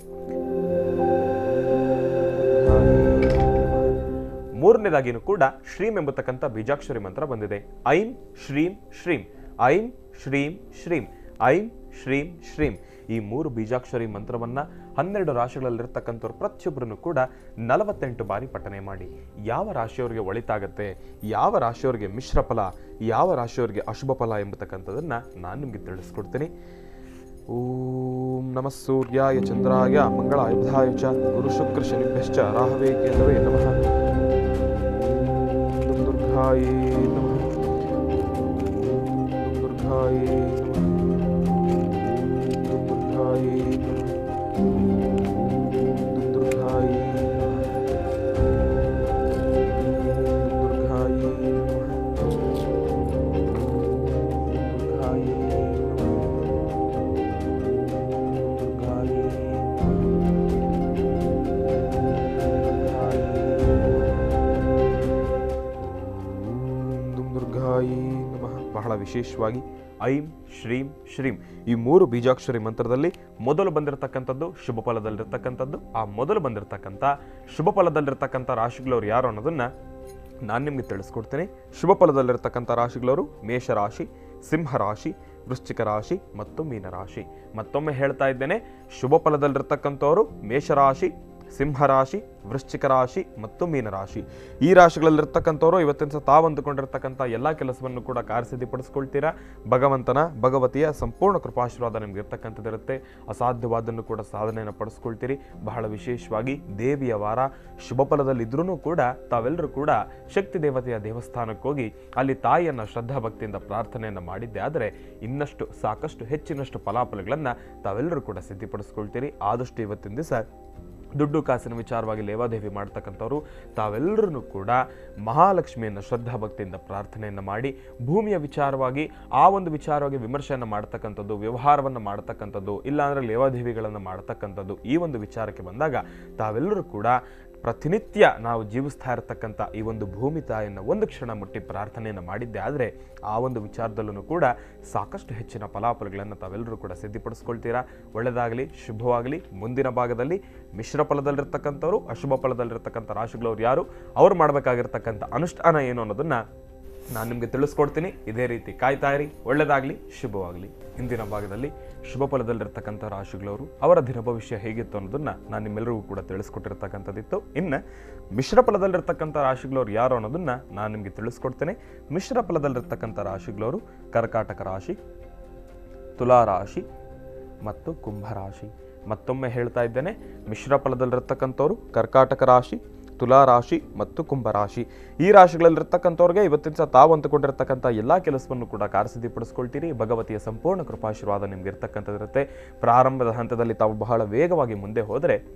ಮೂರನೇದಾಗಿನೂ ಕೂಡ ಶ್ರೀಂ ಎಂಬತಕ್ಕಂಥ ಬೀಜಾಕ್ಷರಿ ಮಂತ್ರ ಬಂದಿದೆ ಐಂ ಶ್ರೀಂ ಶ್ರೀಂ ಐಂ ಶ್ರೀಂ ಶ್ರೀಂ ಐಂ ಶ್ರೀಂ ಶ್ರೀಂ ಈ ಮೂರು ಬೀಜಾಕ್ಷರಿ ಮಂತ್ರವನ್ನ ಹನ್ನೆರಡು ರಾಶಿಗಳಲ್ಲಿರ್ತಕ್ಕಂಥವ್ರು ಪ್ರತಿಯೊಬ್ಬರನ್ನು ಕೂಡ ನಲವತ್ತೆಂಟು ಬಾರಿ ಪಠನೆ ಮಾಡಿ ಯಾವ ರಾಶಿಯವರಿಗೆ ಒಳಿತಾಗತ್ತೆ ಯಾವ ರಾಶಿಯವರಿಗೆ ಮಿಶ್ರ ಫಲ ಯಾವ ರಾಶಿಯವರಿಗೆ ಅಶುಭ ಫಲ ಎಂಬತಕ್ಕಂಥದ್ದನ್ನ ನಾನು ನಿಮಗೆ ತಿಳಿಸ್ಕೊಡ್ತೀನಿ ಓಂ ನಮಃ ಸೂರ್ಯಾಯ ಚಂದ್ರಾಯ ಮಂಗಳಾಯ ಬುಧಾಯ ಚ ಗುರು ಶುಕ್ರ ಶನಿಭ್ಯಶ್ಚ ರಾಹವೇ ಕೇಂದ್ರವೇ ನಮಃ ಓಂ ದುರ್ಗಾಯೇ ನಮಃ ಓಂ ದುರ್ಗಾಯೇ ನಮಃ ಓಂ ದುರ್ಗಾಯೇ ನಮಃ ಓಂ ದುರ್ಗಾಯೇ ನಮಃ ಓಂ ದುರ್ಗಾಯೇ ನಮಃ ಓಂ ದುರ್ಗಾಯೇ ನಮಃ ಓಂ ದುರ್ಗಾಯಿ ನಮಃ ಬಹಳ ವಿಶೇಷವಾಗಿ ಐಂ ಶ್ರೀಂ ಶ್ರೀಂ ಈ ಮೂರು ಬೀಜಾಕ್ಷರಿ ಮಂತ್ರದಲ್ಲಿ ಮೊದಲು ಬಂದಿರತಕ್ಕಂಥದ್ದು ಶುಭ ಫಲದಲ್ಲಿರ್ತಕ್ಕಂಥದ್ದು ಆ ಮೊದಲು ಬಂದಿರತಕ್ಕಂಥ ಶುಭ ಫಲದಲ್ಲಿರ್ತಕ್ಕಂಥ ರಾಶಿಗಳವ್ರು ಯಾರು ಅನ್ನೋದನ್ನ ನಾನು ನಿಮಗೆ ತಿಳಿಸ್ಕೊಡ್ತೀನಿ ಶುಭ ಫಲದಲ್ಲಿರ್ತಕ್ಕಂಥ ರಾಶಿಗಳವರು ಮೇಷರಾಶಿ ಸಿಂಹರಾಶಿ ವೃಶ್ಚಿಕ ರಾಶಿ ಮತ್ತು ಮೀನರಾಶಿ ಮತ್ತೊಮ್ಮೆ ಹೇಳ್ತಾ ಇದ್ದೇನೆ ಶುಭ ಫಲದಲ್ಲಿರ್ತಕ್ಕಂಥವರು ಮೇಷರಾಶಿ ಸಿಂಹರಾಶಿ ವೃಶ್ಚಿಕ ರಾಶಿ ಮತ್ತು ಮೀನರಾಶಿ ಈ ರಾಶಿಗಳಲ್ಲಿರ್ತಕ್ಕಂಥವ್ರು ಇವತ್ತಿನ ಸಹ ತಾವು ಅಂದುಕೊಂಡಿರ್ತಕ್ಕಂಥ ಎಲ್ಲ ಕೆಲಸವನ್ನು ಕೂಡ ಕಾರ್ಯಸಿದ್ಧಿಪಡಿಸ್ಕೊಳ್ತೀರಾ ಭಗವಂತನ ಭಗವತಿಯ ಸಂಪೂರ್ಣ ಕೃಪಾಶೀರ್ವಾದ ನಿಮ್ಗೆ ಇರ್ತಕ್ಕಂಥದ್ದಿರುತ್ತೆ ಅಸಾಧ್ಯವಾದನ್ನು ಕೂಡ ಸಾಧನೆಯನ್ನು ಪಡಿಸ್ಕೊಳ್ತೀರಿ ಬಹಳ ವಿಶೇಷವಾಗಿ ದೇವಿಯ ವಾರ ಶುಭ ಫಲದಲ್ಲಿದ್ರೂ ಕೂಡ ತಾವೆಲ್ಲರೂ ಕೂಡ ಶಕ್ತಿ ದೇವತೆಯ ದೇವಸ್ಥಾನಕ್ಕೆ ಹೋಗಿ ಅಲ್ಲಿ ತಾಯಿಯನ್ನ ಶ್ರದ್ಧಾ ಭಕ್ತಿಯಿಂದ ಪ್ರಾರ್ಥನೆಯನ್ನು ಮಾಡಿದ್ದೆ ಆದರೆ ಇನ್ನಷ್ಟು ಸಾಕಷ್ಟು ಹೆಚ್ಚಿನಷ್ಟು ಫಲಾಫಲಗಳನ್ನು ತಾವೆಲ್ಲರೂ ಕೂಡ ಸಿದ್ಧಿಪಡಿಸ್ಕೊಳ್ತೀರಿ ಆದಷ್ಟು ಇವತ್ತಿನ ದಿವಸ ದುಡ್ಡು ಕಾಸಿನ ವಿಚಾರವಾಗಿ ಲೇವಾದೇವಿ ಮಾಡ್ತಕ್ಕಂಥವ್ರು ತಾವೆಲ್ಲರೂ ಕೂಡ ಮಹಾಲಕ್ಷ್ಮಿಯನ್ನು ಶ್ರದ್ಧಾ ಭಕ್ತಿಯಿಂದ ಪ್ರಾರ್ಥನೆಯನ್ನು ಮಾಡಿ ಭೂಮಿಯ ವಿಚಾರವಾಗಿ ಆ ಒಂದು ವಿಚಾರವಾಗಿ ವಿಮರ್ಶೆಯನ್ನು ಮಾಡ್ತಕ್ಕಂಥದ್ದು ವ್ಯವಹಾರವನ್ನು ಮಾಡ್ತಕ್ಕಂಥದ್ದು ಇಲ್ಲಾಂದರೆ ಲೇವಾದೇವಿಗಳನ್ನು ಮಾಡ್ತಕ್ಕಂಥದ್ದು ಈ ಒಂದು ವಿಚಾರಕ್ಕೆ ಬಂದಾಗ ತಾವೆಲ್ಲರೂ ಕೂಡ ಪ್ರತಿನಿತ್ಯ ನಾವು ಜೀವಿಸ್ತಾ ಇರತಕ್ಕಂಥ ಈ ಒಂದು ಭೂಮಿ ತಾಯಿಯನ್ನು ಒಂದು ಕ್ಷಣ ಮುಟ್ಟಿ ಪ್ರಾರ್ಥನೆಯನ್ನು ಮಾಡಿದ್ದೆ ಆದರೆ ಆ ಒಂದು ವಿಚಾರದಲ್ಲೂ ಕೂಡ ಸಾಕಷ್ಟು ಹೆಚ್ಚಿನ ಫಲಾಫಲಗಳನ್ನು ತಾವೆಲ್ಲರೂ ಕೂಡ ಸಿದ್ಧಿಪಡಿಸ್ಕೊಳ್ತೀರಾ ಒಳ್ಳೆಯದಾಗಲಿ ಶುಭವಾಗಲಿ ಮುಂದಿನ ಭಾಗದಲ್ಲಿ ಮಿಶ್ರ ಫಲದಲ್ಲಿರ್ತಕ್ಕಂಥವ್ರು ಅಶುಭ ಫಲದಲ್ಲಿರ್ತಕ್ಕಂಥ ರಾಶಿಗಳವ್ರು ಯಾರು ಅವ್ರು ಮಾಡಬೇಕಾಗಿರ್ತಕ್ಕಂಥ ಅನುಷ್ಠಾನ ಏನು ಅನ್ನೋದನ್ನ ನಾನು ನಿಮಗೆ ತಿಳಿಸ್ಕೊಡ್ತೀನಿ ಇದೇ ರೀತಿ ಕಾಯ್ತಾ ಇರಿ ಒಳ್ಳೆಯದಾಗಲಿ ಶುಭವಾಗಲಿ ಇಂದಿನ ಭಾಗದಲ್ಲಿ ಶುಭ ಫಲದಲ್ಲಿರ್ತಕ್ಕಂಥ ರಾಶಿಗಳವರು ಅವರ ದಿನ ಭವಿಷ್ಯ ಹೇಗಿತ್ತು ಅನ್ನೋದನ್ನ ನಾನು ನಿಮ್ಮೆಲ್ಲರಿಗೂ ಕೂಡ ತಿಳಿಸ್ಕೊಟ್ಟಿರ್ತಕ್ಕಂಥದ್ದಿತ್ತು ಇನ್ನು ಮಿಶ್ರ ಫಲದಲ್ಲಿರ್ತಕ್ಕಂಥ ರಾಶಿಗಳವ್ರು ಯಾರು ಅನ್ನೋದನ್ನ ನಾನು ನಿಮಗೆ ತಿಳಿಸ್ಕೊಡ್ತೇನೆ ಮಿಶ್ರ ಫಲದಲ್ಲಿರ್ತಕ್ಕಂಥ ರಾಶಿಗಳವರು ಕರ್ಕಾಟಕ ರಾಶಿ ತುಲಾ ರಾಶಿ ಮತ್ತು ಕುಂಭರಾಶಿ ಮತ್ತೊಮ್ಮೆ ಹೇಳ್ತಾ ಇದ್ದೇನೆ ಮಿಶ್ರ ಫಲದಲ್ಲಿರ್ತಕ್ಕಂಥವ್ರು ಕರ್ಕಾಟಕ ರಾಶಿ ತುಲಾ ರಾಶಿ ಮತ್ತು ಕುಂಭರಾಶಿ ಈ ರಾಶಿಗಳಲ್ಲಿರ್ತಕ್ಕಂಥವ್ರಿಗೆ ಇವತ್ತಿನ ಸಹ ತಾವು ಅಂದುಕೊಂಡಿರ್ತಕ್ಕಂಥ ಎಲ್ಲ ಕೆಲಸವನ್ನು ಕೂಡ ಕಾರ್ಯಸಿದ್ಧಿಪಡಿಸ್ಕೊಳ್ತೀರಿ ಭಗವತಿಯ ಸಂಪೂರ್ಣ ಕೃಪಾಶೀರ್ವಾದ ನಿಮ್ಗೆ ಇರ್ತಕ್ಕಂಥದ್ದಿರುತ್ತೆ ಪ್ರಾರಂಭದ ಹಂತದಲ್ಲಿ ತಾವು ಬಹಳ ವೇಗವಾಗಿ ಮುಂದೆ ಹೋದರೆ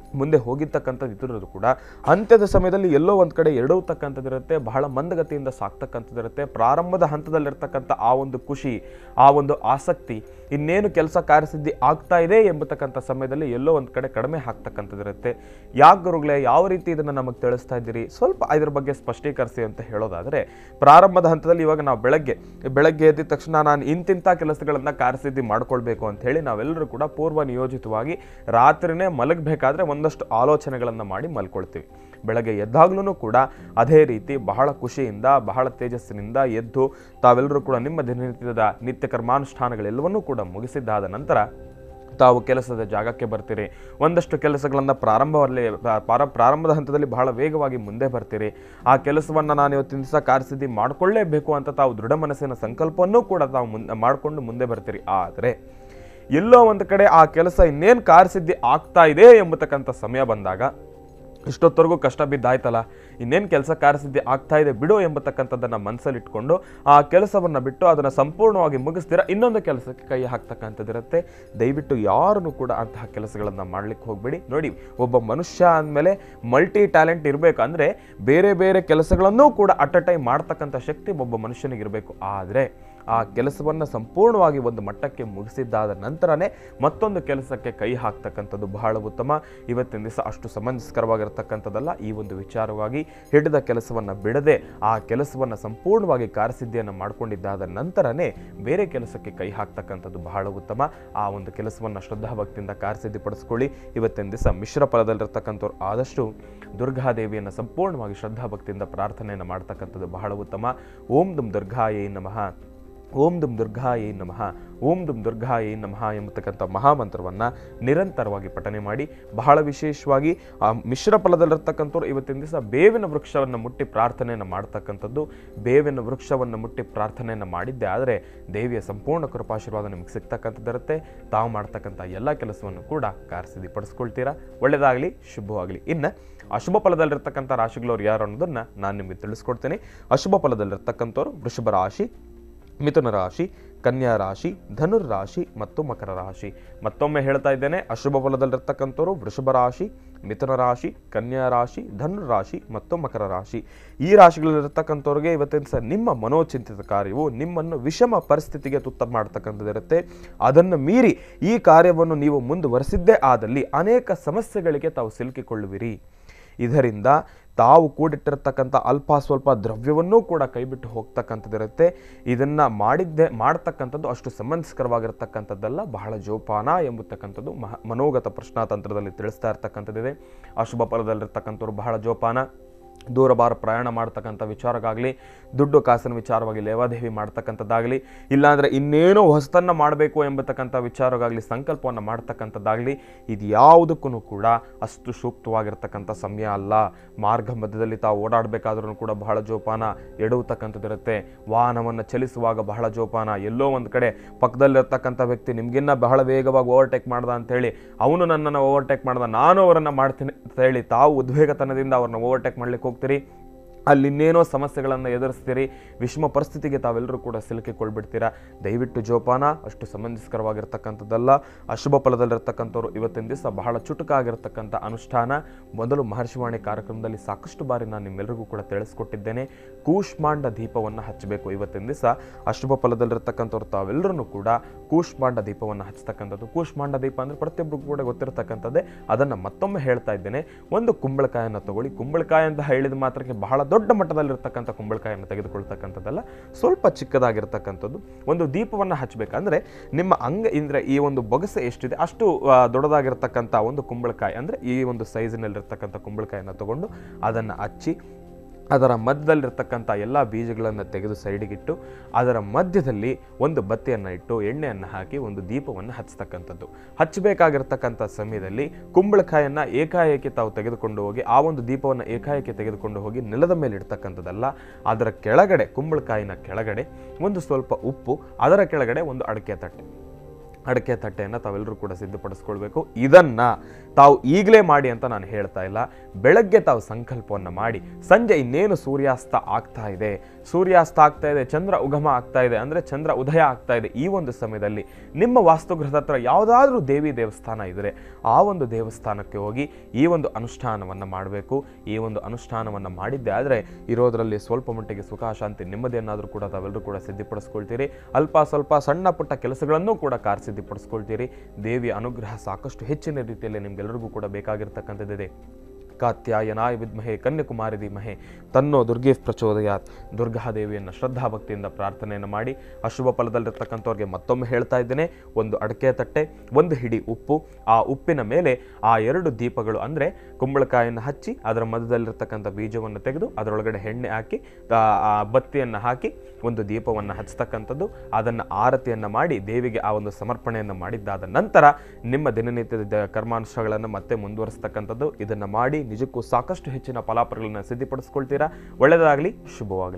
ಮುಂದೆ ಹೋಗಿರ್ತಕ್ಕಂಥದ್ದು ಇದ್ರೂ ಕೂಡ ಅಂತ್ಯದ ಸಮಯದಲ್ಲಿ ಎಲ್ಲೋ ಒಂದು ಕಡೆ ಎಡವತಕ್ಕಂಥದ್ದಿರುತ್ತೆ ಬಹಳ ಮಂದಗತಿಯಿಂದ ಸಾಕ್ತಕ್ಕಂಥದ್ದಿರುತ್ತೆ ಪ್ರಾರಂಭದ ಹಂತದಲ್ಲಿರ್ತಕ್ಕಂಥ ಆ ಒಂದು ಖುಷಿ ಆ ಒಂದು ಆಸಕ್ತಿ ಇನ್ನೇನು ಕೆಲಸ ಕಾರ್ಯಸಿದ್ಧಿ ಆಗ್ತಾ ಇದೆ ಎಂಬತಕ್ಕಂಥ ಸಮಯದಲ್ಲಿ ಎಲ್ಲೋ ಒಂದು ಕಡೆ ಕಡಿಮೆ ಆಗ್ತಕ್ಕಂಥದ್ದಿರುತ್ತೆ ಯಾಕೆ ಗುರುಗಳೇ ಯಾವ ರೀತಿ ಇದನ್ನು ನಮಗೆ ತಿಳಿಸ್ತಾ ಇದ್ದೀರಿ ಸ್ವಲ್ಪ ಇದ್ರ ಬಗ್ಗೆ ಸ್ಪಷ್ಟೀಕರಿಸಿ ಅಂತ ಹೇಳೋದಾದರೆ ಪ್ರಾರಂಭದ ಹಂತದಲ್ಲಿ ಇವಾಗ ನಾವು ಬೆಳಗ್ಗೆ ಬೆಳಗ್ಗೆ ಎದ್ದ ತಕ್ಷಣ ನಾನು ಇಂತಿಂಥ ಕೆಲಸಗಳನ್ನು ಕಾರ್ಯಸಿದ್ಧಿ ಮಾಡ್ಕೊಳ್ಬೇಕು ಅಂತ ಹೇಳಿ ನಾವೆಲ್ಲರೂ ಕೂಡ ಪೂರ್ವ ನಿಯೋಜಿತವಾಗಿ ರಾತ್ರಿನೇ ಮಲಗಬೇಕಾದ್ರೆ ಒಂದಷ್ಟು ಆಲೋಚನೆಗಳನ್ನು ಮಾಡಿ ಮಲ್ಕೊಳ್ತೀವಿ ಬೆಳಗ್ಗೆ ಎದ್ದಾಗ್ಲೂ ಕೂಡ ಅದೇ ರೀತಿ ಬಹಳ ಖುಷಿಯಿಂದ ಬಹಳ ತೇಜಸ್ಸಿನಿಂದ ಎದ್ದು ತಾವೆಲ್ಲರೂ ಕೂಡ ನಿಮ್ಮ ದಿನನಿತ್ಯದ ನಿತ್ಯ ಕರ್ಮಾನುಷ್ಠಾನಗಳೆಲ್ಲವನ್ನೂ ಕೂಡ ಮುಗಿಸಿದ್ದಾದ ನಂತರ ತಾವು ಕೆಲಸದ ಜಾಗಕ್ಕೆ ಬರ್ತೀರಿ ಒಂದಷ್ಟು ಕೆಲಸಗಳನ್ನು ಪ್ರಾರಂಭವಲ್ಲೇ ಪ್ರಾರ ಪ್ರಾರಂಭದ ಹಂತದಲ್ಲಿ ಬಹಳ ವೇಗವಾಗಿ ಮುಂದೆ ಬರ್ತೀರಿ ಆ ಕೆಲಸವನ್ನು ನಾನು ಇವತ್ತಿನ ದಿವಸ ಕಾರ್ಯಸಿದ್ಧಿ ಮಾಡಿಕೊಳ್ಳೇಬೇಕು ಅಂತ ತಾವು ದೃಢ ಮನಸ್ಸಿನ ಸಂಕಲ್ಪವನ್ನೂ ಕೂಡ ತಾವು ಮುಂದೆ ಮಾಡಿಕೊಂಡು ಮುಂದೆ ಬರ್ತೀರಿ ಆದರೆ ಎಲ್ಲೋ ಒಂದು ಕಡೆ ಆ ಕೆಲಸ ಇನ್ನೇನು ಕಾರ್ಯಸಿದ್ಧಿ ಆಗ್ತಾ ಇದೆ ಎಂಬತಕ್ಕಂಥ ಸಮಯ ಬಂದಾಗ ಇಷ್ಟೊತ್ತವರೆಗೂ ಕಷ್ಟ ಬಿದ್ದಾಯ್ತಲ್ಲ ಇನ್ನೇನು ಕೆಲಸ ಕಾರ್ಯಸಿದ್ಧಿ ಆಗ್ತಾ ಇದೆ ಬಿಡು ಎಂಬತಕ್ಕಂಥದ್ದನ್ನು ಮನಸ್ಸಲ್ಲಿಟ್ಕೊಂಡು ಆ ಕೆಲಸವನ್ನು ಬಿಟ್ಟು ಅದನ್ನು ಸಂಪೂರ್ಣವಾಗಿ ಮುಗಿಸ್ತೀರಾ ಇನ್ನೊಂದು ಕೆಲಸಕ್ಕೆ ಕೈ ಹಾಕ್ತಕ್ಕಂಥದ್ದಿರುತ್ತೆ ದಯವಿಟ್ಟು ಯಾರನ್ನು ಕೂಡ ಅಂತಹ ಕೆಲಸಗಳನ್ನು ಮಾಡ್ಲಿಕ್ಕೆ ಹೋಗಬೇಡಿ ನೋಡಿ ಒಬ್ಬ ಮನುಷ್ಯ ಅಂದಮೇಲೆ ಮಲ್ಟಿ ಟ್ಯಾಲೆಂಟ್ ಇರಬೇಕು ಅಂದರೆ ಬೇರೆ ಬೇರೆ ಕೆಲಸಗಳನ್ನೂ ಕೂಡ ಅಟ್ ಅ ಟೈಮ್ ಮಾಡ್ತಕ್ಕಂಥ ಶಕ್ತಿ ಒಬ್ಬ ಮನುಷ್ಯನಿಗಿರಬೇಕು ಆದರೆ ಆ ಕೆಲಸವನ್ನು ಸಂಪೂರ್ಣವಾಗಿ ಒಂದು ಮಟ್ಟಕ್ಕೆ ಮುಗಿಸಿದ್ದಾದ ನಂತರನೇ ಮತ್ತೊಂದು ಕೆಲಸಕ್ಕೆ ಕೈ ಹಾಕ್ತಕ್ಕಂಥದ್ದು ಬಹಳ ಉತ್ತಮ ಇವತ್ತಿನ ದಿವಸ ಅಷ್ಟು ಸಮಂಜಸ್ಕರವಾಗಿರ್ತಕ್ಕಂಥದ್ದಲ್ಲ ಈ ಒಂದು ವಿಚಾರವಾಗಿ ಹಿಡಿದ ಕೆಲಸವನ್ನು ಬಿಡದೆ ಆ ಕೆಲಸವನ್ನು ಸಂಪೂರ್ಣವಾಗಿ ಕಾರ್ಯಸಿದ್ಧಿಯನ್ನು ಮಾಡ್ಕೊಂಡಿದ್ದಾದ ನಂತರನೇ ಬೇರೆ ಕೆಲಸಕ್ಕೆ ಕೈ ಹಾಕ್ತಕ್ಕಂಥದ್ದು ಬಹಳ ಉತ್ತಮ ಆ ಒಂದು ಕೆಲಸವನ್ನು ಶ್ರದ್ಧಾಭಕ್ತಿಯಿಂದ ಕಾರ್ಯಸಿದ್ಧಿ ಪಡಿಸ್ಕೊಳ್ಳಿ ಇವತ್ತಿನ ದಿವಸ ಮಿಶ್ರ ಫಲದಲ್ಲಿರ್ತಕ್ಕಂಥವ್ರು ಆದಷ್ಟು ದುರ್ಗಾದೇವಿಯನ್ನು ಸಂಪೂರ್ಣವಾಗಿ ಶ್ರದ್ಧಾಭಕ್ತಿಯಿಂದ ಪ್ರಾರ್ಥನೆಯನ್ನು ಮಾಡ್ತಕ್ಕಂಥದ್ದು ಬಹಳ ಉತ್ತಮ ಓಂ ದುಂ ದುರ್ಗಾಯೇ ನಮಃ ಓಂ ದುಂ ದುರ್ಗಾಯೇ ನಮಃ ಓಂ ದುಂ ದುರ್ಗಾಯೇ ನಮಃ ಎಂಬತಕ್ಕಂಥ ಮಹಾಮಂತ್ರವನ್ನು ನಿರಂತರವಾಗಿ ಪಠನೆ ಮಾಡಿ ಬಹಳ ವಿಶೇಷವಾಗಿ ಆ ಮಿಶ್ರ ಫಲದಲ್ಲಿರ್ತಕ್ಕಂಥವ್ರು ಇವತ್ತಿನ ದಿವಸ ಬೇವಿನ ವೃಕ್ಷವನ್ನು ಮುಟ್ಟಿ ಪ್ರಾರ್ಥನೆಯನ್ನು ಮಾಡ್ತಕ್ಕಂಥದ್ದು ಬೇವಿನ ವೃಕ್ಷವನ್ನು ಮುಟ್ಟಿ ಪ್ರಾರ್ಥನೆಯನ್ನು ಮಾಡಿದ್ದೆ ಆದರೆ ದೇವಿಯ ಸಂಪೂರ್ಣ ಕೃಪಾಶೀರ್ವಾದ ನಿಮಗೆ ಸಿಗ್ತಕ್ಕಂಥದ್ದಿರುತ್ತೆ ತಾವು ಮಾಡ್ತಕ್ಕಂಥ ಎಲ್ಲ ಕೆಲಸವನ್ನು ಕೂಡ ಕಾರ್ಯಸಿದ್ಧಿ ಪಡಿಸ್ಕೊಳ್ತೀರಾ ಒಳ್ಳೆಯದಾಗಲಿ ಶುಭವಾಗಲಿ ಇನ್ನು ಅಶುಭ ಫಲದಲ್ಲಿರ್ತಕ್ಕಂಥ ರಾಶಿಗಳವ್ರು ಯಾರು ಅನ್ನೋದನ್ನು ನಾನು ನಿಮಗೆ ತಿಳಿಸ್ಕೊಡ್ತೇನೆ ಅಶುಭ ಫಲದಲ್ಲಿರ್ತಕ್ಕಂಥವ್ರು ವೃಷಭ ರಾಶಿ ಮಿಥುನ ರಾಶಿ ಕನ್ಯಾ ರಾಶಿ ಧನುರ್ ರಾಶಿ ಮತ್ತು ಮಕರ ರಾಶಿ ಮತ್ತೊಮ್ಮೆ ಹೇಳ್ತಾ ಇದ್ದೇನೆ ಅಶುಭ ಫಲದಲ್ಲಿರ್ತಕ್ಕಂಥವ್ರು ವೃಷಭ ರಾಶಿ ಮಿಥುನ ರಾಶಿ ಕನ್ಯಾ ರಾಶಿ ಧನುರ್ ರಾಶಿ ಮತ್ತು ಮಕರ ರಾಶಿ ಈ ರಾಶಿಗಳಲ್ಲಿರ್ತಕ್ಕಂಥವ್ರಿಗೆ ಇವತ್ತಿನ ದಿವಸ ನಿಮ್ಮ ಮನೋಚಿಂತಿತ ಕಾರ್ಯವು ನಿಮ್ಮನ್ನು ವಿಷಮ ಪರಿಸ್ಥಿತಿಗೆ ತುತ್ತ ಮಾಡ್ತಕ್ಕಂಥದ್ದಿರುತ್ತೆ ಅದನ್ನು ಮೀರಿ ಈ ಕಾರ್ಯವನ್ನು ನೀವು ಮುಂದುವರೆಸಿದ್ದೇ ಆದಲ್ಲಿ ಅನೇಕ ಸಮಸ್ಯೆಗಳಿಗೆ ತಾವು ಸಿಲುಕಿಕೊಳ್ಳುವಿರಿ ಇದರಿಂದ ತಾವು ಕೂಡಿಟ್ಟಿರ್ತಕ್ಕಂಥ ಅಲ್ಪ ಸ್ವಲ್ಪ ದ್ರವ್ಯವನ್ನೂ ಕೂಡ ಕೈಬಿಟ್ಟು ಹೋಗ್ತಕ್ಕಂಥದ್ದಿರುತ್ತೆ ಇದನ್ನು ಮಾಡಿದ್ದೆ ಮಾಡ್ತಕ್ಕಂಥದ್ದು ಅಷ್ಟು ಸಮಂಜಸ್ಕರವಾಗಿರ್ತಕ್ಕಂಥದ್ದಲ್ಲ ಬಹಳ ಜೋಪಾನ ಎಂಬತಕ್ಕಂಥದ್ದು ಮಹ ಮನೋಗತ ಪ್ರಶ್ನಾತಂತ್ರದಲ್ಲಿ ತಿಳಿಸ್ತಾ ಇರ್ತಕ್ಕಂಥದ್ದಿದೆ ಅಶುಭ ಫಲದಲ್ಲಿರ್ತಕ್ಕಂಥವ್ರು ಬಹಳ ಜೋಪಾನ ದೂರಬಾರ ಪ್ರಯಾಣ ಮಾಡ್ತಕ್ಕಂಥ ವಿಚಾರಕ್ಕಾಗಲಿ ದುಡ್ಡು ಕಾಸಿನ ವಿಚಾರವಾಗಿ ಲೇವಾದೇವಿ ಮಾಡ್ತಕ್ಕಂಥದ್ದಾಗಲಿ ಇಲ್ಲಾಂದರೆ ಇನ್ನೇನೋ ಹೊಸತನ್ನು ಮಾಡಬೇಕು ಎಂಬತಕ್ಕಂಥ ವಿಚಾರಕ್ಕಾಗಲಿ ಸಂಕಲ್ಪವನ್ನು ಮಾಡ್ತಕ್ಕಂಥದ್ದಾಗಲಿ ಇದು ಯಾವುದಕ್ಕೂ ಕೂಡ ಅಷ್ಟು ಸೂಕ್ತವಾಗಿರ್ತಕ್ಕಂಥ ಸಮಯ ಅಲ್ಲ ಮಾರ್ಗ ಮಧ್ಯದಲ್ಲಿ ತಾವು ಓಡಾಡಬೇಕಾದ್ರೂ ಕೂಡ ಬಹಳ ಜೋಪಾನ ಎಡುವತಕ್ಕಂಥದ್ದಿರುತ್ತೆ ವಾಹನವನ್ನು ಚಲಿಸುವಾಗ ಬಹಳ ಜೋಪಾನ ಎಲ್ಲೋ ಒಂದು ಕಡೆ ಪಕ್ಕದಲ್ಲಿರ್ತಕ್ಕಂಥ ವ್ಯಕ್ತಿ ನಿಮಗಿನ್ನ ಬಹಳ ವೇಗವಾಗಿ ಓವರ್ಟೇಕ್ ಮಾಡ್ದ ಅಂತೇಳಿ ಅವನು ನನ್ನನ್ನು ಓವರ್ಟೇಕ್ ಮಾಡ್ದ ನಾನು ಅವರನ್ನು ಮಾಡ್ತೀನಿ ಅಂತ ಹೇಳಿ ತಾವು ಉದ್ವೇಗತನದಿಂದ ಅವ್ರನ್ನ ಓವರ್ಟೇಕ್ ಮಾಡ್ಲಿಕ್ಕೆ ಹೋಗ್ತೀರಿ ಅಲ್ಲಿ ಇನ್ನೇನೋ ಸಮಸ್ಯೆಗಳನ್ನು ಎದುರಿಸ್ತೀರಿ ವಿಷಮ ಪರಿಸ್ಥಿತಿಗೆ ತಾವೆಲ್ಲರೂ ಕೂಡ ಸಿಲುಕಿಕೊಳ್ಬಿಡ್ತೀರಾ ದಯವಿಟ್ಟು ಜೋಪಾನ ಅಷ್ಟು ಸಮಂಜಸ್ಕರವಾಗಿರ್ತಕ್ಕಂಥದ್ದಲ್ಲ ಅಶುಭ ಫಲದಲ್ಲಿರ್ತಕ್ಕಂಥವ್ರು ಇವತ್ತಿನ ದಿವಸ ಬಹಳ ಚುಟುಕಾಗಿರ್ತಕ್ಕಂಥ ಅನುಷ್ಠಾನ ಮೊದಲು ಮಹರ್ಷಿವಾಣಿ ಕಾರ್ಯಕ್ರಮದಲ್ಲಿ ಸಾಕಷ್ಟು ಬಾರಿ ನಾನು ನಿಮ್ಮೆಲ್ಲರಿಗೂ ಕೂಡ ತಿಳಿಸ್ಕೊಟ್ಟಿದ್ದೇನೆ ಕೂಷ್ಮಾಂಡ ದೀಪವನ್ನು ಹಚ್ಚಬೇಕು ಇವತ್ತಿನ ದಿವಸ ಅಶುಭ ಫಲದಲ್ಲಿರ್ತಕ್ಕಂಥವ್ರು ತಾವೆಲ್ಲರೂ ಕೂಡ ಕೂಷ್ಮಾಂಡ ದೀಪವನ್ನು ಹಚ್ಚತಕ್ಕಂಥದ್ದು ಕೂಷ್ಮಾಂಡ ದೀಪ ಅಂದರೆ ಪ್ರತಿಯೊಬ್ಬರಿಗೂ ಕೂಡ ಗೊತ್ತಿರತಕ್ಕಂಥದ್ದೇ ಅದನ್ನು ಮತ್ತೊಮ್ಮೆ ಹೇಳ್ತಾ ಇದ್ದೇನೆ ಒಂದು ಕುಂಬಳಕಾಯನ್ನು ತಗೊಳ್ಳಿ ಕುಂಬಳಕಾಯಿ ಅಂತ ಹೇಳಿದ ಮಾತ್ರಕ್ಕೆ ಬಹಳ ದೊಡ್ಡ ಮಟ್ಟದಲ್ಲಿರ್ತಕ್ಕಂಥ ಕುಂಬಳಕಾಯನ್ನು ತೆಗೆದುಕೊಳ್ತಕ್ಕಂಥದ್ದಲ್ಲ ಸ್ವಲ್ಪ ಚಿಕ್ಕದಾಗಿರ್ತಕ್ಕಂಥದ್ದು ಒಂದು ದೀಪವನ್ನು ಹಚ್ಚಬೇಕಂದ್ರೆ ನಿಮ್ಮ ಅಂಗ ಅಂದರೆ ಈ ಒಂದು ಬೊಗಸೆ ಎಷ್ಟಿದೆ ಅಷ್ಟು ಆ, ದೊಡ್ಡದಾಗಿರ್ತಕ್ಕಂಥ ಒಂದು ಕುಂಬಳಕಾಯಿ ಅಂದರೆ ಈ ಒಂದು ಸೈಜಿನಲ್ಲಿರ್ತಕ್ಕಂಥ ಕುಂಬಳಕಾಯನ್ನು ತಗೊಂಡು ಅದನ್ನು ಹಚ್ಚಿ ಅದರ ಮಧ್ಯದಲ್ಲಿರ್ತಕ್ಕಂಥ ಎಲ್ಲ ಬೀಜಗಳನ್ನು ತೆಗೆದು ಸೈಡಿಗಿಟ್ಟು ಅದರ ಮಧ್ಯದಲ್ಲಿ ಒಂದು ಬತ್ತಿಯನ್ನು ಇಟ್ಟು ಎಣ್ಣೆಯನ್ನು ಹಾಕಿ ಒಂದು ದೀಪವನ್ನು ಹಚ್ಚತಕ್ಕಂಥದ್ದು ಹಚ್ಚಬೇಕಾಗಿರ್ತಕ್ಕಂಥ ಸಮಯದಲ್ಲಿ ಕುಂಬಳಕಾಯನ್ನು ಏಕಾಏಕಿ ತಾವು ತೆಗೆದುಕೊಂಡು ಹೋಗಿ ಆ ಒಂದು ದೀಪವನ್ನು ಏಕಾಏಕಿ ತೆಗೆದುಕೊಂಡು ಹೋಗಿ ನೆಲದ ಮೇಲೆ ಇಡ್ತಕ್ಕಂಥದ್ದಲ್ಲ ಅದರ ಕೆಳಗಡೆ ಕುಂಬಳಕಾಯಿನ ಕೆಳಗಡೆ ಒಂದು ಸ್ವಲ್ಪ ಉಪ್ಪು ಅದರ ಕೆಳಗಡೆ ಒಂದು ಅಡಿಕೆ ತಟ್ಟೆ ಅಡಕೆ ತಟ್ಟೆಯನ್ನು ತಾವೆಲ್ಲರೂ ಕೂಡ ಸಿದ್ಧಪಡಿಸ್ಕೊಳ್ಬೇಕು ಇದನ್ನ ತಾವು ಈಗಲೇ ಮಾಡಿ ಅಂತ ನಾನು ಹೇಳ್ತಾ ಇಲ್ಲ ಬೆಳಗ್ಗೆ ತಾವು ಸಂಕಲ್ಪವನ್ನು ಮಾಡಿ ಸಂಜೆ ಇನ್ನೇನು ಸೂರ್ಯಾಸ್ತ ಆಗ್ತಾ ಇದೆ ಸೂರ್ಯಾಸ್ತ ಆಗ್ತಾ ಇದೆ ಚಂದ್ರ ಉಗಮ ಆಗ್ತಾ ಇದೆ ಅಂದರೆ ಚಂದ್ರ ಉದಯ ಆಗ್ತಾ ಇದೆ ಈ ಒಂದು ಸಮಯದಲ್ಲಿ ನಿಮ್ಮ ವಾಸ್ತುಗೃಹದ ಹತ್ರ ಯಾವುದಾದ್ರೂ ದೇವಿ ದೇವಸ್ಥಾನ ಇದ್ದರೆ ಆ ಒಂದು ದೇವಸ್ಥಾನಕ್ಕೆ ಹೋಗಿ ಈ ಒಂದು ಅನುಷ್ಠಾನವನ್ನು ಮಾಡಬೇಕು ಈ ಒಂದು ಅನುಷ್ಠಾನವನ್ನು ಮಾಡಿದ್ದೆ ಆದರೆ ಇರೋದರಲ್ಲಿ ಸ್ವಲ್ಪ ಮಟ್ಟಿಗೆ ಸುಖ ಶಾಂತಿ ನೆಮ್ಮದಿಯನ್ನಾದರೂ ಕೂಡ ತಾವೆಲ್ಲರೂ ಕೂಡ ಸಿದ್ಧಪಡಿಸ್ಕೊಳ್ತೀರಿ ಅಲ್ಪ ಸ್ವಲ್ಪ ಸಣ್ಣ ಪುಟ್ಟ ಕೆಲಸಗಳನ್ನೂ ಕೂಡ ಕಾರ್ ಸಿದ್ಧಪಡಿಸ್ಕೊಳ್ತೀರಿ ದೇವಿಯ ಅನುಗ್ರಹ ಸಾಕಷ್ಟು ಹೆಚ್ಚಿನ ರೀತಿಯಲ್ಲಿ ನಿಮ್ಗೆಲ್ಲರಿಗೂ ಕೂಡ ಬೇಕಾಗಿರ್ತಕ್ಕಂಥದ್ದಿದೆ ಕಾತ್ಯಾಯನಾಯ ವಿದ್ಮಹೆ ಕನ್ಯಾಕುಮಾರಿ ಧೀಮಹೆ ತನ್ನೋ ದುರ್ಗೆ ಪ್ರಚೋದಯಾತ್ ದುರ್ಗಾದೇವಿಯನ್ನು ಶ್ರದ್ಧಾಭಕ್ತಿಯಿಂದ ಪ್ರಾರ್ಥನೆಯನ್ನು ಮಾಡಿ ಅಶುಭ ಫಲದಲ್ಲಿರ್ತಕ್ಕಂಥವ್ರಿಗೆ ಮತ್ತೊಮ್ಮೆ ಹೇಳ್ತಾ ಇದ್ದೇನೆ ಒಂದು ಅಡಕೆ ತಟ್ಟೆ ಒಂದು ಹಿಡಿ ಉಪ್ಪು ಆ ಉಪ್ಪಿನ ಮೇಲೆ ಆ ಎರಡು ದೀಪಗಳು ಅಂದರೆ ಕುಂಬಳಕಾಯನ್ನು ಹಚ್ಚಿ ಅದರ ಮಧ್ಯದಲ್ಲಿರ್ತಕ್ಕಂಥ ಬೀಜವನ್ನು ತೆಗೆದು ಅದರೊಳಗಡೆ ಎಣ್ಣೆ ಹಾಕಿ ಆ ಆ ಬತ್ತಿಯನ್ನು ಹಾಕಿ ಒಂದು ದೀಪವನ್ನು ಹಚ್ಚತಕ್ಕಂಥದ್ದು ಅದನ್ನು ಆರತಿಯನ್ನು ಮಾಡಿ ದೇವಿಗೆ ಆ ಒಂದು ಸಮರ್ಪಣೆಯನ್ನು ಮಾಡಿದ್ದಾದ ನಂತರ ನಿಮ್ಮ ದಿನನಿತ್ಯದ ಕರ್ಮಾನುಷ್ಠಗಳನ್ನು ಮತ್ತೆ ಮುಂದುವರಿಸ್ತಕ್ಕಂಥದ್ದು ಇದನ್ನು ಮಾಡಿ ನಿಜಕ್ಕೂ ಸಾಕಷ್ಟು ಹೆಚ್ಚಿನ ಫಲಾಫಲಗಳನ್ನು ಸಿದ್ಧಪಡಿಸ್ಕೊಳ್ತೀರಾ ಒಳ್ಳೆಯದಾಗಲಿ ಶುಭವಾಗಲಿ